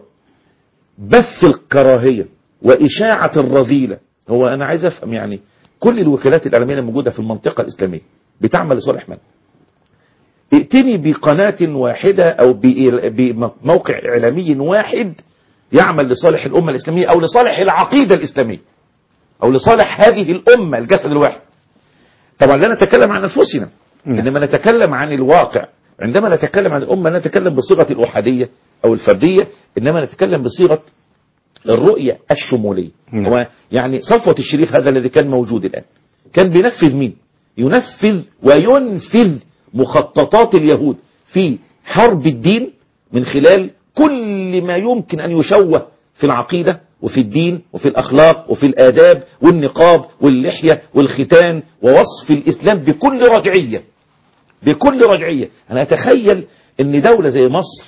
بث الكراهية وإشاعة الرذيلة هو أنا عايز أفهم يعني كل الوكالات الإعلامية الموجودة في المنطقة الإسلامية بتعمل لصالح من؟ ائتني بقناة واحدة أو بموقع إعلامي واحد يعمل لصالح الأمة الإسلامية أو لصالح العقيدة الإسلامية أو لصالح هذه الأمة الجسد الواحد طبعا لا نتكلم عن أنفسنا إنما نتكلم عن الواقع عندما نتكلم عن الأمة لا نتكلم بصيغة الأحادية أو الفردية إنما نتكلم بصيغة الرؤية الشمولية هو يعني صفوة الشريف هذا الذي كان موجود الآن كان بينفذ مين ينفذ وينفذ مخططات اليهود في حرب الدين من خلال كل ما يمكن أن يشوه في العقيدة وفي الدين وفي الأخلاق وفي الآداب والنقاب واللحية والختان ووصف الإسلام بكل رجعية بكل رجعية أنا أتخيل أن دولة زي مصر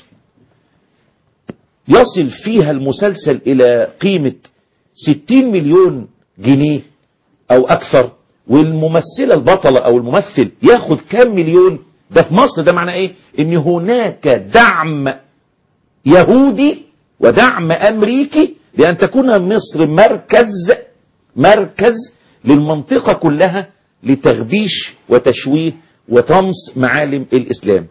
يصل فيها المسلسل إلى قيمة 60 مليون جنيه أو أكثر والممثلة البطلة أو الممثل ياخد كام مليون ده في مصر ده معنى إيه إن هناك دعم يهودي ودعم أمريكي لأن تكون مصر مركز مركز للمنطقة كلها لتغبيش وتشويه وطمس معالم الإسلام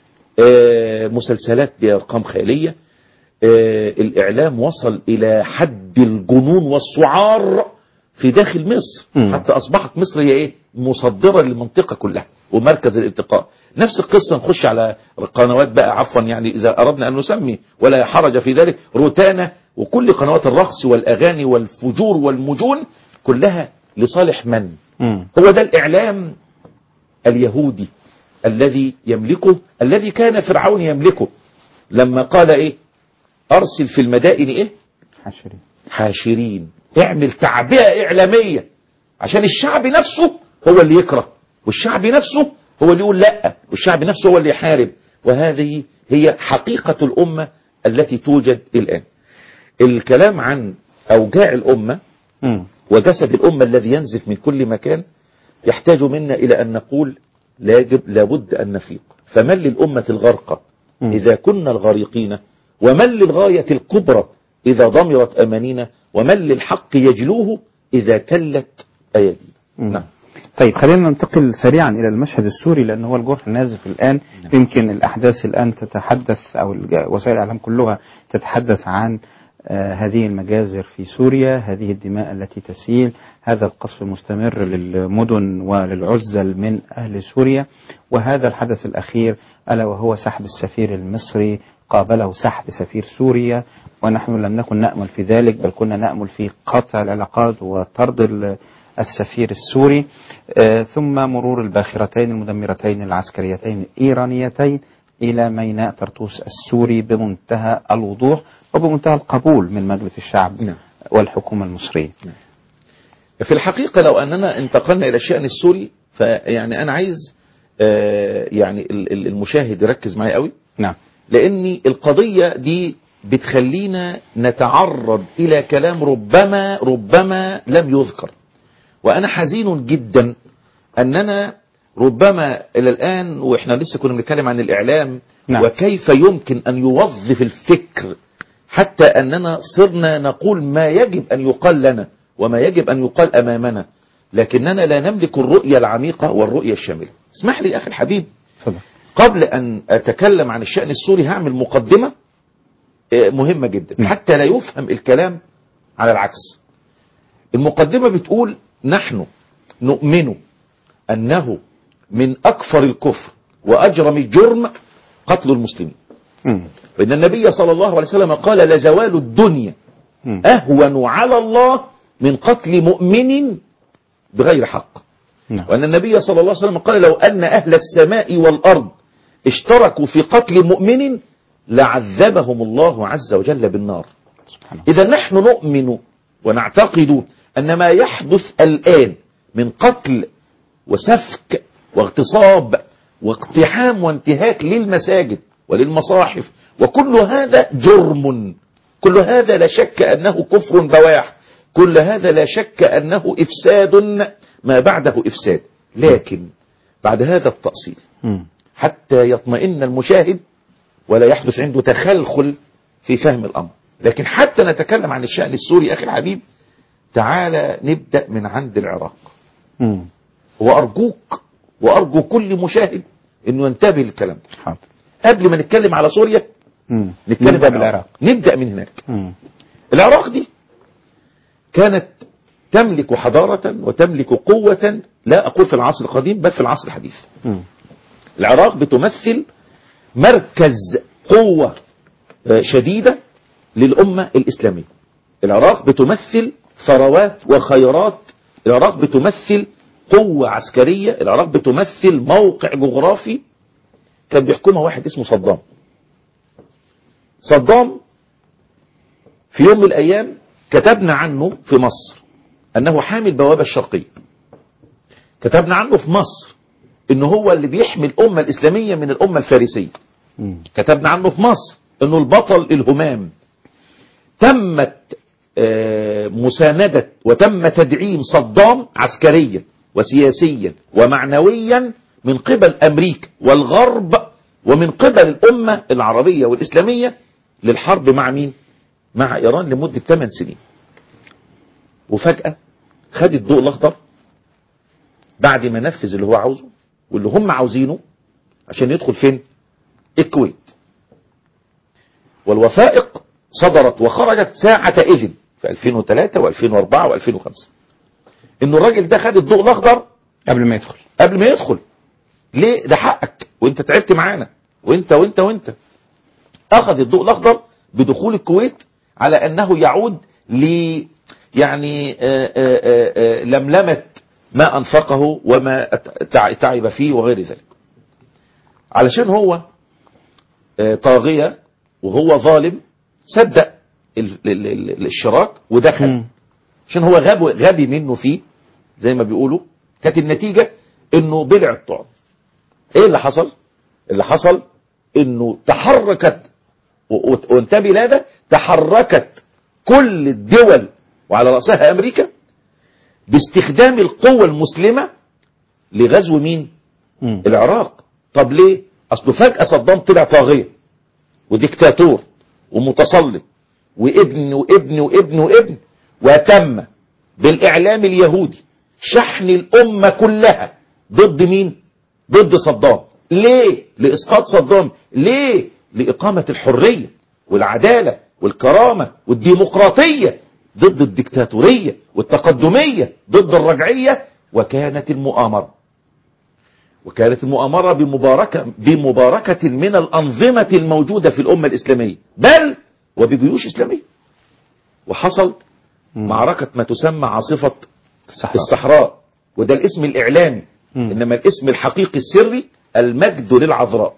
آه مسلسلات بأرقام خيالية آه الإعلام وصل إلى حد الجنون والسعار في داخل مصر مم. حتى أصبحت مصر هي إيه مصدرة للمنطقة كلها ومركز الالتقاء نفس القصة نخش على قنوات بقى عفوا يعني إذا أردنا أن نسمي ولا حرج في ذلك روتانا وكل قنوات الرقص والأغاني والفجور والمجون كلها لصالح من مم. هو ده الإعلام اليهودي الذي يملكه الذي كان فرعون يملكه لما قال إيه أرسل في المدائن إيه حشري حاشرين اعمل تعبئة إعلامية عشان الشعب نفسه هو اللي يكره والشعب نفسه هو اللي يقول لا والشعب نفسه هو اللي يحارب وهذه هي حقيقة الأمة التي توجد الآن الكلام عن أوجاع الأمة مم. وجسد الأمة الذي ينزف من كل مكان يحتاج منا إلى أن نقول لاجب لابد أن نفيق فمن للأمة الغرقى إذا كنا الغريقين ومن للغاية الكبرى إذا ضمرت أمانينا ومن للحق يجلوه إذا كلت أيدينا نعم طيب خلينا ننتقل سريعا إلى المشهد السوري لأن هو الجرح النازف الآن يمكن الأحداث الآن تتحدث أو الج- وسائل الإعلام كلها تتحدث عن آه، هذه المجازر في سوريا هذه الدماء التي تسيل هذا القصف المستمر للمدن وللعزل من أهل سوريا وهذا الحدث الأخير ألا وهو سحب السفير المصري قابله سحب سفير سوريا ونحن لم نكن نأمل في ذلك بل كنا نأمل في قطع العلاقات وطرد ال- السفير السوري آه، ثم مرور الباخرتين المدمرتين العسكريتين الإيرانيتين إلى ميناء طرطوس السوري بمنتهى الوضوح وبمنتهى القبول من مجلس الشعب والحكومة المصرية في الحقيقة لو أننا انتقلنا إلى الشأن السوري فيعني أنا عايز آه، يعني ال- ال- المشاهد يركز معايا قوي نعم لأن القضية دي بتخلينا نتعرض إلى كلام ربما ربما لم يذكر وأنا حزين جدا أننا ربما إلى الآن وإحنا لسه كنا بنتكلم عن الإعلام نعم. وكيف يمكن أن يوظف الفكر حتى أننا صرنا نقول ما يجب أن يقال لنا وما يجب أن يقال أمامنا لكننا لا نملك الرؤية العميقة والرؤية الشاملة اسمح لي أخي الحبيب تفضل قبل أن أتكلم عن الشأن السوري هعمل مقدمة آه، مهمة جدا حتى لا يفهم الكلام على العكس المقدمة بتقول نحن نؤمن أنه من أكفر الكفر وأجرم الجرم قتل المسلمين وإن النبي صلى الله عليه وسلم قال لزوال الدنيا أهون على الله من قتل مؤمن بغير حق وأن النبي صلى الله عليه وسلم قال لو أن أهل السماء والأرض اشتركوا في قتل مؤمن لعذبهم الله عز وجل بالنار إذا نحن نؤمن ونعتقد أن ما يحدث الآن من قتل وسفك واغتصاب واقتحام وانتهاك للمساجد وللمصاحف وكل هذا جرم كل هذا لا شك أنه كفر بواح كل هذا لا شك أنه إفساد ما بعده إفساد لكن بعد هذا التأصيل حتى يطمئن المشاهد ولا يحدث عنده تخلخل في فهم الأمر لكن حتى نتكلم عن الشأن السوري أخي الحبيب تعالى نبدأ من عند العراق وأرجوك وأرجو كل مشاهد أنه ينتبه للكلام حاضر قبل ما نتكلم على سوريا نتكلم نبدأ عن بالعراق. نبدأ من هناك العراق دي كانت تملك حضارة وتملك قوة لا أقول في العصر القديم بل في العصر الحديث العراق بتمثل مركز قوة آه، شديدة للأمة الإسلامية العراق بتمثل ثروات وخيرات العراق بتمثل قوة عسكرية العراق بتمثل موقع جغرافي كان بيحكمها واحد اسمه صدام صدام في يوم من الأيام كتبنا عنه في مصر أنه حامي البوابة الشرقية كتبنا عنه في مصر أنه هو اللي بيحمي الأمة الإسلامية من الأمة الفارسية كتبنا عنه في مصر أنه البطل الهمام تمت آه، مساندة وتم تدعيم صدام عسكريا وسياسيا ومعنويا من قبل أمريكا والغرب ومن قبل الأمة العربية والإسلامية للحرب مع مين؟ مع إيران لمدة 8 سنين وفجأة خد الضوء الأخضر بعد ما نفذ اللي هو عاوزه واللي هم عاوزينه عشان يدخل فين؟ الكويت والوثائق صدرت وخرجت ساعة إذن في 2003 و2004 و2005 إنه الراجل ده خد الضوء الأخضر قبل ما يدخل قبل ما يدخل ليه ده حقك وانت تعبت معانا وانت وانت وانت اخذ الضوء الاخضر بدخول الكويت على انه يعود ل يعني آه، آه، آه، آه، لملمة ما انفقه وما تع- تعب فيه وغير ذلك علشان هو آه، طاغية وهو ظالم صدق ال- ال- ال- الاشتراك ودخل عشان هو غبي غبي منه فيه زي ما بيقولوا كانت النتيجة انه بلع الطعم ايه اللي حصل اللي حصل انه تحركت و- و- وانتبه لهذا تحركت كل الدول وعلى رأسها امريكا باستخدام القوة المسلمة لغزو مين العراق طب ليه اصله فجأة صدام طلع طاغية وديكتاتور ومتسلط وابن وابن وابن وابن وتم بالاعلام اليهودي شحن الامة كلها ضد مين ضد صدام ليه لاسقاط صدام ليه لاقامة الحرية والعدالة والكرامة والديمقراطية ضد الدكتاتورية والتقدمية ضد الرجعية وكانت المؤامرة وكانت المؤامرة بمباركة, بمباركة من الأنظمة الموجودة في الأمة الإسلامية بل وبجيوش إسلامية وحصل معركة ما تسمى عاصفة الصحراء, الصحراء وده الاسم الإعلامي إنما الاسم الحقيقي السري المجد للعذراء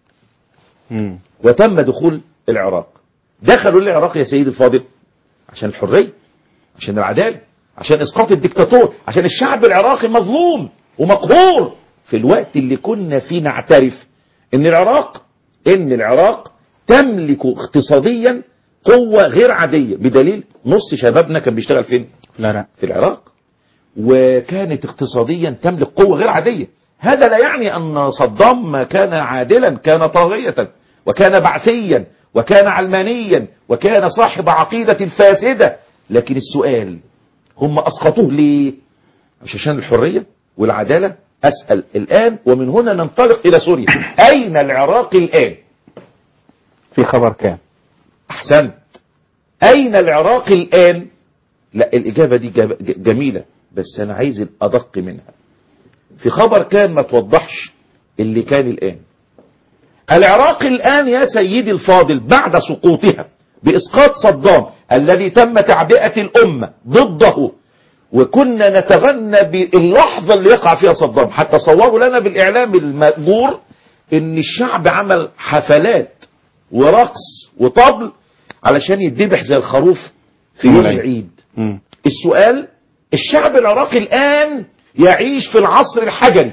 وتم دخول العراق دخلوا العراق يا سيدي الفاضل عشان الحرية عشان العدالة عشان إسقاط الدكتاتور عشان الشعب العراقي مظلوم ومقهور في الوقت اللي كنا فيه نعترف ان العراق ان العراق تملك اقتصاديا قوة غير عادية بدليل نص شبابنا كان بيشتغل فين لا لا في العراق وكانت اقتصاديا تملك قوة غير عادية هذا لا يعني أن صدام كان عادلا كان طاغية وكان بعثيا وكان علمانيا وكان صاحب عقيدة فاسدة لكن السؤال هم أسقطوه ليه مش عشان الحرية والعدالة أسأل الآن ومن هنا ننطلق إلى سوريا أين العراق الآن في خبر كام أحسنت أين العراق الآن لا الإجابة دي جاب- ج- جميلة بس أنا عايز الأدق منها في خبر كان ما توضحش اللي كان الآن العراق الآن يا سيدي الفاضل بعد سقوطها بإسقاط صدام الذي تم تعبئة الأمة ضده وكنا نتغنى باللحظة اللي يقع فيها صدام حتى صوروا لنا بالإعلام المأجور إن الشعب عمل حفلات ورقص وطبل علشان يتذبح زي الخروف في يوم العيد. العيد مم. السؤال الشعب العراقي الآن يعيش في العصر الحجري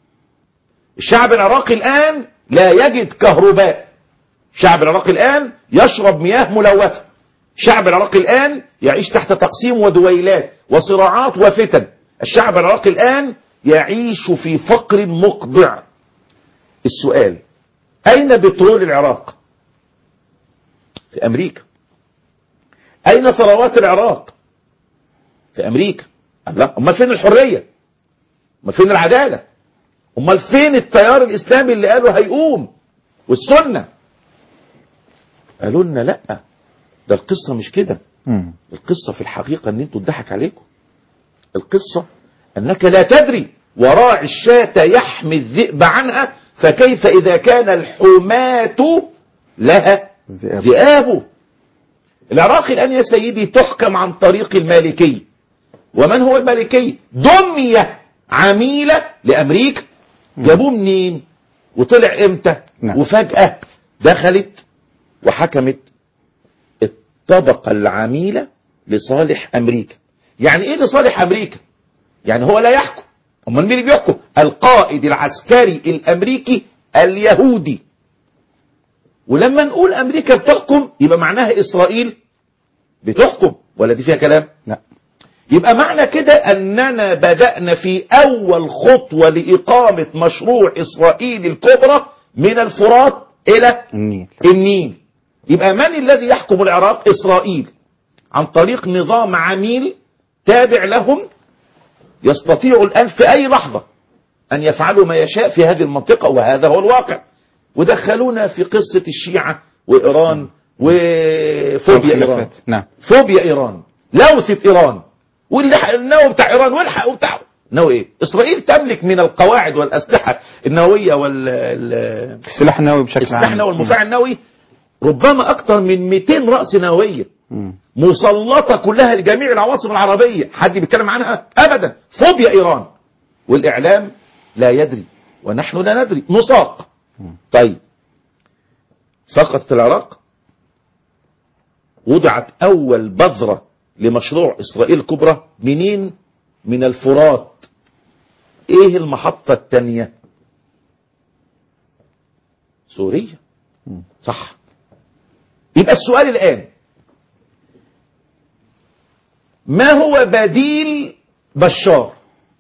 الشعب العراقي الآن لا يجد كهرباء الشعب العراقي الآن يشرب مياه ملوثة الشعب العراقي الآن يعيش تحت تقسيم ودويلات وصراعات وفتن الشعب العراقي الآن يعيش في فقر مقضع السؤال أين بترول العراق في أمريكا أين ثروات العراق في أمريكا الله أمال فين الحرية أمال فين العدالة أمال فين التيار الإسلامي اللي قالوا هيقوم والسنة قالوا لنا لا ده القصة مش كده مم. القصة في الحقيقة ان انتوا اتضحك عليكم القصة انك لا تدري وراعي الشاة يحمي الذئب عنها فكيف اذا كان الحماة لها ذئاب. ذئاب العراق الان يا سيدي تحكم عن طريق المالكي ومن هو المالكي دمية عميلة لامريكا جابوه منين وطلع امتى نعم. وفجأة دخلت وحكمت الطبقة العميلة لصالح أمريكا يعني إيه لصالح أمريكا يعني هو لا يحكم أمال مين اللي بيحكم القائد العسكري الأمريكي اليهودي ولما نقول أمريكا بتحكم يبقى معناها إسرائيل بتحكم ولا دي فيها كلام لا يبقى معنى كده أننا بدأنا في أول خطوة لإقامة مشروع إسرائيل الكبرى من الفرات إلى النيل النيل يبقى من الذي يحكم العراق إسرائيل عن طريق نظام عميل تابع لهم يستطيع الآن في أي لحظة أن يفعلوا ما يشاء في هذه المنطقة وهذا هو الواقع ودخلونا في قصة الشيعة وإيران وفوبيا إيران والخلافات. نعم فوبيا إيران لوثة إيران والنووي بتاع إيران والحق وبتاع نووي إيه إسرائيل تملك من القواعد والأسلحة النووية وال ال- السلاح النووي بشكل السلاح عام النووي والمفاعل النووي ربما أكثر من 200 رأس نووية مم. مسلطة كلها لجميع العواصم العربية حد بيتكلم عنها أبدا فوبيا إيران والإعلام لا يدري ونحن لا ندري نساق طيب سقطت العراق وضعت أول بذرة لمشروع إسرائيل الكبرى منين من الفرات إيه المحطة الثانية سوريا صح يبقى السؤال الآن ما هو بديل بشار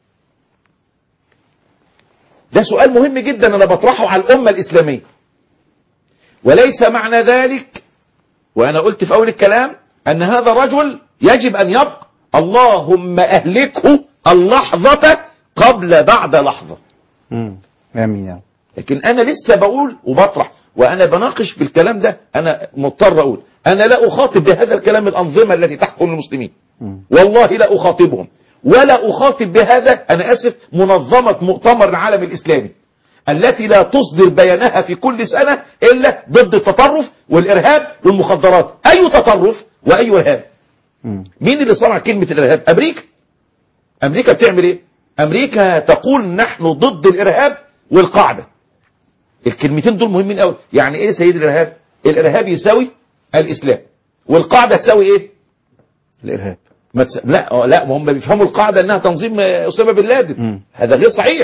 ده سؤال مهم جدا أنا بطرحه على الأمة الإسلامية وليس معنى ذلك وأنا قلت في أول الكلام أن هذا الرجل يجب أن يبقى اللهم أهلكه اللحظة قبل بعد لحظة مم. آمين يا رب. لكن أنا لسه بقول وبطرح وأنا بناقش بالكلام ده أنا مضطر أقول أنا لا أخاطب بهذا الكلام الأنظمة التي تحكم المسلمين مم. والله لا أخاطبهم ولا أخاطب بهذا أنا أسف منظمة مؤتمر العالم الإسلامي التي لا تصدر بيانها في كل سنة إلا ضد التطرف والإرهاب والمخدرات أي تطرف وأي إرهاب مم. مين اللي صنع كلمة الإرهاب أمريكا أمريكا بتعمل إيه أمريكا تقول نحن ضد الإرهاب والقاعدة الكلمتين دول مهمين قوي يعني إيه سيد الإرهاب الإرهاب يساوي الإسلام والقاعدة تساوي إيه الإرهاب ما تس... لا آه، لا ما هم بيفهموا القاعدة انها تنظيم آه، اسامه بن لادن مم. هذا غير صحيح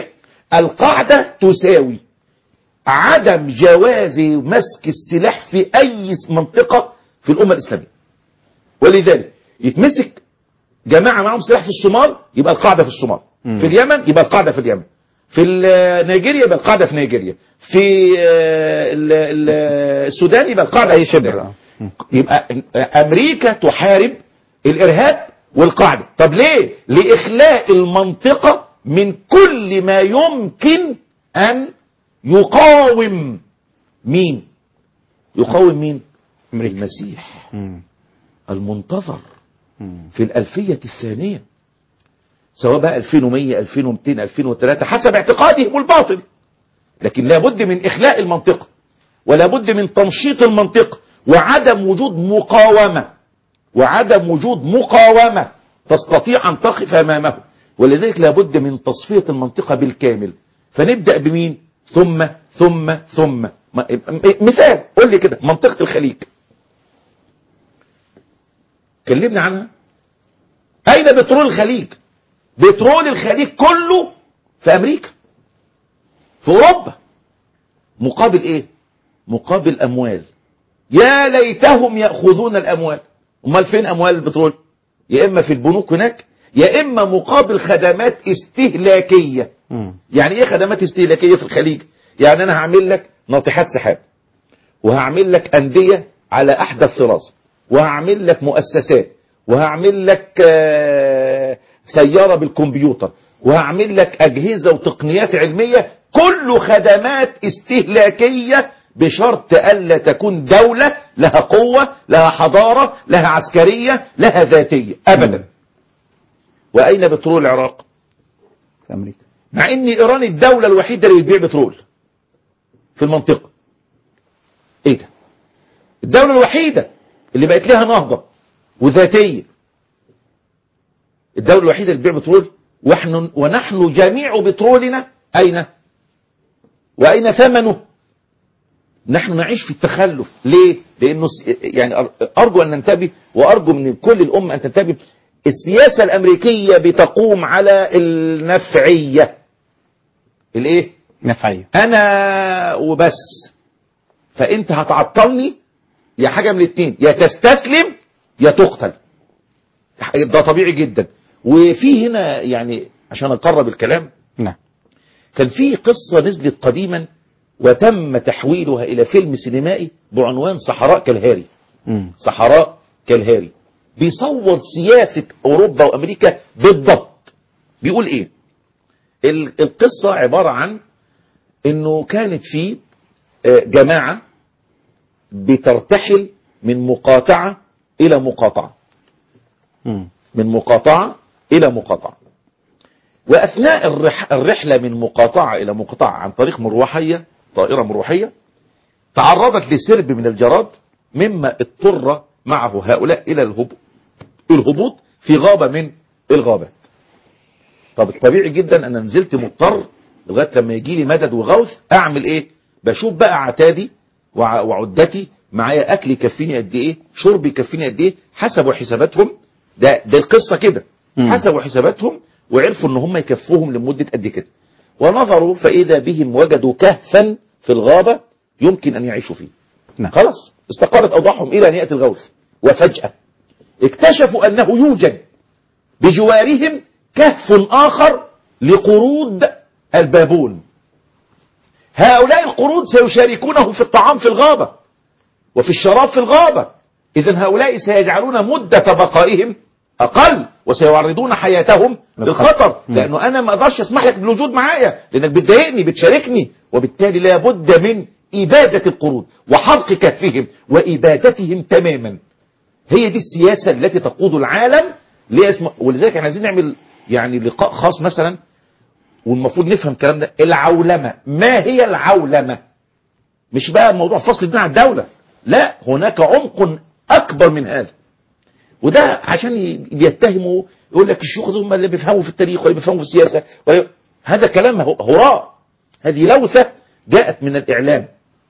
القاعدة تساوي عدم جواز مسك السلاح في أي منطقة في الأمة الإسلامية ولذلك يتمسك جماعة معهم سلاح في الصومال يبقى القاعدة في الصومال في اليمن يبقى القاعدة في اليمن في ال- نيجيريا يبقى القاعدة في نيجيريا في آه، ال- ال- السودان يبقى القاعدة في السودان يبقى أمريكا تحارب الإرهاب والقاعدة طب ليه لإخلاء المنطقة من كل ما يمكن أن يقاوم مين يقاوم مين المسيح المنتظر في الألفية الثانية سواء بقى 2100 2200 2003 حسب اعتقادهم الباطل لكن لابد من إخلاء المنطقة ولا بد من تنشيط المنطقة وعدم وجود مقاومة وعدم وجود مقاومة تستطيع أن تقف أمامه ولذلك لابد من تصفية المنطقة بالكامل فنبدأ بمين ثم ثم ثم م- م- مثال قول لي كده منطقة الخليج كلمنا عنها أين بترول الخليج بترول الخليج كله في أمريكا في أوروبا مقابل إيه مقابل أموال يا ليتهم يأخذون الأموال أمال فين أموال البترول يا إما في البنوك هناك يا إما مقابل خدمات استهلاكية يعني إيه خدمات استهلاكية في الخليج يعني أنا هعمل لك ناطحات سحاب وهعمل لك أندية على أحدث طراز وهعمل لك مؤسسات وهعمل لك آه، سيارة بالكمبيوتر وهعمل لك أجهزة وتقنيات علمية كل خدمات استهلاكية بشرط ألا تكون دولة لها قوة لها حضارة لها عسكرية لها ذاتية أبدا وأين بترول العراق في أمريكا مع ان ايران الدولة الوحيدة اللي بتبيع بترول في المنطقة ايه ده الدولة الوحيدة اللي بقت لها نهضة وذاتية الدولة الوحيدة اللي بتبيع بترول ونحن, ونحن جميع بترولنا اين واين ثمنه نحن نعيش في التخلف ليه لانه س- يعني أر- ارجو ان ننتبه وارجو من كل الامه ان تنتبه السياسه الامريكيه بتقوم على النفعيه الايه نفعية انا وبس فانت هتعطلني يا حاجه من الاثنين يا تستسلم يا تقتل ده طبيعي جدا وفي هنا يعني عشان اقرب الكلام نعم كان في قصة نزلت قديما وتم تحويلها إلى فيلم سينمائي بعنوان صحراء كالهاري صحراء كالهاري بيصور سياسة أوروبا وأمريكا بالضبط بيقول إيه ال- القصة عبارة عن إنه كانت في آه، جماعة بترتحل من مقاطعة إلى مقاطعة من مقاطعة إلى مقاطعة وأثناء الرح الرحلة من مقاطعة إلى مقاطعة عن طريق مروحية طائرة مروحية تعرضت لسرب من الجراد مما اضطر معه هؤلاء إلى الهبوط, الهبوط في غابة من الغابات طب الطبيعي جدا أنا نزلت مضطر لغاية لما يجي لي مدد وغوث أعمل إيه بشوف بقى عتادي وع- وعدتي معايا أكل يكفيني قد إيه شرب يكفيني قد إيه حسبوا حساباتهم ده ده القصة كده حسبوا حساباتهم وعرفوا ان هم يكفوهم لمدة قد كده ونظروا فإذا بهم وجدوا كهفا في الغابة يمكن أن يعيشوا فيه نعم. خلاص استقرت أوضاعهم إلى أن يأتي الغوث وفجأة اكتشفوا أنه يوجد بجوارهم كهف آخر لقرود البابون هؤلاء القرود سيشاركونه في الطعام في الغابة وفي الشراب في الغابة إذا هؤلاء سيجعلون مدة بقائهم أقل وسيعرضون حياتهم للخطر لأنه أنا ما أقدرش أسمح لك بالوجود معايا لأنك بتضايقني بتشاركني وبالتالي لابد من إبادة القرود وحرق كهفهم وإبادتهم تماما هي دي السياسة التي تقود العالم لاسم ولذلك احنا عايزين نعمل يعني لقاء خاص مثلا والمفروض نفهم الكلام ده العولمة ما هي العولمة مش بقى الموضوع فصل الدين عن الدولة لا هناك عمق أكبر من هذا وده عشان ي- يتهموا يقول لك الشيوخ دول هم اللي بيفهموا في التاريخ ولا بيفهموا في السياسة ولا هذا كلام هو- هراء هذه لوثة جاءت من الإعلام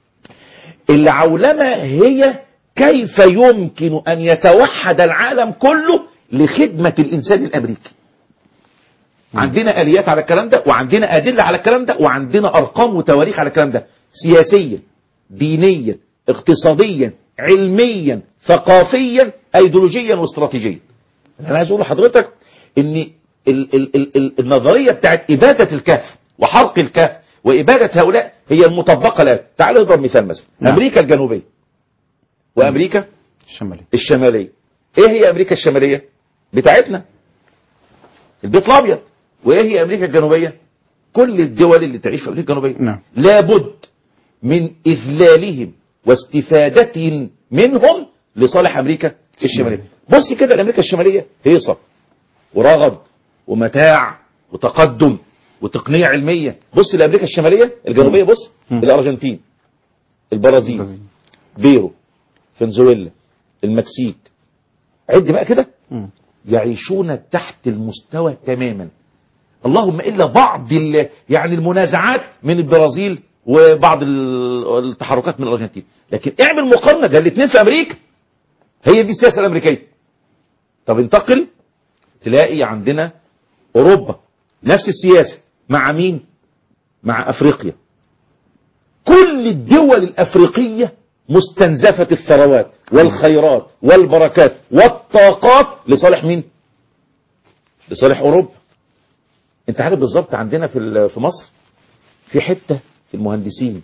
العولمة هي كيف يمكن أن يتوحد العالم كله لخدمة الإنسان الأمريكي عندنا اليات على الكلام ده وعندنا ادله على الكلام ده وعندنا ارقام وتواريخ على الكلام ده سياسيا دينيا اقتصاديا علميا ثقافيا ايديولوجيا واستراتيجيا انا عايز اقول لحضرتك ان ال ال ال ال النظريه بتاعت اباده الكهف وحرق الكهف واباده هؤلاء هي المطبقه الان تعال نضرب مثال مثلا نعم. امريكا الجنوبيه وامريكا الشمالية الشماليه ايه هي امريكا الشماليه بتاعتنا البيت الابيض وايه هي امريكا الجنوبيه كل الدول اللي تعيش في امريكا الجنوبيه نعم. لابد من اذلالهم واستفادتهم منهم لصالح امريكا الشماليه بص كده الامريكا الشماليه هيصه ورغد ومتاع وتقدم وتقنيه علميه بص لامريكا الشماليه الجنوبيه بص الارجنتين البرازيل بيرو فنزويلا المكسيك عد بقى كده يعيشون تحت المستوى تماما اللهم الا بعض ال- يعني المنازعات من البرازيل وبعض ال- التحركات من الارجنتين لكن اعمل مقارنه ده الاثنين في امريكا هي دي السياسه الامريكيه طب انتقل تلاقي عندنا اوروبا نفس السياسه مع مين مع افريقيا كل الدول الافريقيه مستنزفه الثروات والخيرات والبركات والطاقات لصالح مين لصالح اوروبا انت عارف بالظبط عندنا في ال- في مصر في حته في المهندسين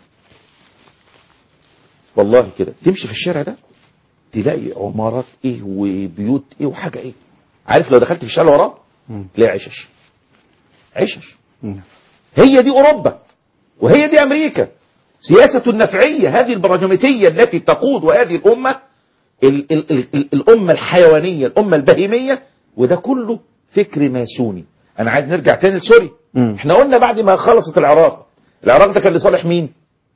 والله كده تمشي في الشارع ده تلاقي عمارات ايه وبيوت ايه وحاجه ايه عارف لو دخلت في الشارع اللي وراه تلاقي عشش عشش هي دي اوروبا وهي دي امريكا سياسة النفعية هذه البراجماتية التي تقود وهذه الأمة ال ال ال ال الأمة الحيوانية الأمة البهيمية وده كله فكر ماسوني أنا عايز نرجع تاني لسوريا احنا قلنا بعد ما خلصت العراق العراق ده كان لصالح مين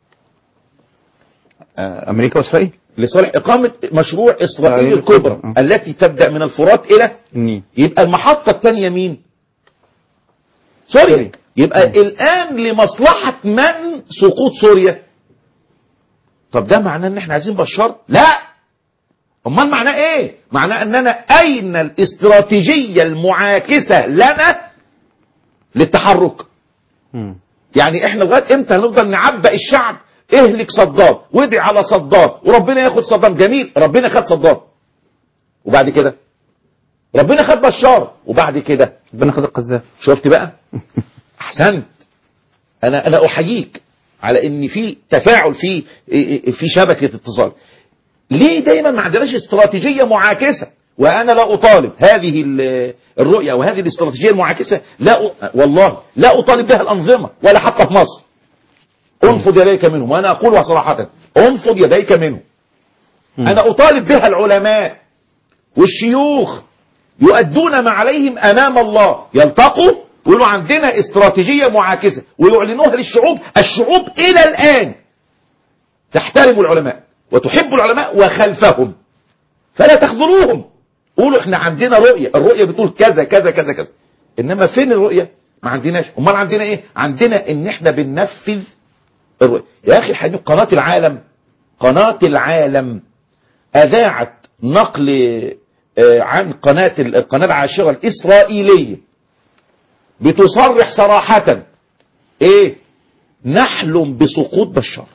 أمريكا وإسرائيل لصالح إقامة مشروع إسرائيل إسرائيل الكبرى الكبرى. التي تبدأ من الفرات إلى النيل يبقى المحطة الثانية مين سوريا يبقى الآن لمصلحة من سقوط سوريا طب ده معناه ان احنا عايزين بشار لا امال معناه ايه معناه اننا اين الاستراتيجية المعاكسة لنا للتحرك يعني احنا لغايه امتى هنفضل نعبأ الشعب اهلك صدام وادعي على صدام وربنا ياخد صدام جميل ربنا خد صدام وبعد كده ربنا خد بشار وبعد كده ربنا خد القذاف شفت بقى احسنت انا انا احييك على ان في تفاعل في في شبكه اتصال ليه دايما ما عندناش استراتيجيه معاكسه وانا لا اطالب هذه ال- الرؤيه وهذه الاستراتيجيه المعاكسه لا أ... والله لا اطالب بها الانظمه ولا حتى في مصر انفض يديك منهم وانا اقولها صراحه انفض يديك منهم انا اطالب بها العلماء والشيوخ يؤدون ما عليهم امام الله يلتقوا ويقولوا عندنا استراتيجيه معاكسه ويعلنوها للشعوب الشعوب الى الان تحترم العلماء وتحب العلماء وخلفهم فلا تخذلوهم قولوا احنا عندنا رؤيه الرؤيه بتقول كذا كذا كذا كذا انما فين الرؤيه ما عندناش امال عندنا ايه عندنا ان احنا بننفذ الرؤيه يا اخي الحبيب قناه العالم قناه العالم اذاعت نقل آه، عن قناه ال- القناه العاشره الاسرائيليه بتصرح صراحه ايه نحلم بسقوط بشار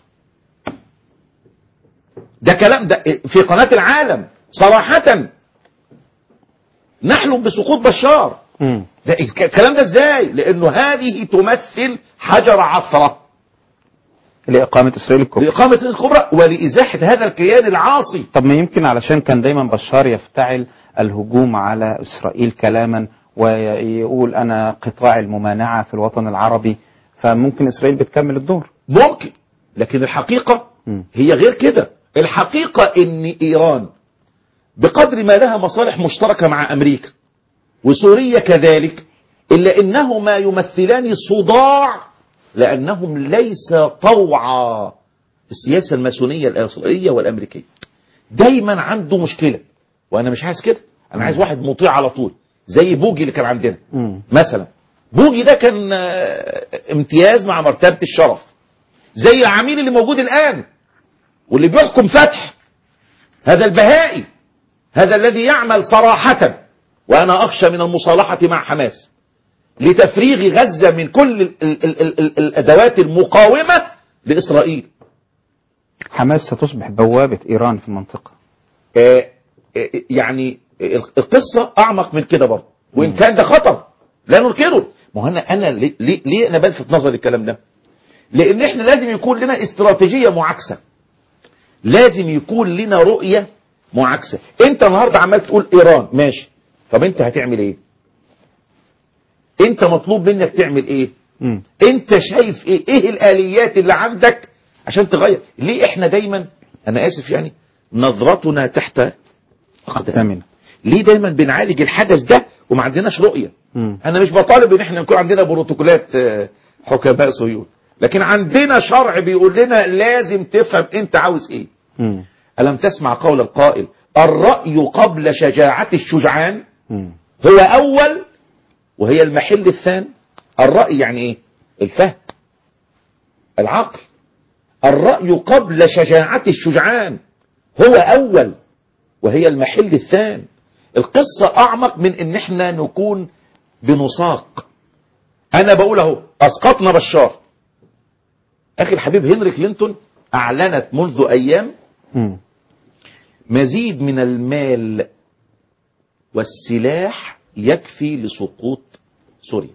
ده كلام ده في قناة العالم صراحة نحلم بسقوط بشار ده الكلام ده ازاي لانه هذه تمثل حجر عثرة لإقامة إسرائيل الكبرى لإقامة إسرائيل الكبرى ولإزاحة هذا الكيان العاصي طب ما يمكن علشان كان دايما بشار يفتعل الهجوم على إسرائيل كلاما ويقول أنا قطاع الممانعة في الوطن العربي فممكن إسرائيل بتكمل الدور ممكن لكن الحقيقة هي غير كده الحقيقة ان ايران بقدر ما لها مصالح مشتركة مع امريكا وسوريا كذلك الا انهما يمثلان صداع لانهم ليس طوع السياسة الماسونية الاسرائيلية والامريكية دايما عنده مشكلة وانا مش عايز كده انا عايز واحد مطيع على طول زي بوجي اللي كان عندنا مثلا بوجي ده كان آه، امتياز مع مرتبة الشرف زي العميل اللي موجود الآن واللي بيحكم فتح هذا البهائي هذا الذي يعمل صراحة وأنا أخشى من المصالحة مع حماس لتفريغ غزة من كل ال ال ال ال ال الأدوات المقاومة لإسرائيل حماس ستصبح بوابة إيران في المنطقة آه، آه، يعني القصة أعمق من كده برضه وإن كان ده خطر لا ننكره ما هو أنا أنا ليه, ليه, ليه أنا بلفت نظري الكلام ده لأن إحنا لازم يكون لنا استراتيجية معاكسة لازم يكون لنا رؤية معاكسة أنت النهاردة عمال تقول إيران ماشي طب أنت هتعمل إيه أنت مطلوب منك تعمل إيه مم. أنت شايف إيه إيه الآليات اللي عندك عشان تغير ليه إحنا دايما أنا آسف يعني نظرتنا تحت أقدامنا ليه دايما بنعالج الحدث ده وما عندناش رؤية مم. انا مش بطالب ان احنا يكون عندنا بروتوكولات آه، حكماء صهيون لكن عندنا شرع بيقول لنا لازم تفهم انت عاوز ايه مم. ألم تسمع قول القائل الرأي قبل شجاعة الشجعان مم. هو أول وهي المحل الثاني الرأي يعني إيه الفهم العقل الرأي قبل شجاعة الشجعان هو أول وهي المحل الثاني القصة أعمق من إن إحنا نكون بنساق أنا بقول أهو أسقطنا بشار أخي الحبيب هنري كلينتون أعلنت منذ أيام مم. مزيد من المال والسلاح يكفي لسقوط سوريا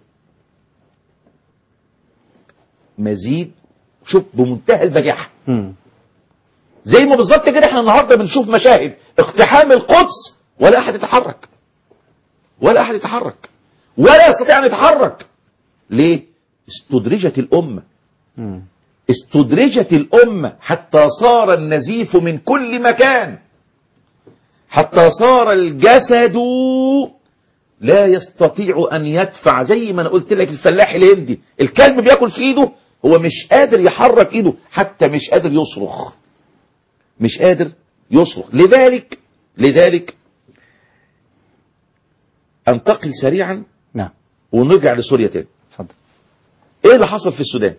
مزيد شوف بمنتهى البجاحة مم. زي ما بالظبط كده احنا النهارده بنشوف مشاهد اقتحام القدس ولا احد يتحرك ولا احد يتحرك ولا يستطيع ان يتحرك ليه استدرجت الامه مم. استدرجت الأمة حتى صار النزيف من كل مكان حتى صار الجسد لا يستطيع أن يدفع زي ما أنا قلت لك الفلاح الهندي الكلب بياكل في إيده هو مش قادر يحرك إيده حتى مش قادر يصرخ مش قادر يصرخ لذلك لذلك انتقل سريعا نعم ونرجع لسوريا تاني اتفضل ايه اللي حصل في السودان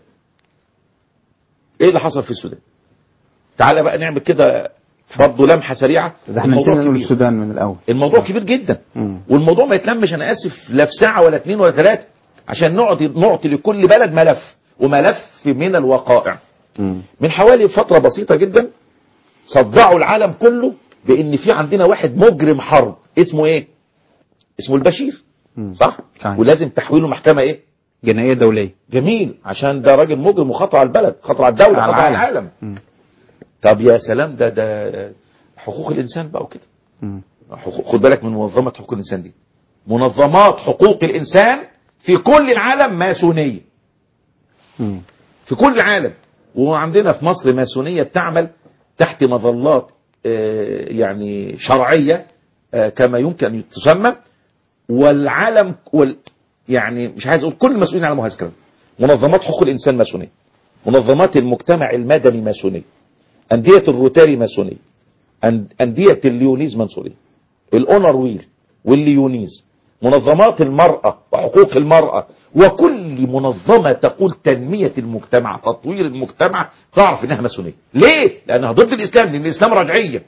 ايه اللي حصل في السودان تعالى بقى نعمل كده برضه لمحه سريعه ده احنا الموضوع نسينا نقول كبير. السودان من الأول الموضوع كبير جدا مم. والموضوع ما يتلمش انا اسف لا في ساعه ولا اتنين ولا ثلاثه عشان نعطي نعطي لكل بلد ملف وملف من الوقائع مم. من حوالي فتره بسيطه جدا صدعوا العالم كله بان في عندنا واحد مجرم حرب اسمه ايه اسمه البشير مم. صح صحيح. ولازم تحويله محكمه ايه جنائية دولية جميل عشان ده راجل مجرم وخطر على البلد خطر على الدوله على خطر على العالم. العالم مم. طب يا سلام ده ده حقوق الانسان بقى وكده مم. حقوق- خد بالك من منظمه حقوق الانسان دي منظمات حقوق الانسان في كل العالم ماسونيه مم. في كل العالم وعندنا في مصر ماسونيه بتعمل تحت مظلات آه، يعني شرعيه آه، كما يمكن ان تسمى والعالم وال يعني مش عايز اقول كل المسؤولين على هذا الكلام منظمات حقوق الانسان ماسونيه منظمات المجتمع المدني ماسونيه انديه الروتاري ماسونيه أن- انديه الليونيز ماسونيه الاونر ويل والليونيز منظمات المرأة وحقوق المرأة وكل منظمة تقول تنمية المجتمع تطوير المجتمع تعرف انها ماسونية ليه؟ لانها ضد الاسلام لان الاسلام رجعية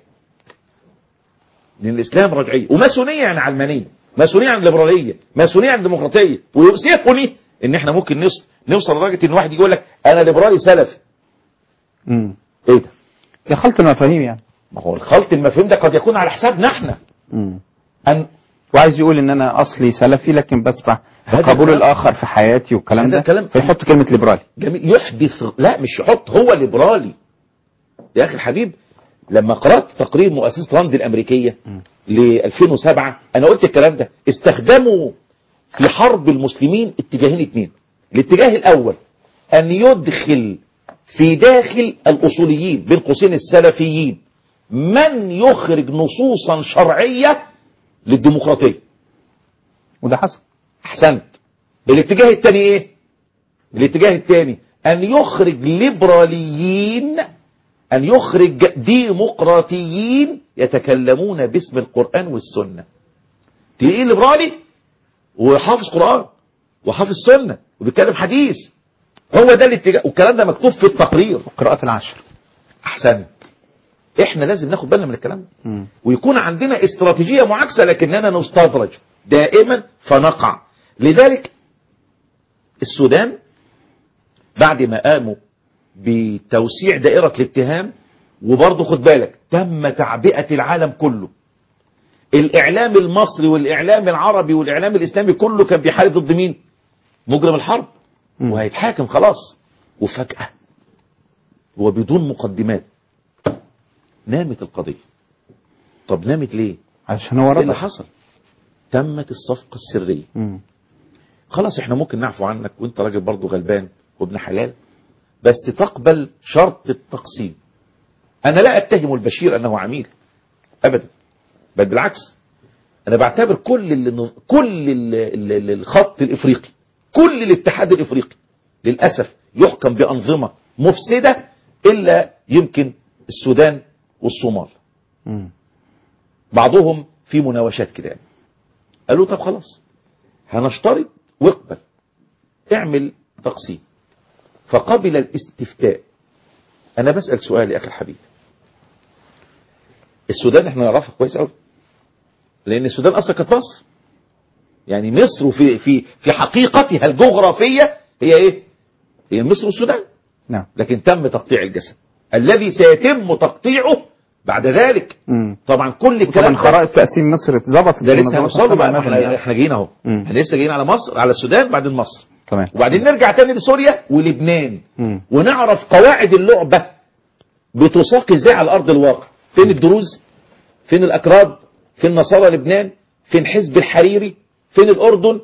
لان الاسلام رجعية وماسونية يعني علمانية ماسونية يعني ليبرالية ماسونية يعني ديمقراطية ويؤسفني ان احنا ممكن نوصل نوصل لدرجة ان واحد يقول لك انا ليبرالي سلفي مم. ايه ده؟ يا خلط المفاهيم يعني ما هو الخلط المفهوم ده قد يكون على حسابنا احنا مم. أن وعايز يقول ان انا اصلي سلفي لكن بسمع هذا قبول الكلام- الاخر في حياتي والكلام هذا ده الكلام- فيحط كلمة ليبرالي جميل يحدث لا مش يحط هو ليبرالي يا اخي الحبيب لما قرات تقرير مؤسسه راند الامريكيه ل 2007 انا قلت الكلام ده استخدموا في حرب المسلمين اتجاهين اثنين الاتجاه الاول ان يدخل في داخل الاصوليين بين قوسين السلفيين من يخرج نصوصا شرعيه للديمقراطيه وده حصل احسنت الاتجاه الثاني ايه الاتجاه الثاني ان يخرج ليبراليين ان يخرج ديمقراطيين يتكلمون باسم القرآن والسنة تلاقيه ليبرالي وحافظ قرآن وحافظ سنة وبيتكلم حديث هو ده الاتجاه والكلام ده مكتوب في التقرير قراءة العشر احسنت احنا لازم ناخد بالنا من الكلام ده مم. ويكون عندنا استراتيجية معاكسة لكننا نستدرج دائما فنقع لذلك السودان بعد ما قاموا بتوسيع دائرة الاتهام وبرضه خد بالك تم تعبئة العالم كله الإعلام المصري والإعلام العربي والإعلام الإسلامي كله كان بيحارب ضد مين مجرم الحرب وهيتحاكم خلاص وفجأة وبدون مقدمات نامت القضية طب نامت ليه عشان هو ايه اللي رضى حصل تمت الصفقة السرية مم. خلاص احنا ممكن نعفو عنك وانت راجل برضه غلبان وابن حلال بس تقبل شرط التقسيم انا لا اتهم البشير انه عميل ابدا بل بالعكس انا بعتبر كل اللي كل ال- ال- ال- الخط الافريقي كل الاتحاد الافريقي للاسف يحكم بانظمه مفسده الا يمكن السودان والصومال مم. بعضهم في مناوشات كده يعني قالوا طب خلاص هنشترط واقبل اعمل تقسيم فقبل الاستفتاء انا بسأل سؤال يا اخي الحبيب السودان احنا نعرفها كويس قوي لان السودان اصلا كانت مصر يعني مصر في في في حقيقتها الجغرافيه هي ايه هي مصر والسودان نعم لكن تم تقطيع الجسد الذي سيتم تقطيعه بعد ذلك مم. طبعا كل الكلام طبعا خرائط تقسيم مصر اتظبطت ده لسه بمنظمة هنوصله بقى الحكم ما احنا المدني. احنا جايين اهو مم. احنا لسه جايين على مصر على السودان بعدين مصر تمام وبعدين نرجع تاني لسوريا ولبنان مم. ونعرف قواعد اللعبة بتساق ازاي على ارض الواقع فين الدروز فين الاكراد فين نصارى لبنان فين حزب الحريري فين الاردن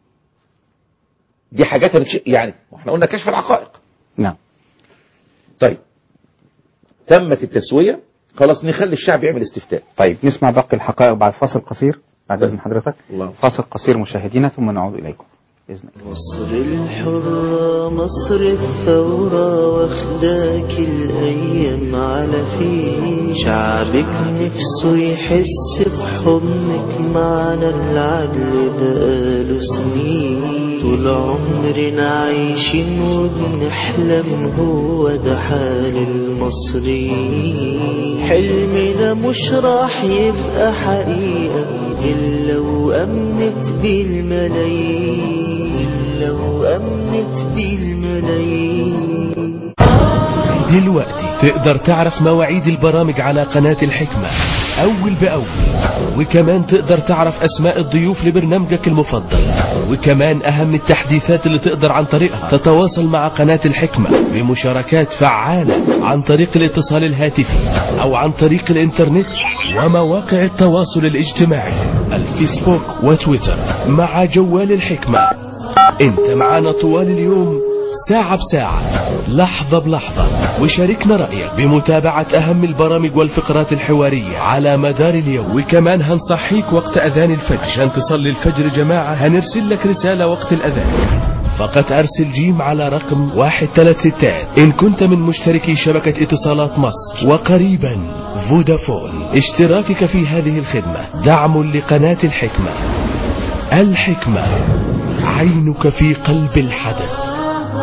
دي حاجات هنكش- يعني احنا قلنا كشف الحقائق نعم طيب تمت التسوية خلاص نخلي الشعب يعمل استفتاء طيب نسمع باقي الحقائق بعد فاصل قصير بعد اذن حضرتك الله. فاصل قصير مشاهدينا ثم نعود اليكم باذن الله مصر الحرة مصر الثورة واخداك الأيام على فيه شعبك نفسه يحس بحضنك معنا العدل بقاله سنين طول عمرنا عايشين وبنحلم هو ده حال المصريين حلمنا مش راح يبقى حقيقة إلا وأمنت بالملايين إلا وأمنت بالملايين دلوقتي تقدر تعرف مواعيد البرامج على قناة الحكمة أول بأول وكمان تقدر تعرف أسماء الضيوف لبرنامجك المفضل وكمان أهم التحديثات اللي تقدر عن طريقها تتواصل مع قناة الحكمة بمشاركات فعالة عن طريق الاتصال الهاتفي أو عن طريق الإنترنت ومواقع التواصل الاجتماعي الفيسبوك وتويتر مع جوال الحكمة انت معانا طوال اليوم ساعة بساعة لحظة بلحظة وشاركنا رأيك بمتابعة أهم البرامج والفقرات الحوارية على مدار اليوم وكمان هنصحيك وقت أذان الفجر عشان تصلي الفجر جماعة هنرسل لك رسالة وقت الأذان فقط أرسل جيم على رقم واحد ثلاث ستات إن كنت من مشتركي شبكة اتصالات مصر وقريبا فودافون اشتراكك في هذه الخدمة دعم لقناة الحكمة الحكمة عينك في قلب الحدث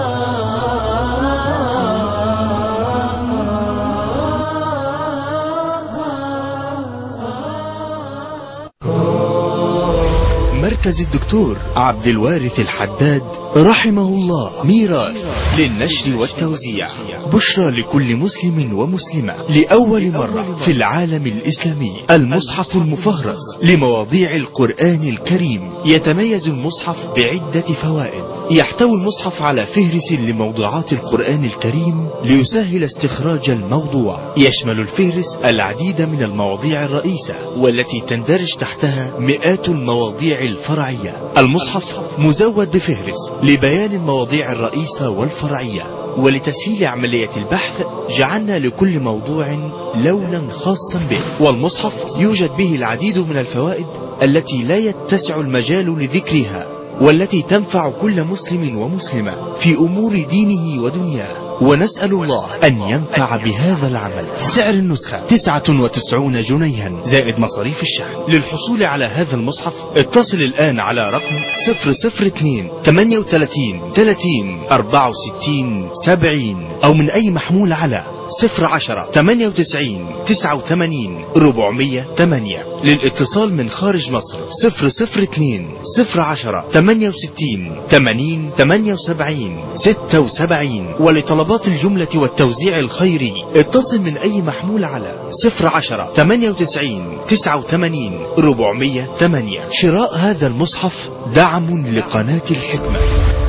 مركز الدكتور عبد الوارث الحداد رحمه الله ميراث للنشر والتوزيع بشرى لكل مسلم ومسلمة لأول مرة في العالم الإسلامي المصحف المفهرس لمواضيع القرآن الكريم يتميز المصحف بعدة فوائد يحتوي المصحف على فهرس لموضوعات القرآن الكريم ليسهل استخراج الموضوع يشمل الفهرس العديد من المواضيع الرئيسة والتي تندرج تحتها مئات المواضيع الفرعية المصحف مزود بفهرس لبيان المواضيع الرئيسة والفرعية ولتسهيل عملية البحث جعلنا لكل موضوع لونا خاصا به والمصحف يوجد به العديد من الفوائد التي لا يتسع المجال لذكرها والتي تنفع كل مسلم ومسلمة في أمور دينه ودنياه ونسأل الله أن ينفع بهذا العمل سعر النسخة 99 جنيها زائد مصاريف الشحن للحصول على هذا المصحف اتصل الآن على رقم 002 38 30 64 70 أو من أي محمول على 010 98 89 408 للاتصال من خارج مصر 002 010 68 80 78 76 ولطلبات الجملة والتوزيع الخيري اتصل من أي محمول على 010 98 89 408 شراء هذا المصحف دعم لقناة الحكمة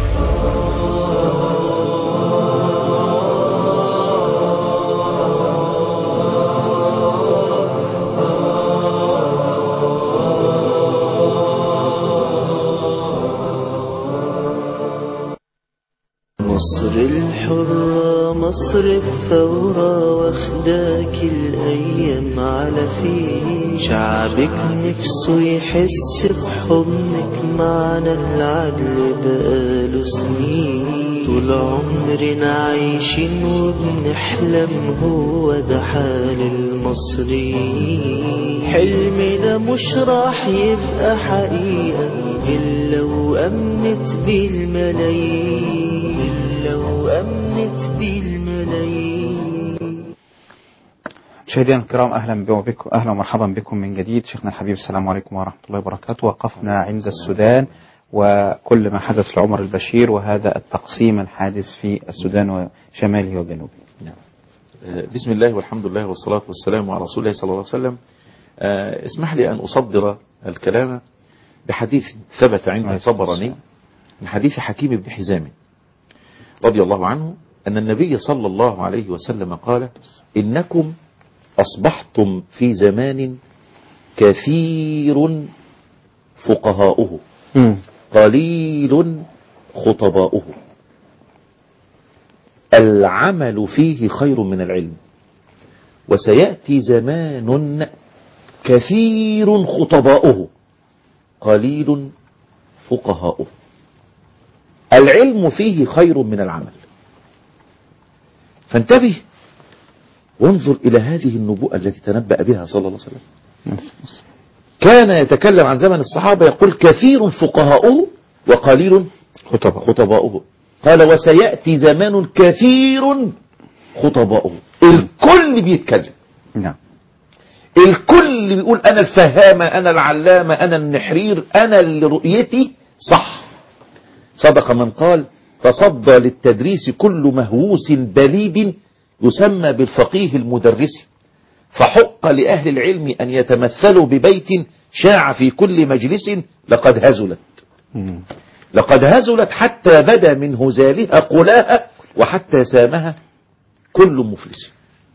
مصر الحرة مصر الثورة واخداك الأيام على فيه شعبك نفسه يحس بحضنك معنا العدل بقاله سنين طول عمرنا عايشين وبنحلم هو ده حال المصريين حلمنا مش راح يبقى حقيقة إلا وأمنت بالملايين إلا وأمنت بالملايين مشاهدينا الكرام اهلا بكم اهلا ومرحبا بكم من جديد شيخنا الحبيب السلام عليكم ورحمه الله وبركاته وقفنا عند السودان وكل ما حدث لعمر البشير وهذا التقسيم الحادث في السودان وشماله وجنوبه بسم الله والحمد لله والصلاة والسلام على رسول الله صلى الله عليه وسلم آه، اسمح لي أن أصدر الكلام بحديث ثبت عند الطبراني من حديث حكيم بن حزام رضي الله عنه أن النبي صلى الله عليه وسلم قال إنكم أصبحتم في زمان كثير فقهاؤه قليل خطباؤه العمل فيه خير من العلم وسيأتي زمان كثير خطباؤه قليل فقهاؤه العلم فيه خير من العمل فانتبه وانظر إلى هذه النبوءة التي تنبأ بها صلى الله عليه وسلم كان يتكلم عن زمن الصحابة يقول كثير فقهاؤه وقليل خطباؤه قال وسيأتي زمان كثير خطباؤه الكل بيتكلم نعم الكل بيقول أنا الفهامة أنا العلامة أنا النحرير أنا اللي رؤيتي صح صدق من قال تصدى للتدريس كل مهووس بليد يسمى بالفقيه المدرس فحق لأهل العلم أن يتمثلوا ببيت شاع في كل مجلس لقد هزلت لقد هزلت حتى بدا من هزالها قلاها وحتى سامها كل مفلس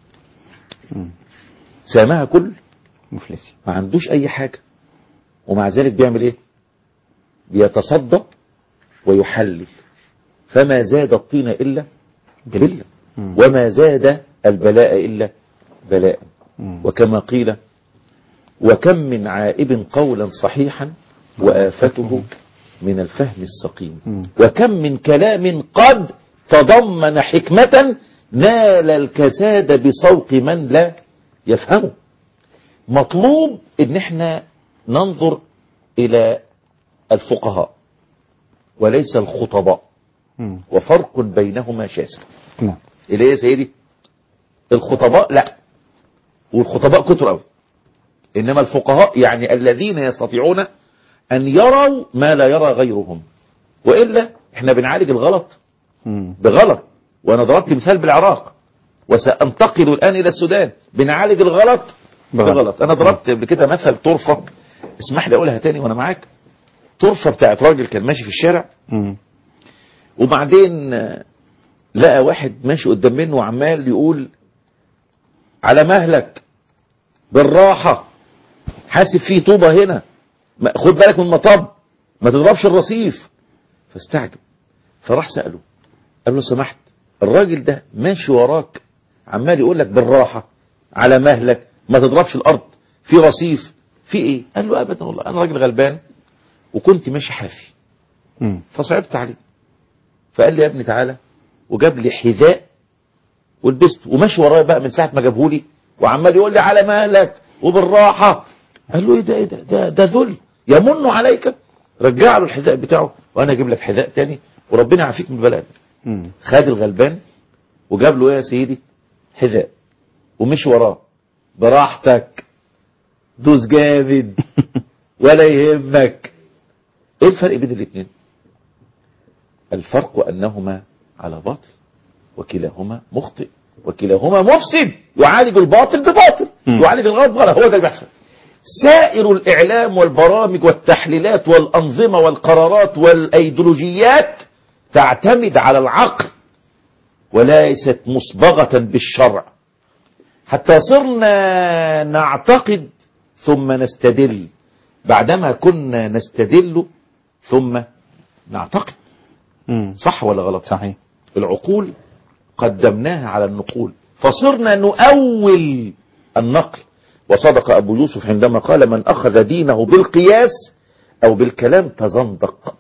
سامها كل مفلس ما عندوش أي حاجة ومع ذلك بيعمل إيه بيتصدى ويحلل فما زاد الطين إلا بلة وما زاد البلاء إلا بلاء وكما قيل وكم من عائب قولا صحيحا وآفته من الفهم السقيم وكم من كلام قد تضمن حكمة نال الكساد بصوت من لا يفهمه مطلوب ان احنا ننظر الى الفقهاء وليس الخطباء وفرق بينهما شاسع نعم اللي هي يا سيدي الخطباء لا والخطباء كتر قوي انما الفقهاء يعني الذين يستطيعون ان يروا ما لا يرى غيرهم والا احنا بنعالج الغلط بغلط وانا ضربت مثال بالعراق وسانتقل الان الى السودان بنعالج الغلط بغلط انا ضربت قبل كده مثل طرفه اسمح لي اقولها تاني وانا معاك طرفه بتاعت راجل كان ماشي في الشارع وبعدين لقى واحد ماشي قدام منه وعمال يقول على مهلك بالراحة حاسب فيه طوبة هنا خد بالك من المطب ما تضربش الرصيف فاستعجب فراح سأله قال له سمحت الراجل ده ماشي وراك عمال يقول لك بالراحة على مهلك ما تضربش الأرض في رصيف في ايه قال له ابدا والله انا راجل غلبان وكنت ماشي حافي فصعبت عليه فقال لي يا ابني تعالى وجاب لي حذاء ولبست وماشي ورايا بقى من ساعه ما جابهولي وعمال يقول لي على مهلك وبالراحه قال له ايه ده ايه ده ده, ده ذل يمن عليك رجع له الحذاء بتاعه وانا اجيب لك حذاء تاني وربنا يعافيك من البلاء ده. خد الغلبان وجاب له ايه يا سيدي حذاء ومشي وراه براحتك دوس جامد ولا يهمك ايه الفرق بين الاثنين الفرق انهما على باطل وكلاهما مخطئ وكلاهما مفسد يعالج الباطل بباطل يعالج الغلط بغلط هو ده اللي بيحصل سائر الاعلام والبرامج والتحليلات والانظمه والقرارات والايديولوجيات تعتمد على العقل وليست مصبغه بالشرع حتى صرنا نعتقد ثم نستدل بعدما كنا نستدل ثم نعتقد صح ولا غلط صحيح العقول قدمناها على النقول فصرنا نؤول النقل وصدق أبو يوسف عندما قال من أخذ دينه بالقياس أو بالكلام تزندق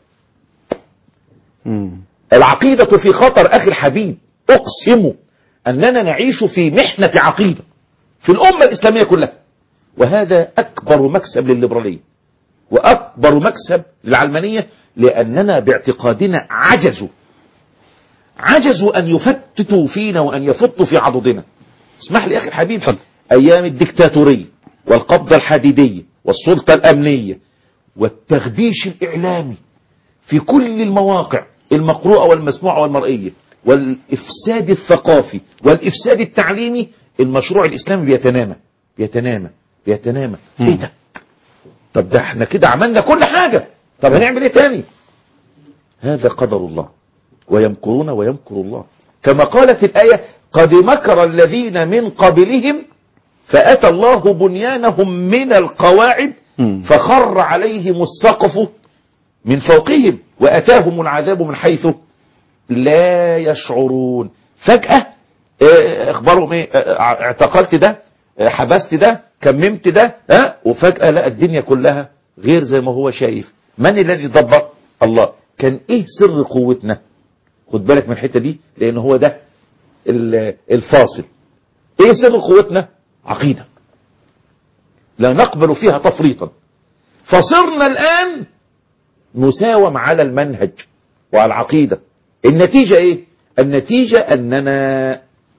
العقيدة في خطر أخي الحبيب أقسم أننا نعيش في محنة عقيدة في الأمة الإسلامية كلها وهذا أكبر مكسب للليبرالية وأكبر مكسب للعلمانية لأننا باعتقادنا عجزوا عجزوا أن يفتتوا فينا وأن يفتوا في عضدنا اسمح لي أخي الحبيب أيام الدكتاتورية والقبضة الحديدية والسلطة الأمنية والتغبيش الإعلامي في كل المواقع المقروءة والمسموعة والمرئية والإفساد الثقافي والإفساد التعليمي المشروع الإسلامي بيتنامى بيتنامى بيتنامى إيه ده طب ده احنا كده عملنا كل حاجة طب هنعمل ايه تاني هذا قدر الله ويمكرون ويمكر الله كما قالت الآية قد مكر الذين من قبلهم فأتى الله بنيانهم من القواعد فخر عليهم السقف من فوقهم وأتاهم العذاب من حيث لا يشعرون فجأة اه اخبارهم ايه اه اعتقلت ده اه حبست ده كممت ده ها وفجأة لقى الدنيا كلها غير زي ما هو شايف من الذي ضبط الله كان ايه سر قوتنا خد بالك من الحتة دي لان هو ده الفاصل ايه سر قوتنا عقيدة لا نقبل فيها تفريطا فصرنا الآن نساوم على المنهج وعلى العقيدة النتيجة ايه النتيجة اننا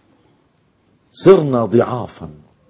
صرنا ضعافا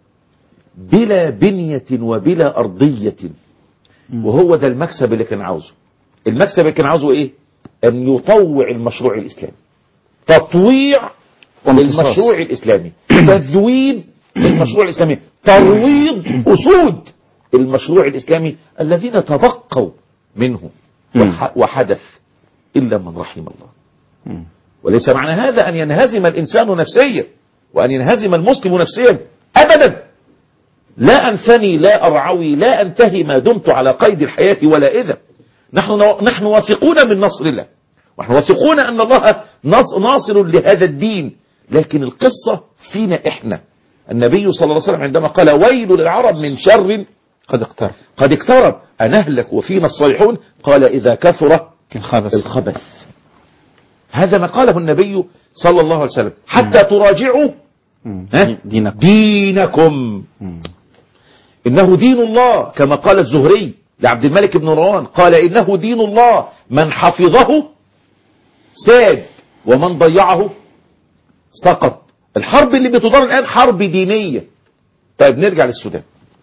بلا بنية وبلا أرضية وهو ده المكسب اللي كان عاوزه المكسب اللي كان عاوزه ايه ان يطوع المشروع الاسلامي تطويع المشروع الاسلامي تذويب المشروع الاسلامي ترويض اسود المشروع الاسلامي الذين تبقوا منه وحدث الا من رحم الله وليس معنى هذا ان ينهزم الانسان نفسيا وان ينهزم المسلم نفسيا ابدا لا انثني لا ارعوي لا انتهي ما دمت على قيد الحياه ولا اذا نحن نحن واثقون من نصر الله ونحن واثقون ان الله ناصر لهذا الدين لكن القصة فينا احنا النبي صلى الله عليه وسلم عندما قال ويل للعرب من شر قد اقترب قد اقترب أنهلك وفينا الصالحون قال إذا كثر الخبث الخبث هذا ما قاله النبي صلى الله عليه وسلم حتى تراجعوا دينكم, دينكم. إنه دين الله كما قال الزهري لعبد الملك بن مروان قال إنه دين الله من حفظه ساد ومن ضيعه سقط الحرب اللي بتدار الآن حرب دينية طيب نرجع للسودان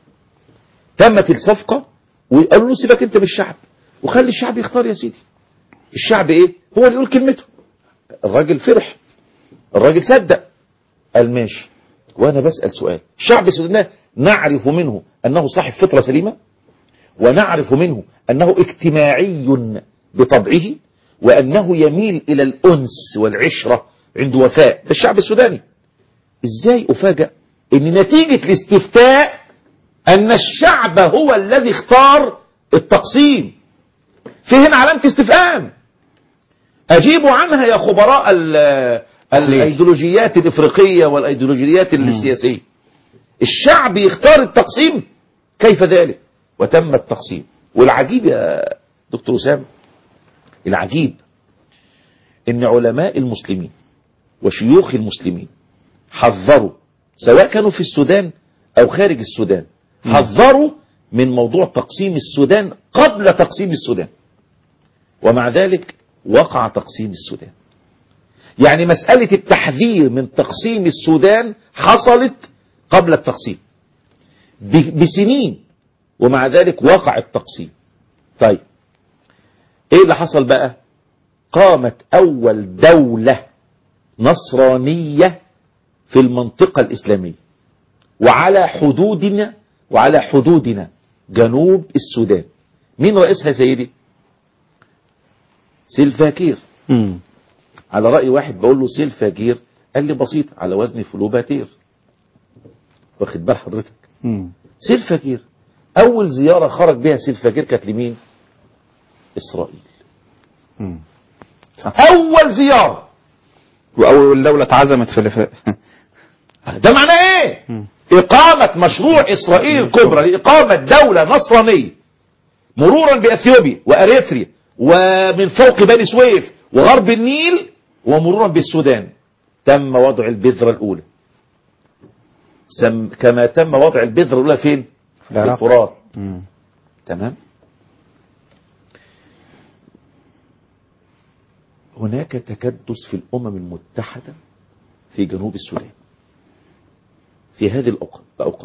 تمت الصفقة وقالوا له سيبك انت بالشعب وخلي الشعب يختار يا سيدي الشعب ايه هو اللي يقول كلمته الراجل فرح الراجل صدق قال ماشي وانا بسأل سؤال الشعب السوداني نعرف منه انه صاحب فطرة سليمة ونعرف منه انه اجتماعي بطبعه وانه يميل الى الانس والعشرة عند وفاء ده الشعب السوداني ازاي افاجأ ان نتيجة الاستفتاء ان الشعب هو الذي اختار التقسيم في هنا علامة استفهام اجيبوا عنها يا خبراء الايديولوجيات الافريقية والايديولوجيات السياسية الشعب يختار التقسيم كيف ذلك وتم التقسيم والعجيب يا دكتور اسامه العجيب ان علماء المسلمين وشيوخ المسلمين حذروا سواء كانوا في السودان أو خارج السودان حذروا من موضوع تقسيم السودان قبل تقسيم السودان ومع ذلك وقع تقسيم السودان يعني مسألة التحذير من تقسيم السودان حصلت قبل التقسيم ب- بسنين ومع ذلك وقع التقسيم طيب ايه اللي حصل بقى قامت اول دولة نصرانية في المنطقة الاسلامية وعلى حدودنا وعلى حدودنا جنوب السودان مين رئيسها يا سيدي سيلفاكير على رأي واحد بقول له سيلفاكير قال لي بسيط على وزن فلوباتير واخد بال حضرتك سيلفاكير اول زيارة خرج بها سيلفاكير كانت لمين اسرائيل اول زيارة واول دوله اتعزمت في الف... ده معناه ايه اقامة مشروع اسرائيل الكبرى لاقامة دولة نصرانية مرورا باثيوبيا واريتريا ومن فوق بني سويف وغرب النيل ومرورا بالسودان تم وضع البذرة الاولى سم كما تم وضع البذرة الاولى فين في العراق. الفرات تمام هناك تكدس في الأمم المتحدة في جنوب السودان في هذه الأوق- الأوقات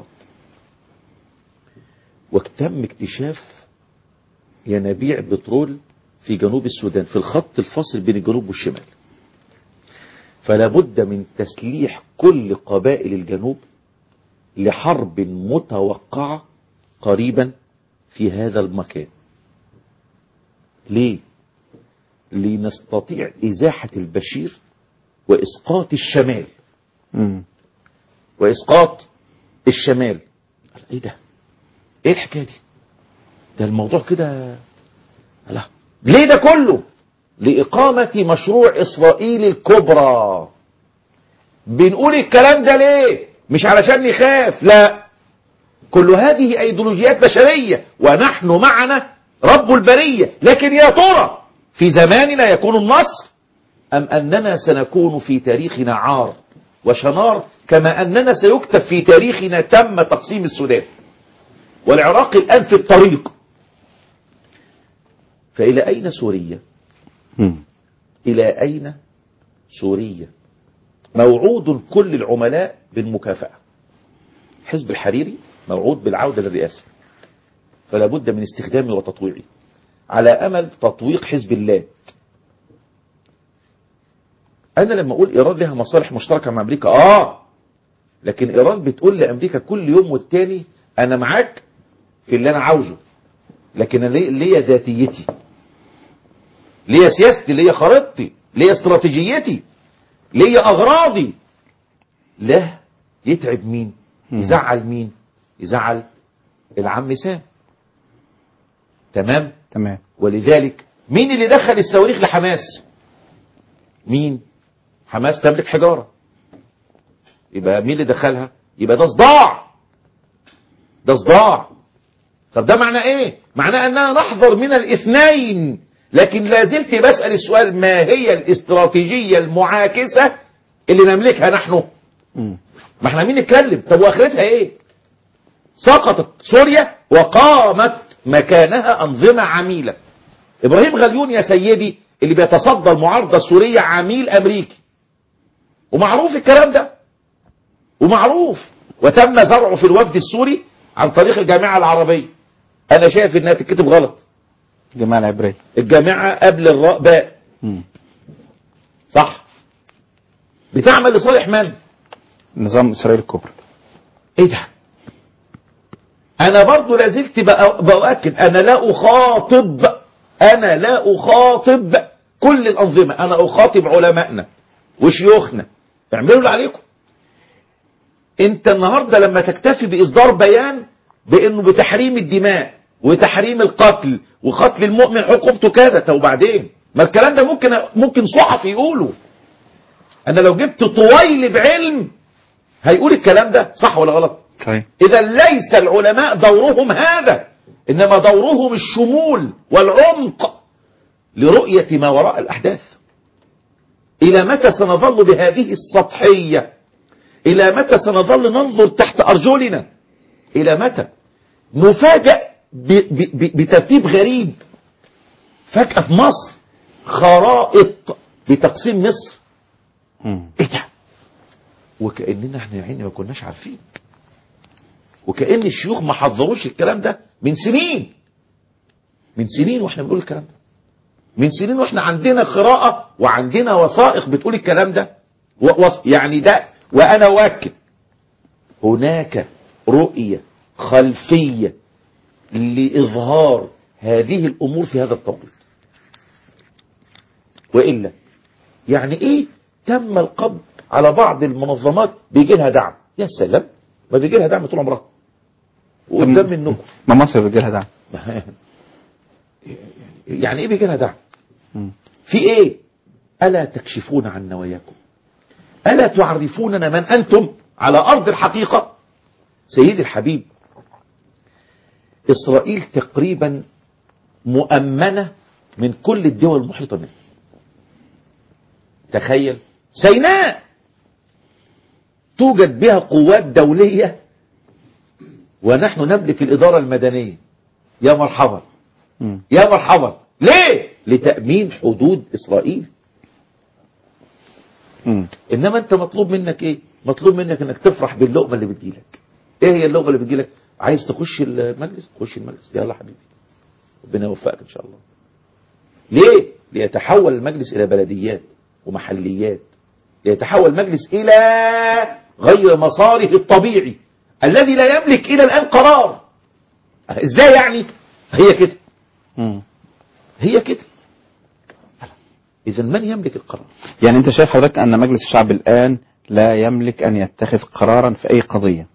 وتم اكتشاف ينابيع بترول في جنوب السودان في الخط الفاصل بين الجنوب والشمال فلا بد من تسليح كل قبائل الجنوب لحرب متوقعة قريبا في هذا المكان ليه لنستطيع إزاحة البشير وإسقاط الشمال وإسقاط الشمال قال إيه ده إيه الحكاية دي ده الموضوع كده لا ليه ده كله لإقامة مشروع إسرائيل الكبرى بنقول الكلام ده ليه مش علشان نخاف لا كل هذه أيديولوجيات بشرية ونحن معنا رب البرية لكن يا ترى في زماننا يكون النصر أم أننا سنكون في تاريخنا عار وشنار كما أننا سيكتب في تاريخنا تم تقسيم السودان والعراق الآن في الطريق فإلى أين سوريا إلى أين سوريا موعود كل العملاء بالمكافأة حزب الحريري موعود بالعودة للرئاسة فلا بد من استخدامه وتطويعه على أمل تطويق حزب الله أنا لما أقول إيران لها مصالح مشتركة مع أمريكا آه لكن إيران بتقول لأمريكا كل يوم والتاني أنا معاك في اللي أنا عاوزه لكن أنا ليه- ليا ذاتيتي ليا سياستي ليا خريطتي ليا استراتيجيتي ليا أغراضي لا يتعب مين يزعل مين يزعل العم سام تمام تمام ولذلك مين اللي دخل الصواريخ لحماس مين حماس تملك حجارة يبقى مين اللي دخلها يبقى ده صداع ده صداع طب ده معناه ايه معناه اننا نحذر من الاثنين لكن لا زلت بسأل السؤال ما هي الاستراتيجية المعاكسة اللي نملكها نحن ما احنا مين نتكلم طب واخرتها ايه سقطت سوريا وقامت مكانها أنظمة عميلة إبراهيم غليون يا سيدي اللي بيتصدى المعارضة السورية عميل أمريكي ومعروف الكلام ده ومعروف وتم زرعه في الوفد السوري عن طريق الجامعة العربية أنا شايف إنها تتكتب غلط الجماعة العبرية الجامعة قبل الراء باء صح بتعمل لصالح من؟ نظام إسرائيل الكبرى ايه ده انا برضو لازلت بأ- بأؤكد انا لا اخاطب انا لا اخاطب كل الانظمة انا اخاطب علمائنا وشيوخنا اعملوا اللي عليكم انت النهاردة لما تكتفي باصدار بيان بانه بتحريم الدماء وتحريم القتل وقتل المؤمن عقوبته كذا طب وبعدين ما الكلام ده ممكن ممكن صحفي يقوله انا لو جبت طويل بعلم هيقول الكلام ده صح ولا غلط صحيح إذا ليس العلماء دورهم هذا إنما دورهم الشمول والعمق لرؤية ما وراء الأحداث إلى متى سنظل بهذه السطحية إلى متى سنظل ننظر تحت أرجلنا إلى متى نفاجأ ب- ب- ب- بترتيب غريب فجأة في مصر خرائط بتقسيم مصر ايه ده وكأننا احنا يا عيني ما كناش عارفين وكأن الشيوخ ما حضروش الكلام ده من سنين من سنين واحنا بنقول الكلام ده من سنين واحنا عندنا قراءة وعندنا وثائق بتقول الكلام ده و و يعني ده وانا اؤكد هناك رؤية خلفية لإظهار هذه الأمور في هذا التوقيت وإلا يعني إيه تم القبض على بعض المنظمات بيجي لها دعم يا سلام ما بيجي لها دعم طول عمرها وقدام منكم ما مصر بيجي لها دعم يعني ايه بيجي لها دعم في ايه الا تكشفون عن نواياكم الا تعرفوننا من انتم على ارض الحقيقه سيدي الحبيب اسرائيل تقريبا مؤمنه من كل الدول المحيطه منها تخيل سيناء توجد بها قوات دوليه ونحن نملك الاداره المدنيه يا مرحبا يا مرحبا ليه لتأمين حدود إسرائيل إنما أنت مطلوب منك إيه مطلوب منك إنك تفرح باللقمة اللي بتجيلك إيه هي اللقمة اللي بتجيلك عايز تخش المجلس خش المجلس يلا حبيبي ربنا يوفقك إن شاء الله ليه ليتحول المجلس إلى بلديات ومحليات ليتحول المجلس إلى غير مساره الطبيعي الذي لا يملك إلى الآن قرار إزاي يعني هي كده هي كده إذا من يملك القرار يعني أنت شايف حضرتك أن مجلس الشعب الآن لا يملك أن يتخذ قرارا في أي قضية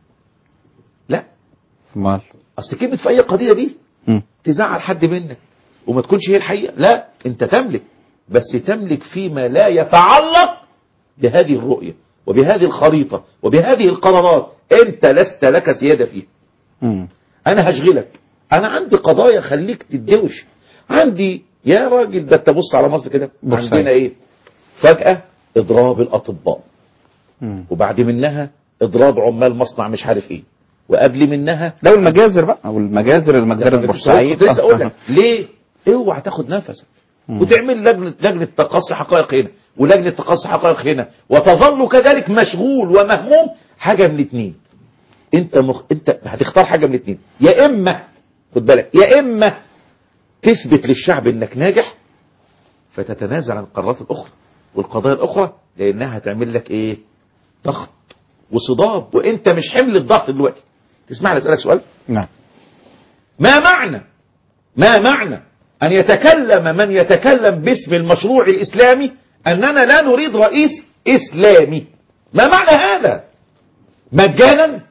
لا مال أصل كلمة في أي قضية دي مم. تزعل حد منك وما تكونش هي الحقيقة لا أنت تملك بس تملك فيما لا يتعلق بهذه الرؤية وبهذه الخريطة وبهذه القرارات أنت لست لك سيادة فيها مم. أنا هشغلك أنا عندي قضايا خليك تدوش عندي يا راجل ده تبص على مصر كده بورسعيد. عندنا إيه فجأة إضراب الأطباء مم. وبعد منها إضراب عمال مصنع مش عارف إيه وقبل منها لو المجازر بقى أو المجازر المجازر البورسعيد كنت لسه آه. اقول لك ليه اوعى تاخد نفسك وتعمل لجنه لجنه تقصي حقائق هنا ولجنه تقصي حقائق هنا وتظل كذلك مشغول ومهموم حاجه من الاثنين انت مخ... انت هتختار حاجه من الاثنين يا اما خد بالك يا اما تثبت للشعب انك ناجح فتتنازل عن القرارات الاخرى والقضايا الاخرى لانها هتعمل لك ايه ضغط وصداب وانت مش حمل الضغط دلوقتي تسمعني اسالك سؤال نعم ما معنى ما معنى أن يتكلم من يتكلم باسم المشروع الإسلامي أننا لا نريد رئيس إسلامي ما معنى هذا مجانا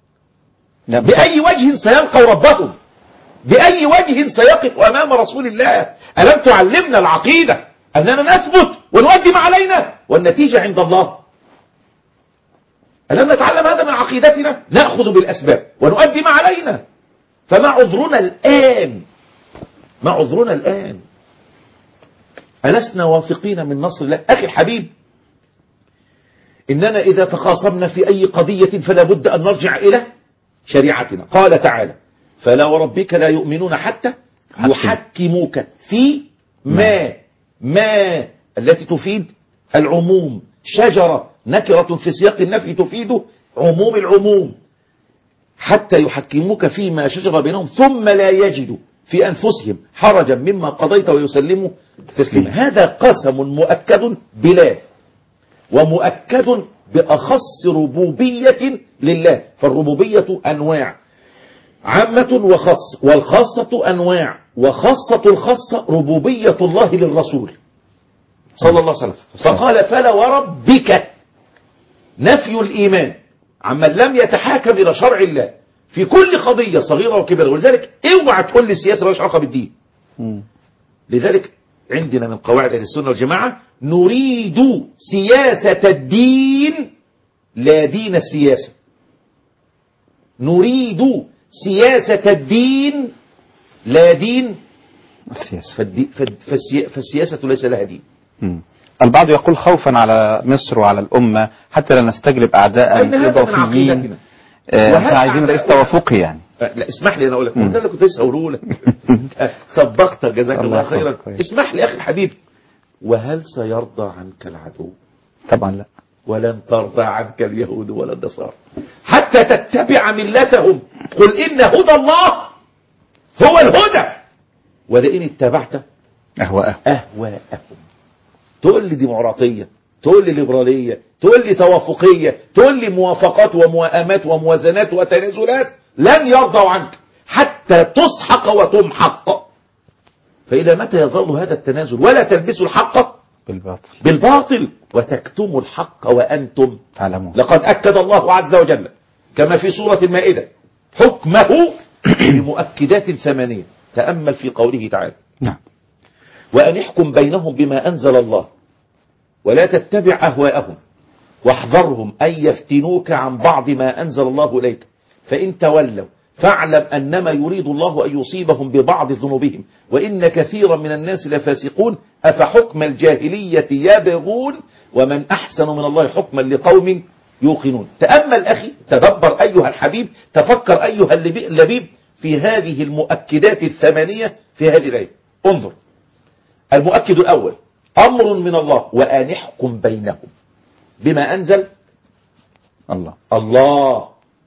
بأي وجه سيلقوا ربهم بأي وجه سيقف أمام رسول الله ألم تعلمنا العقيدة أننا نثبت ونؤدي ما علينا والنتيجة عند الله ألم نتعلم هذا من عقيدتنا نأخذ بالأسباب ونؤدي ما علينا فما عذرنا الآن ما عذرنا الآن ألسنا واثقين من نصر الله أخي الحبيب إننا إذا تخاصمنا في أي قضية فلا بد أن نرجع إلى شريعتنا قال تعالى فلا وربك لا يؤمنون حتى يحكموك في ما ما التي تفيد العموم شجرة نكرة في سياق النفي تفيد عموم العموم حتى يحكموك فيما شجر بينهم ثم لا يجدوا في أنفسهم حرجا مما قضيت ويسلموا تسليما هذا قسم مؤكد بلا ومؤكد بأخص ربوبية لله فالربوبية أنواع عامة وخاصة والخاصة أنواع وخاصة الخاصة ربوبية الله للرسول صلى الله عليه وسلم فقال فلا وربك نفي الإيمان عمن لم يتحاكم إلى شرع الله في كل قضية صغيرة وكبيرة ولذلك اوعى تقول لي السياسة مالهاش علاقة بالدين لذلك عندنا من قواعد اهل السنة والجماعة نريد سياسة الدين لا دين السياسة نريد سياسة الدين لا دين السياسة فالدي فالسياسة ليس لها دين مم. البعض يقول خوفا على مصر وعلى الأمة حتى لا نستجلب أعداء أين هذا من إضافيين عقيدتنا؟ آه، وهل احنا عايزين رئيس أعداء- توافقي يعني لا اسمح لي انا اقول لك ده اللي كنت لسه هقوله لك صدقت جزاك الله الله يحفظك. خيرا كويس. اسمح لي اخي الحبيب وهل سيرضى عنك العدو طبعا لا ولن ترضى عنك اليهود ولا النصارى حتى تتبع ملتهم قل إن هدى الله هو الهدى ولئن اتبعت أهواءهم أهواءهم تقول لي ديمقراطية تقول لي ليبرالية تقول لي توافقية تقول لي موافقات وموائمات وموازنات وتنازلات لن يرضوا عنك حتى تسحق وتمحق فإلى متى يظل هذا التنازل ولا تلبسوا الحق بالباطل بالباطل وتكتموا الحق وأنتم تعلمون لقد أكد الله عز وجل كما في سورة المائدة حكمه بمؤكدات ثمانية تأمل في قوله تعالى نعم وأن احكم بينهم بما أنزل الله ولا تتبع أهواءهم واحذرهم أن يفتنوك عن بعض ما أنزل الله إليك فإن تولوا فاعلم أنما يريد الله أن يصيبهم ببعض ذنوبهم وإن كثيرا من الناس لفاسقون أفحكم الجاهلية يبغون ومن أحسن من الله حكما لقوم يوقنون تأمل أخي تدبر أيها الحبيب تفكر أيها اللبي- اللبيب في هذه المؤكدات الثمانية في هذه الآية انظر المؤكد الأول أمر من الله وأن احكم بينهم بما أنزل الله الله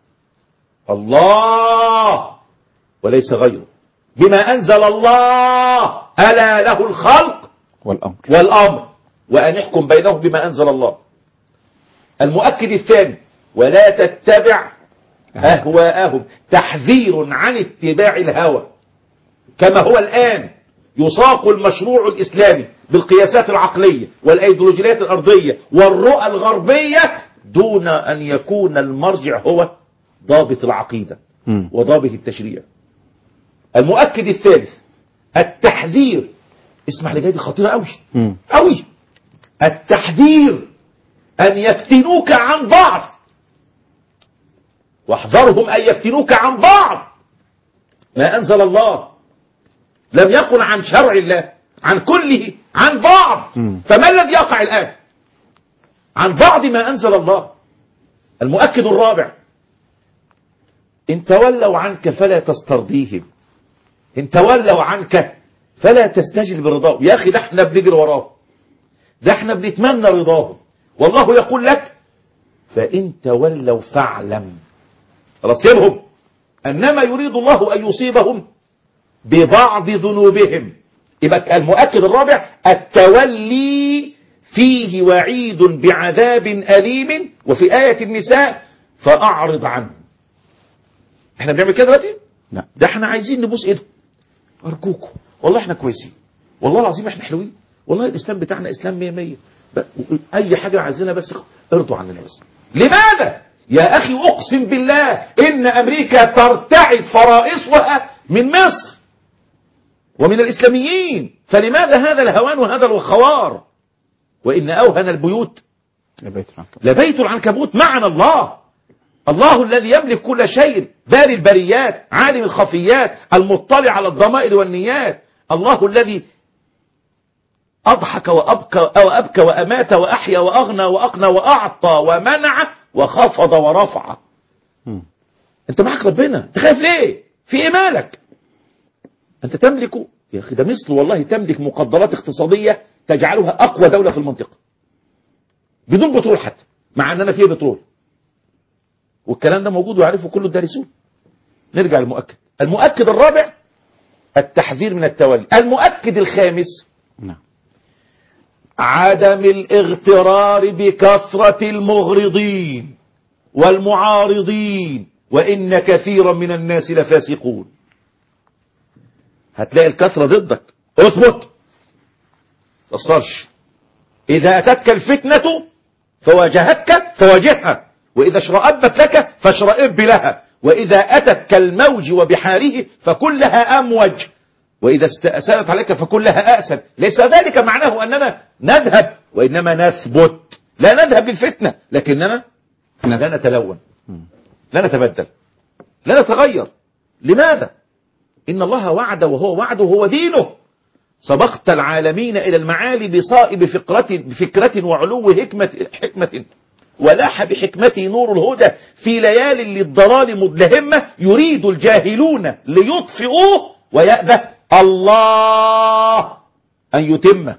الله وليس غيره بما أنزل الله ألا له الخلق والأمر والأمر وأن يحكم بينهم بما أنزل الله المؤكد الثاني ولا تتبع أهواءهم تحذير عن اتباع الهوى كما هو الآن يساق المشروع الإسلامي بالقياسات العقلية والأيديولوجيات الأرضية والرؤى الغربية دون أن يكون المرجع هو ضابط العقيدة مم. وضابط التشريع المؤكد الثالث التحذير اسمع لي دي خطيرة قوي مم. قوي التحذير أن يفتنوك عن بعض واحذرهم أن يفتنوك عن بعض ما أنزل الله لم يقل عن شرع الله عن كله عن بعض مم. فما الذي يقع الآن عن بعض ما أنزل الله المؤكد الرابع إن تولوا عنك فلا تسترضيهم إن تولوا عنك فلا تستجل برضاهم يا أخي ده احنا بنجري وراهم ده احنا بنتمنى رضاهم والله يقول لك فإن تولوا فاعلم رسمهم أنما يريد الله أن يصيبهم ببعض ذنوبهم يبقى المؤكد الرابع التولي فيه وعيد بعذاب أليم وفي آية النساء فأعرض عنه احنا بنعمل كده دلوقتي لا ده احنا عايزين نبوس ايدهم ارجوكم والله احنا كويسين والله العظيم احنا حلوين والله الاسلام بتاعنا اسلام مية مية ب- اي حاجة عايزينها بس ارضوا عننا بس لماذا يا اخي اقسم بالله ان امريكا ترتعد فرائصها من مصر ومن الاسلاميين فلماذا هذا الهوان وهذا الخوار وان اوهن البيوت لبيت العنكبوت لبيت العنكبوت معنا الله الله الذي يملك كل شيء باري البريات عالم الخفيات المطلع على الضمائر والنيات الله الذي أضحك وأبكى, وأبكى وأمات وأحيا وأغنى وأقنى وأعطى ومنع وخفض ورفع مم. أنت معك ربنا أنت خايف ليه في إيه مالك أنت تملك يا أخي ده مصر والله تملك مقدرات اقتصادية تجعلها أقوى دولة في المنطقة بدون بترول حتى مع أننا فيها بترول والكلام ده موجود ويعرفه كل الدارسون نرجع للمؤكد المؤكد الرابع التحذير من التولي المؤكد الخامس نعم عدم الاغترار بكثرة المغرضين والمعارضين وإن كثيرا من الناس لفاسقون هتلاقي الكثرة ضدك اثبت تصرش إذا أتتك الفتنة فواجهتك فواجهها وإذا اشرأبت لك فاشرأب لها وإذا أتت كالموج وبحاره فكلها أموج وإذا استأسنت عليك فكلها أأسن ليس ذلك معناه أننا نذهب وإنما نثبت لا نذهب للفتنة لكننا لا نتلون لا نتبدل لا نتغير لماذا إن الله وعد وهو وعده هو دينه سبقت العالمين إلى المعالي بصائب فكرة, بفكرة وعلو حكمة, حكمة ولاح بحكمته نور الهدى في ليال للضلال مدلهمة يريد الجاهلون ليطفئوه ويأبى الله أن يتم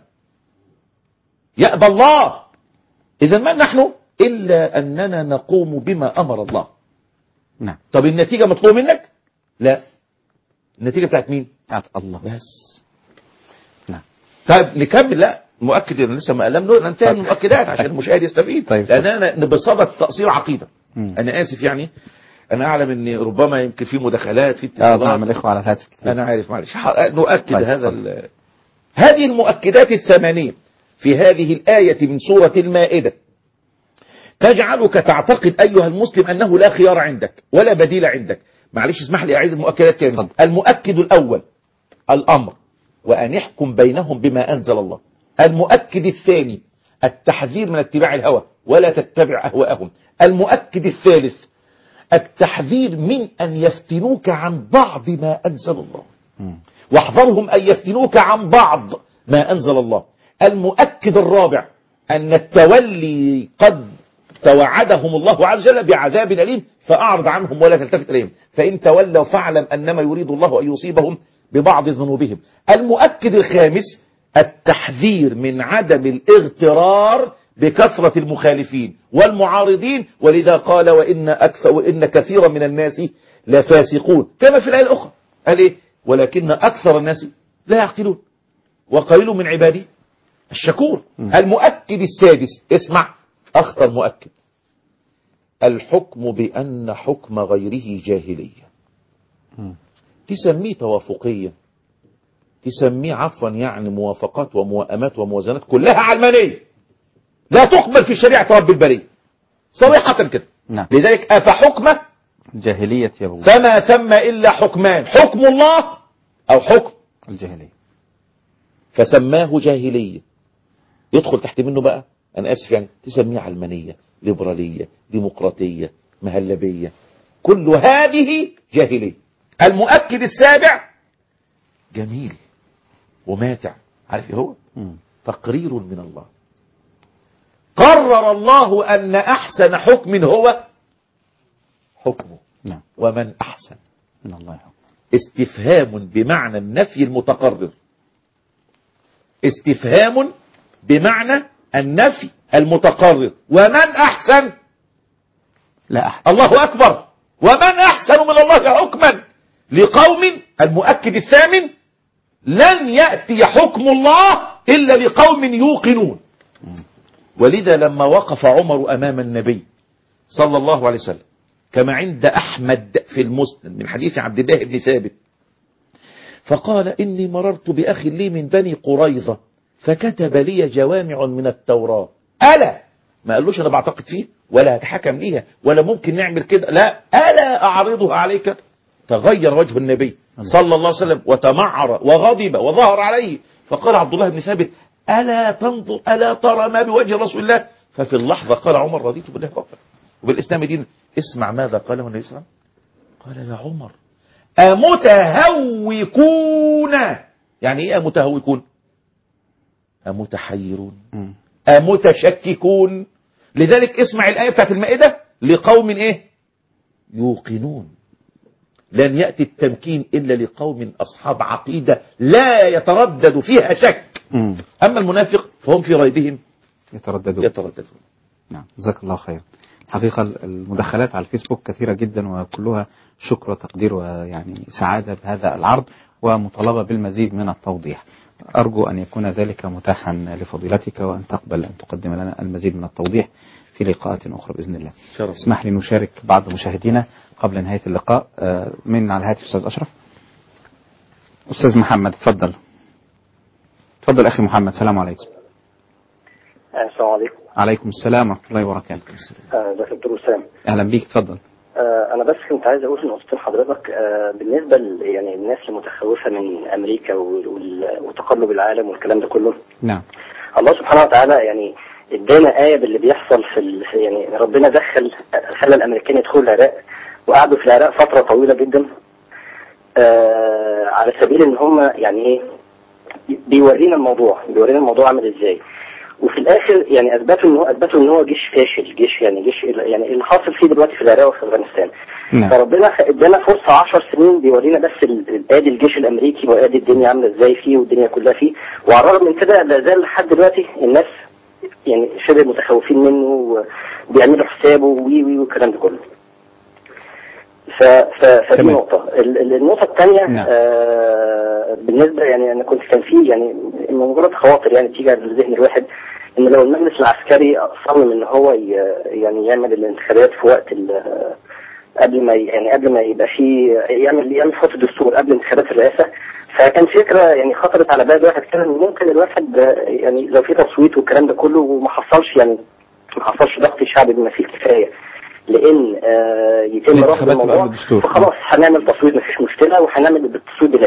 يأبى الله إذا ما نحن إلا أننا نقوم بما أمر الله نعم طب النتيجة مطلوب منك لا النتيجة بتاعت مين بتاعت الله بس نعم طيب نكمل لا مؤكد ان لسه ما لم ننتهي من المؤكدات عشان المشاهد يستفيد طيب. لان انا بصدد تقصير عقيده مم. انا اسف يعني انا اعلم ان ربما يمكن في مداخلات في اه اتصالات نعم الإخوة على الهاتف كتير انا عارف معلش ح- نؤكد طيب، هذا اتفضل. ال- هذه المؤكدات الثمانية في هذه الآية من سورة المائدة تجعلك تعتقد أيها المسلم أنه لا خيار عندك ولا بديل عندك معلش اسمح لي أعيد المؤكدات تاني المؤكد الأول الأمر وأن يحكم بينهم بما أنزل الله المؤكد الثاني التحذير من اتباع الهوى ولا تتبع أهواءهم المؤكد الثالث التحذير من أن يفتنوك عن بعض ما أنزل الله واحذرهم أن يفتنوك عن بعض ما أنزل الله المؤكد الرابع أن التولي قد توعدهم الله عز وجل بعذاب أليم فأعرض عنهم ولا تلتفت إليهم فإن تولوا فاعلم أنما يريد الله أن يصيبهم ببعض ذنوبهم المؤكد الخامس التحذير من عدم الاغترار بكثرة المخالفين والمعارضين ولذا قال وإن, أكثر وإن كثيرا من الناس لفاسقون كما في الآية الأخرى قال إيه ولكن أكثر الناس لا يعقلون وقليل من عبادي الشكور المؤكد السادس اسمع أخطر مؤكد الحكم بأن حكم غيره جاهلية تسميه توافقية تسميه عفوا يعني موافقات وموائمات وموازنات كلها علمانية لا تقبل في شريعة رب البرية صريحة كده نعم لذلك أفحكمه جاهلية يبغون فما ثم إلا حكمان حكم الله أو حكم الجاهلية فسماه جاهلية يدخل تحت منه بقى أنا آسف يعني تسميه علمانية ليبرالية ديمقراطية مهلبية كل هذه جاهلية المؤكد السابع جميل وماتع عارف ايه هو تقرير من الله قرر الله أن أحسن حكم هو حكمه نعم ومن أحسن من الله يحكم استفهام بمعنى النفي المتقرر استفهام بمعنى النفي المتقرر ومن أحسن لا أحد الله أكبر ومن أحسن من الله حكما لقوم المؤكد الثامن لن يأتي حكم الله إلا لقوم يوقنون ولذا لما وقف عمر أمام النبي صلى الله عليه وسلم كما عند أحمد في المسلم من حديث عبد الله بن ثابت فقال إني مررت بأخ لي من بني قريظة فكتب لي جوامع من التوراة ألا ما قالوش أنا بعتقد فيه ولا هتحكم ليها ولا ممكن نعمل كده لا ألا أعرضها عليك تغير وجه النبي صلى الله عليه وسلم وتمعر وغضب وظهر عليه فقال عبد الله بن ثابت ألا تنظر ألا ترى ما بوجه رسول الله ففي اللحظة قال عمر رضيت بالله ربا وبالإسلام دين اسمع ماذا قاله النبي صلى الله عليه وسلم قال يا عمر أمتهوكون يعني إيه أمتهوكون أمتحيرون أمتشككون لذلك اسمع الآية بتاعت المائدة لقوم إيه يوقنون لن يأتي التمكين إلا لقوم أصحاب عقيدة لا يتردد فيها شك أما المنافق فهم في ريبهم يترددون يترددون نعم جزاك الله خير الحقيقة المداخلات على الفيسبوك كثيرة جدا وكلها شكر وتقدير ويعني سعادة بهذا العرض ومطالبة بالمزيد من التوضيح أرجو أن يكون ذلك متاحا لفضيلتك وأن تقبل أن تقدم لنا المزيد من التوضيح في لقاءات أخرى بإذن الله شرف. اسمح لي نشارك بعض مشاهدينا قبل نهاية اللقاء آه، من على الهاتف أستاذ أشرف أستاذ محمد تفضل تفضل أخي محمد السلام عليكم السلام عليكم عليكم السلام ورحمة الله وبركاته آه، ده دكتور وسام أهلا بيك تفضل آه، انا بس كنت عايز اقول نقطتين حضرتك آه، بالنسبه ل- يعني الناس المتخوفه من امريكا وال- وال- وتقلب العالم والكلام ده كله نعم الله سبحانه وتعالى يعني ادانا ايه باللي بيحصل في ال- في- يعني ربنا دخل خلى الامريكان يدخلوا العراق وقعدوا في العراق فتره طويله جدا آه، على سبيل ان هم يعني ايه بيورينا الموضوع بيورينا الموضوع عامل ازاي وفي الاخر يعني اثبتوا ان هو اثبتوا ان هو جيش فاشل جيش يعني جيش يعني اللي حاصل فيه دلوقتي في العراق وفي افغانستان نعم. فربنا خ- ادانا فرصه 10 سنين بيورينا بس ال- ادي الجيش الامريكي وادي الدنيا عامله ازاي فيه والدنيا كلها فيه وعلى الرغم من كده لا زال لحد دلوقتي الناس يعني شبه متخوفين منه وبيعملوا حسابه وي وي والكلام ده كله ف ف فدي تمام. نقطة ال- ال- النقطة الثانية نعم. آه بالنسبة يعني أنا كنت كان في يعني مجرد خواطر يعني تيجي على ذهن الواحد إن لو المجلس العسكري صمم إن هو ي- يعني يعمل الانتخابات في وقت ال- قبل ما ي- يعني قبل ما يبقى في يعمل يعمل خطة دستور قبل انتخابات الرئاسة فكان فكرة يعني خطرت على بال واحد كده إن ممكن الواحد آه، يعني لو في تصويت والكلام ده كله وما حصلش يعني ما حصلش ضغط شعبي بما فيه الكفاية لان آه يتم رفض الانتخابات تبقى الموضوع قبل الدستور. فخلاص هنعمل تصويت مفيش مشكله وهنعمل بالتصويت بلا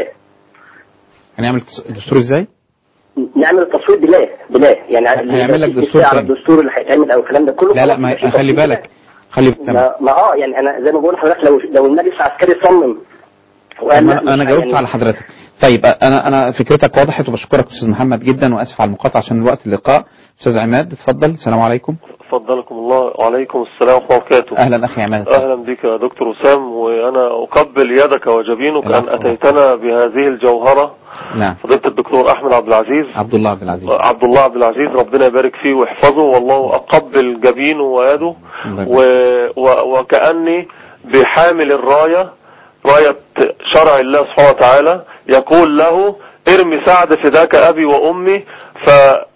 هنعمل تص- دستور ازاي؟ نعمل التصويت بلا بلا يعني هيعمل لك يبقى في دستور اتفاق على تاني. الدستور اللي هيتعمل او الكلام ده كله لا لا خلاص ما يبقى في خلي تصويت بالك خلي بالك ما, ما اه يعني انا زي ما بقول لحضرتك لو لو المجلس العسكري صمم وقال لا انا, أنا مش جاوبت يعني- على حضرتك طيب انا انا فكرتك وضحت وبشكرك استاذ محمد جدا واسف على المقاطعه عشان الوقت اللقاء استاذ عماد اتفضل السلام عليكم فضلكم الله وعليكم السلام ورحمة الله وبركاته اهلا اخي عماد أهلا بك يا دكتور وسام وأنا أقبل يدك وجبينك أن العفو. أتيتنا بهذه الجوهرة نعم فضيلة الدكتور أحمد عبد العزيز عبد الله عبد العزيز عبد الله عبد العزيز ربنا يبارك فيه ويحفظه والله أقبل جبينه ويده و... و... وكأني بحامل الراية راية شرع الله سبحانه وتعالى يقول له ارمي سعد فداك أبي وأمي ف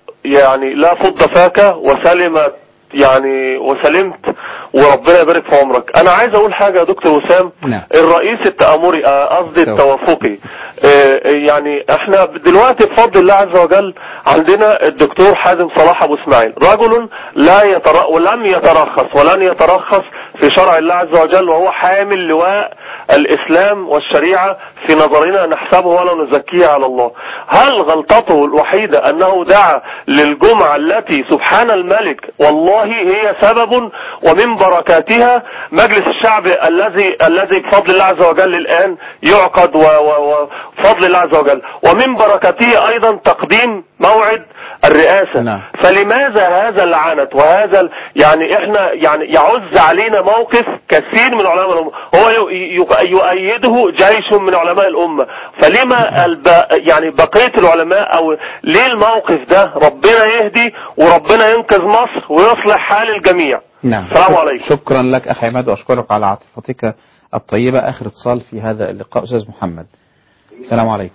يعني لا فض فاك وسلمت يعني وسلمت وربنا يبارك في عمرك انا عايز اقول حاجة يا دكتور وسام نعم. الرئيس التأمري آه، قصدي التوافقي آه، يعني احنا دلوقتي بفضل الله عز وجل عندنا الدكتور حازم صلاح ابو اسماعيل رجل لا يتر... ولم يترخص ولن يترخص في شرع الله عز وجل وهو حامل لواء الاسلام والشريعة في نظرنا نحسبه ولا نزكيه على الله هل غلطته الوحيدة انه دعا للجمعة التي سبحان الملك والله هي سبب ومن بركاتها مجلس الشعب الذي الذي بفضل الله عز وجل الان يعقد و- و- وفضل الله عز وجل ومن بركاته ايضا تقديم موعد الرئاسة نعم. فلماذا هذا العنت وهذا ال- يعني احنا يعني يعز علينا موقف كثير من علماء الأمة هو ي- ي- يؤيده جيش من علماء الأمة فلما الب... يعني بقية العلماء أو ليه الموقف ده ربنا يهدي وربنا ينقذ مصر ويصلح حال الجميع نعم السلام عليكم. شكرا لك اخي عماد واشكرك على عاطفتك الطيبه اخر اتصال في هذا اللقاء استاذ محمد السلام عليكم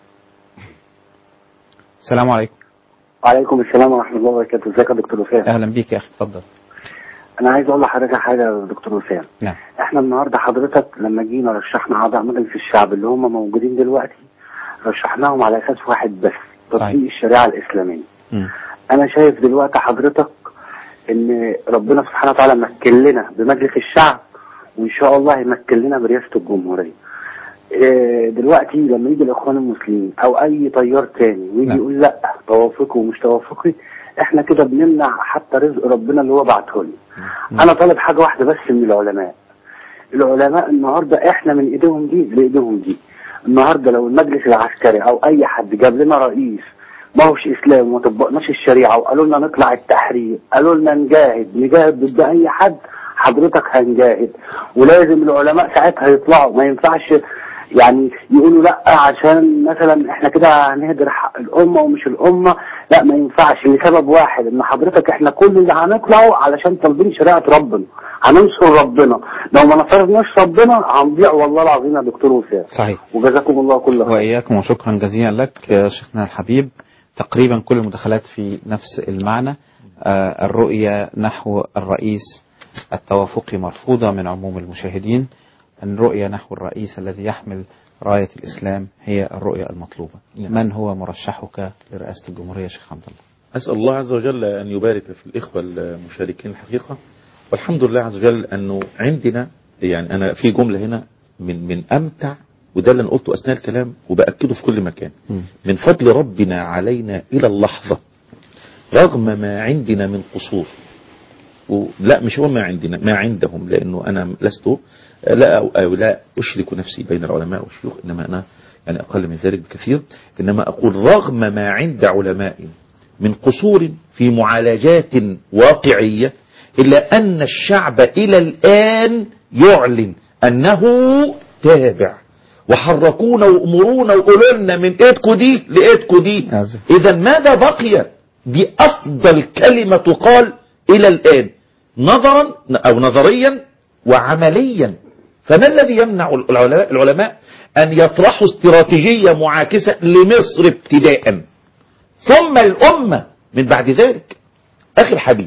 السلام عليكم وعليكم السلام ورحمة الله وبركاته ازيك يا دكتور وسام اهلا بيك يا اخي اتفضل انا عايز اقول لحضرتك حاجة يا دكتور وسام نعم احنا النهاردة حضرتك لما جينا رشحنا اعضاء مجلس الشعب اللي هم موجودين دلوقتي رشحناهم على اساس واحد بس تطبيق الشريعة الاسلامية مم. انا شايف دلوقتي حضرتك ان ربنا سبحانه وتعالى مكن لنا بمجلس الشعب وان شاء الله هيمكن لنا برئاسة الجمهورية إيه، دلوقتي لما يجي الاخوان المسلمين او اي تيار تاني ويجي يقول لا توافقي ومش توافقي احنا كده بنمنع حتى رزق ربنا اللي هو بعته لنا انا طالب حاجه واحده بس من العلماء العلماء النهارده احنا من ايديهم دي لايديهم دي النهارده لو المجلس العسكري او اي حد جاب لنا رئيس ما هوش اسلام وما طبقناش الشريعه وقالوا لنا نطلع التحرير قالوا لنا نجاهد نجاهد ضد اي حد حضرتك هنجاهد ولازم العلماء ساعتها يطلعوا ما ينفعش يعني يقولوا لا عشان مثلا احنا كده هنهدر حق الامه ومش الامه لا ما ينفعش لسبب واحد ان حضرتك احنا كل اللي هنطلعه علشان طالبين شريعه ربنا هننصر ربنا لو ما نصرناش ربنا هنضيع والله العظيم يا دكتور وسام صحيح وجزاكم الله كل خير وإياكم وشكرا جزيلا لك يا شيخنا الحبيب تقريبا كل المداخلات في نفس المعنى آه، الرؤية نحو الرئيس التوافقي مرفوضة من عموم المشاهدين الرؤية نحو الرئيس الذي يحمل راية الإسلام هي الرؤية المطلوبة نعم. من هو مرشحك لرئاسة الجمهورية يا شيخ حمد الله أسأل الله عز وجل أن يبارك في الإخوة المشاركين الحقيقة والحمد لله عز وجل أنه عندنا يعني أنا في جملة هنا من من أمتع وده اللي أنا قلته أثناء الكلام وبأكده في كل مكان من فضل ربنا علينا إلى اللحظة رغم ما عندنا من قصور و- لا مش هو ما عندنا ما عندهم لأنه أنا لست لا أو, أو لا أشرك نفسي بين العلماء والشيوخ إنما أنا يعني أقل من ذلك بكثير إنما أقول رغم ما عند علماء من قصور في معالجات واقعية إلا أن الشعب إلى الآن يعلن أنه تابع وحركونا وأمرونا وقولوا لنا من إيدكو دي لإيدكو دي إذا ماذا بقي دي أفضل كلمة تقال إلى الآن نظرا أو نظريا وعمليا فما الذي يمنع العلماء, العلماء أن يطرحوا استراتيجية معاكسة لمصر ابتداء ثم الأمة من بعد ذلك أخي الحبيب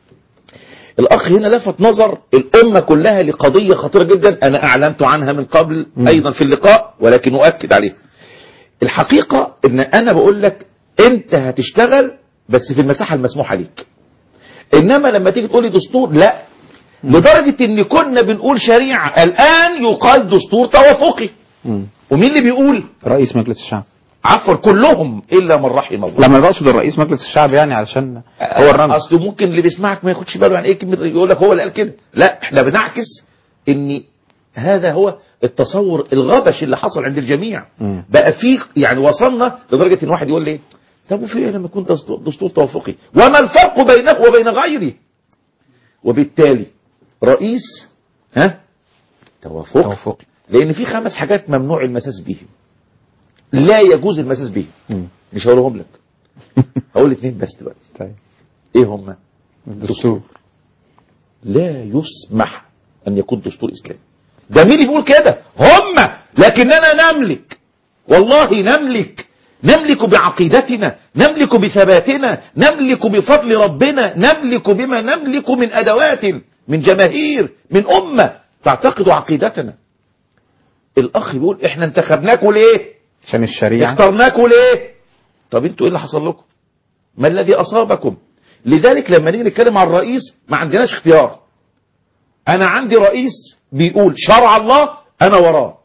الأخ هنا لفت نظر الأمة كلها لقضية خطيرة جدا أنا أعلمت عنها من قبل أيضا في اللقاء ولكن أؤكد عليها الحقيقة أن أنا بقول لك أنت هتشتغل بس في المساحة المسموحة ليك إنما لما تيجي تقول لي دستور لا لدرجة ان كنا بنقول شريعة الان يقال دستور توافقي ومين اللي بيقول رئيس مجلس الشعب عفوا كلهم الا من رحم الله لما بقصد الرئيس مجلس الشعب يعني علشان هو الرمز اصل ممكن اللي بيسمعك ما ياخدش باله يعني ايه كلمه يقول لك هو اللي قال كده لا احنا بنعكس ان هذا هو التصور الغبش اللي حصل عند الجميع مم. بقى في يعني وصلنا لدرجه ان واحد يقول لي طب وفي ايه لما يكون دستور, دستور توافقي وما الفرق بينه وبين غيره وبالتالي رئيس ها توافقي, توافقي. لان في خمس حاجات ممنوع المساس بهم لا يجوز المساس بهم مش هقولهم لك هقول اثنين بس دلوقتي طيب ايه هم الدستور لا يسمح ان يكون دستور اسلامي ده مين اللي بيقول كده هم لكننا نملك والله نملك نملك بعقيدتنا نملك بثباتنا نملك بفضل ربنا نملك بما نملك من أدوات من جماهير من أمة تعتقد عقيدتنا الأخ بيقول احنا انتخبناكم ليه عشان الشريعة اخترناكم ليه طب انتوا ايه اللي حصل لكم ما الذي أصابكم لذلك لما نيجي نتكلم عن الرئيس ما عندناش اختيار أنا عندي رئيس بيقول شرع الله أنا وراه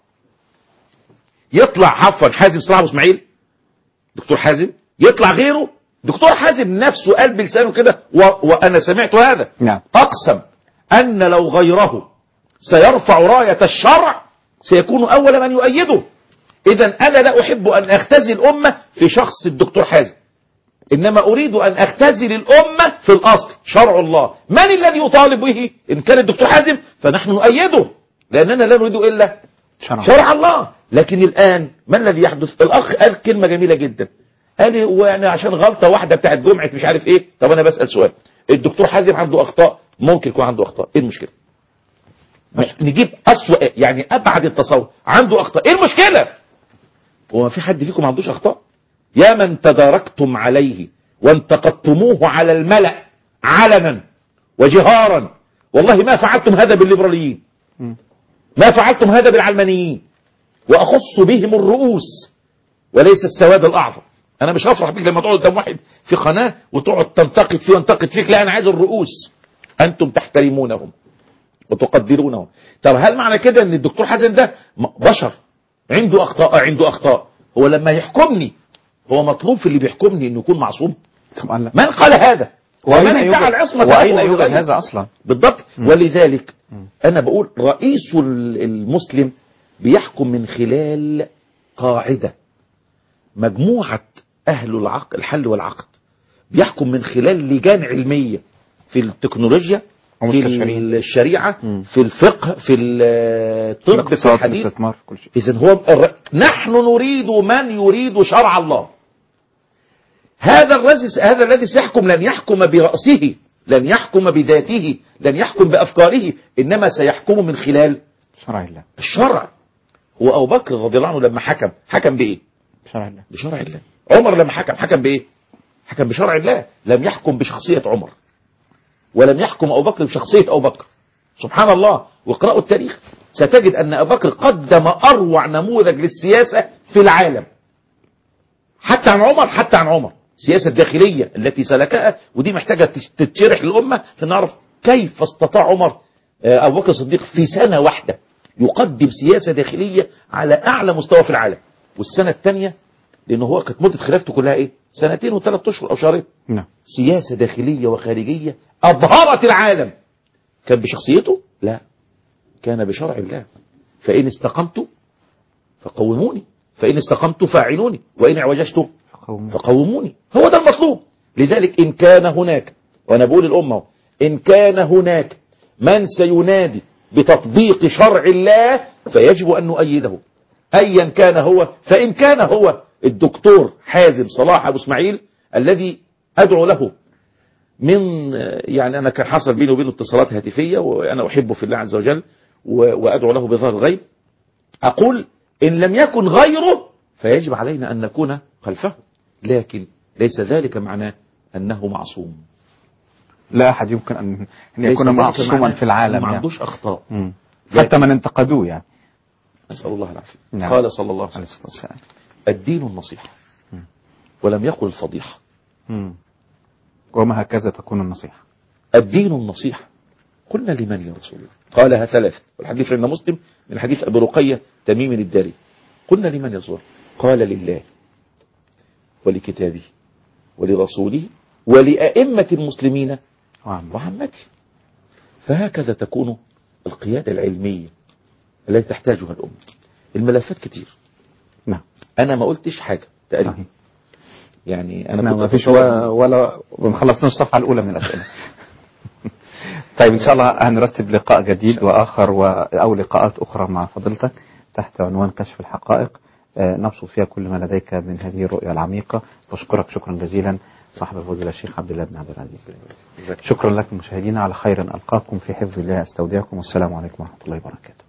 يطلع عفوا حازم صلاح واسماعيل دكتور حازم يطلع غيره دكتور حازم نفسه قال بلسانه كده و... وأنا سمعت هذا نعم أقسم أن لو غيره سيرفع راية الشرع سيكون أول من يؤيده إذا أنا لا أحب أن أختزل الأمة في شخص الدكتور حازم إنما أريد أن أختزل الأمة في الأصل شرع الله من الذي يطالب به إن كان الدكتور حازم فنحن نؤيده لأننا لا نريد إلا شرع, شرع الله لكن الآن ما الذي يحدث الأخ قال كلمة جميلة جدا قال هو يعني عشان غلطة واحدة بتاعت جمعة مش عارف إيه طب أنا بسأل سؤال الدكتور حازم عنده أخطاء ممكن يكون عنده أخطاء إيه المشكلة مش نجيب أسوأ يعني أبعد التصور عنده أخطاء إيه المشكلة هو ما في حد فيكم ما عندوش أخطاء يا من تداركتم عليه وانتقدتموه على الملأ علنا وجهارا والله ما فعلتم هذا بالليبراليين ما فعلتم هذا بالعلمانيين وأخص بهم الرؤوس وليس السواد الأعظم أنا مش هفرح بيك لما تقعد قدام واحد في قناة وتقعد تنتقد فيه وانتقد فيك لا أنا عايز الرؤوس أنتم تحترمونهم وتقدرونهم طب هل معنى كده ان الدكتور حازم ده بشر عنده أخطاء عنده أخطاء هو لما يحكمني هو مطلوب في اللي بيحكمني انه يكون معصوم طبعا لا من قال هذا وأين ومن يوجد- ادعى العصمة وأين له يوجد وغيره؟ هذا أصلا بالضبط ولذلك أنا بقول رئيس ال- المسلم بيحكم من خلال قاعدة مجموعة أهل العقل الحل والعقد بيحكم من خلال لجان علمية في التكنولوجيا في ومستشارين. الشريعة في الفقه في الطب في الاقتصاد الحديث الاستثمار كل شيء إذا هو الر- نحن نريد من يريد شرع الله هذا الذي هذا الذي سيحكم لن يحكم برأسه لن يحكم بذاته لن يحكم بأفكاره إنما سيحكم من خلال شرع الله الشرع هو أبو بكر رضي الله عنه لما حكم حكم بإيه شرع الله بشرع الله عمر لما حكم حكم بإيه حكم بشرع الله لم يحكم بشخصية عمر ولم يحكم أبو بكر بشخصية أبو بكر سبحان الله واقرأوا التاريخ ستجد أن أبو بكر قدم أروع نموذج للسياسة في العالم حتى عن عمر حتى عن عمر السياسة الداخلية التي سلكها ودي محتاجة تش- تتشرح للأمة عشان نعرف كيف استطاع عمر آه، أبو بكر الصديق في سنة واحدة يقدم سياسة داخلية على أعلى مستوى في العالم والسنة الثانية لأنه هو كانت مدة خلافته كلها إيه سنتين وثلاث أشهر أو شهرين نعم سياسة داخلية وخارجية أبهرت العالم كان بشخصيته لا كان بشرع الله فإن استقمت فقوموني فإن استقمت فاعلوني وإن اعوججت فقوموني هو ده المطلوب لذلك إن كان هناك وأنا بقول الأمة إن كان هناك من سينادي بتطبيق شرع الله فيجب أن نؤيده أيا كان هو فإن كان هو الدكتور حازم صلاح أبو اسماعيل الذي أدعو له من يعني أنا كان حصل بيني وبينه اتصالات هاتفية وأنا أحبه في الله عز وجل وأدعو له بظهر الغيب أقول إن لم يكن غيره فيجب علينا أن نكون خلفه لكن ليس ذلك معناه أنه معصوم لا أحد يمكن أن أن ليس يكون ذلك معصوما معناه في العالم أنه ما يعني. عندوش أخطاء مم. حتى من انتقدوه يعني نسأل الله العافية نعم. قال صلى الله عليه وسلم الدين النصيحة ولم يقل الفضيحة مم. وما هكذا تكون النصيحة الدين النصيحة قلنا لمن يا رسول الله قالها ثلاثة والحديث عند مسلم من حديث أبي رقية تميم الداري قلنا لمن يا رسول الله قال لله ولكتابه ولرسوله ولأئمة المسلمين وعامته فهكذا تكون القيادة العلمية التي تحتاجها الأمة الملفات كتير نعم أنا ما قلتش حاجة تقريبا يعني أنا أنا كنت ما فيش أتصور- ولا, ولا ما خلصناش الصفحة الأولى من الأسئلة طيب إن شاء الله هنرتب لقاء جديد وآخر و... أو لقاءات أخرى مع فضيلتك تحت عنوان كشف الحقائق آه، نبسط فيها كل ما لديك من هذه الرؤية العميقة بشكرك شكرا جزيلا صاحب الفضيلة الشيخ عبد الله بن عبد العزيز شكرا لكم مشاهدينا على خير ألقاكم في حفظ الله أستودعكم والسلام عليكم ورحمة الله وبركاته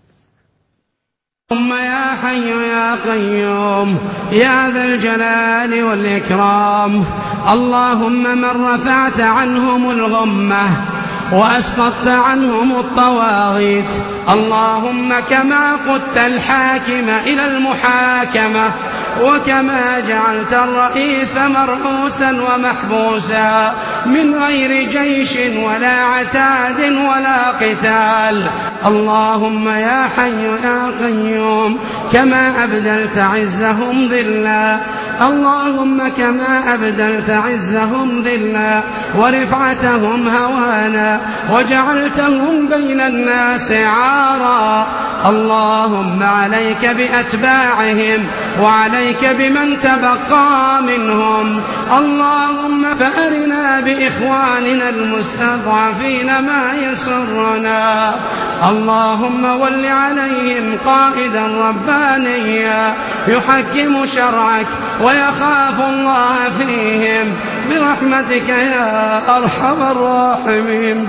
اللهم يا حي يا قيوم يا ذا الجلال والإكرام اللهم من رفعت عنهم الغمة وأسقطت عنهم الطواغيت اللهم كما قدت الحاكم إلى المحاكمة وكما جعلت الرئيس مرؤوسا ومحبوسا من غير جيش ولا عتاد ولا قتال اللهم يا حي يا قيوم كما أبدلت عزهم ذلا اللهم كما أبدلت عزهم ذلا ورفعتهم هوانا وجعلتهم بين الناس عارا اللهم عليك بأتباعهم وعليك بمن تبقى منهم اللهم فأرنا بإخواننا المستضعفين ما يسرنا اللهم ول عليهم قائدا ربانيا يحكم شرعك ويخاف الله فيهم برحمتك يا أرحم الراحمين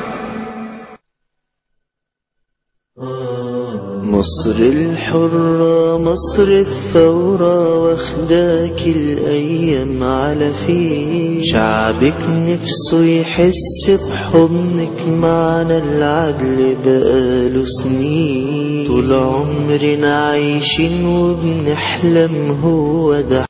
مصر الحرة مصر الثورة واخداك الأيام على فين شعبك نفسه يحس بحضنك معنا العدل بقاله سنين طول عمرنا عايشين وبنحلم هو ده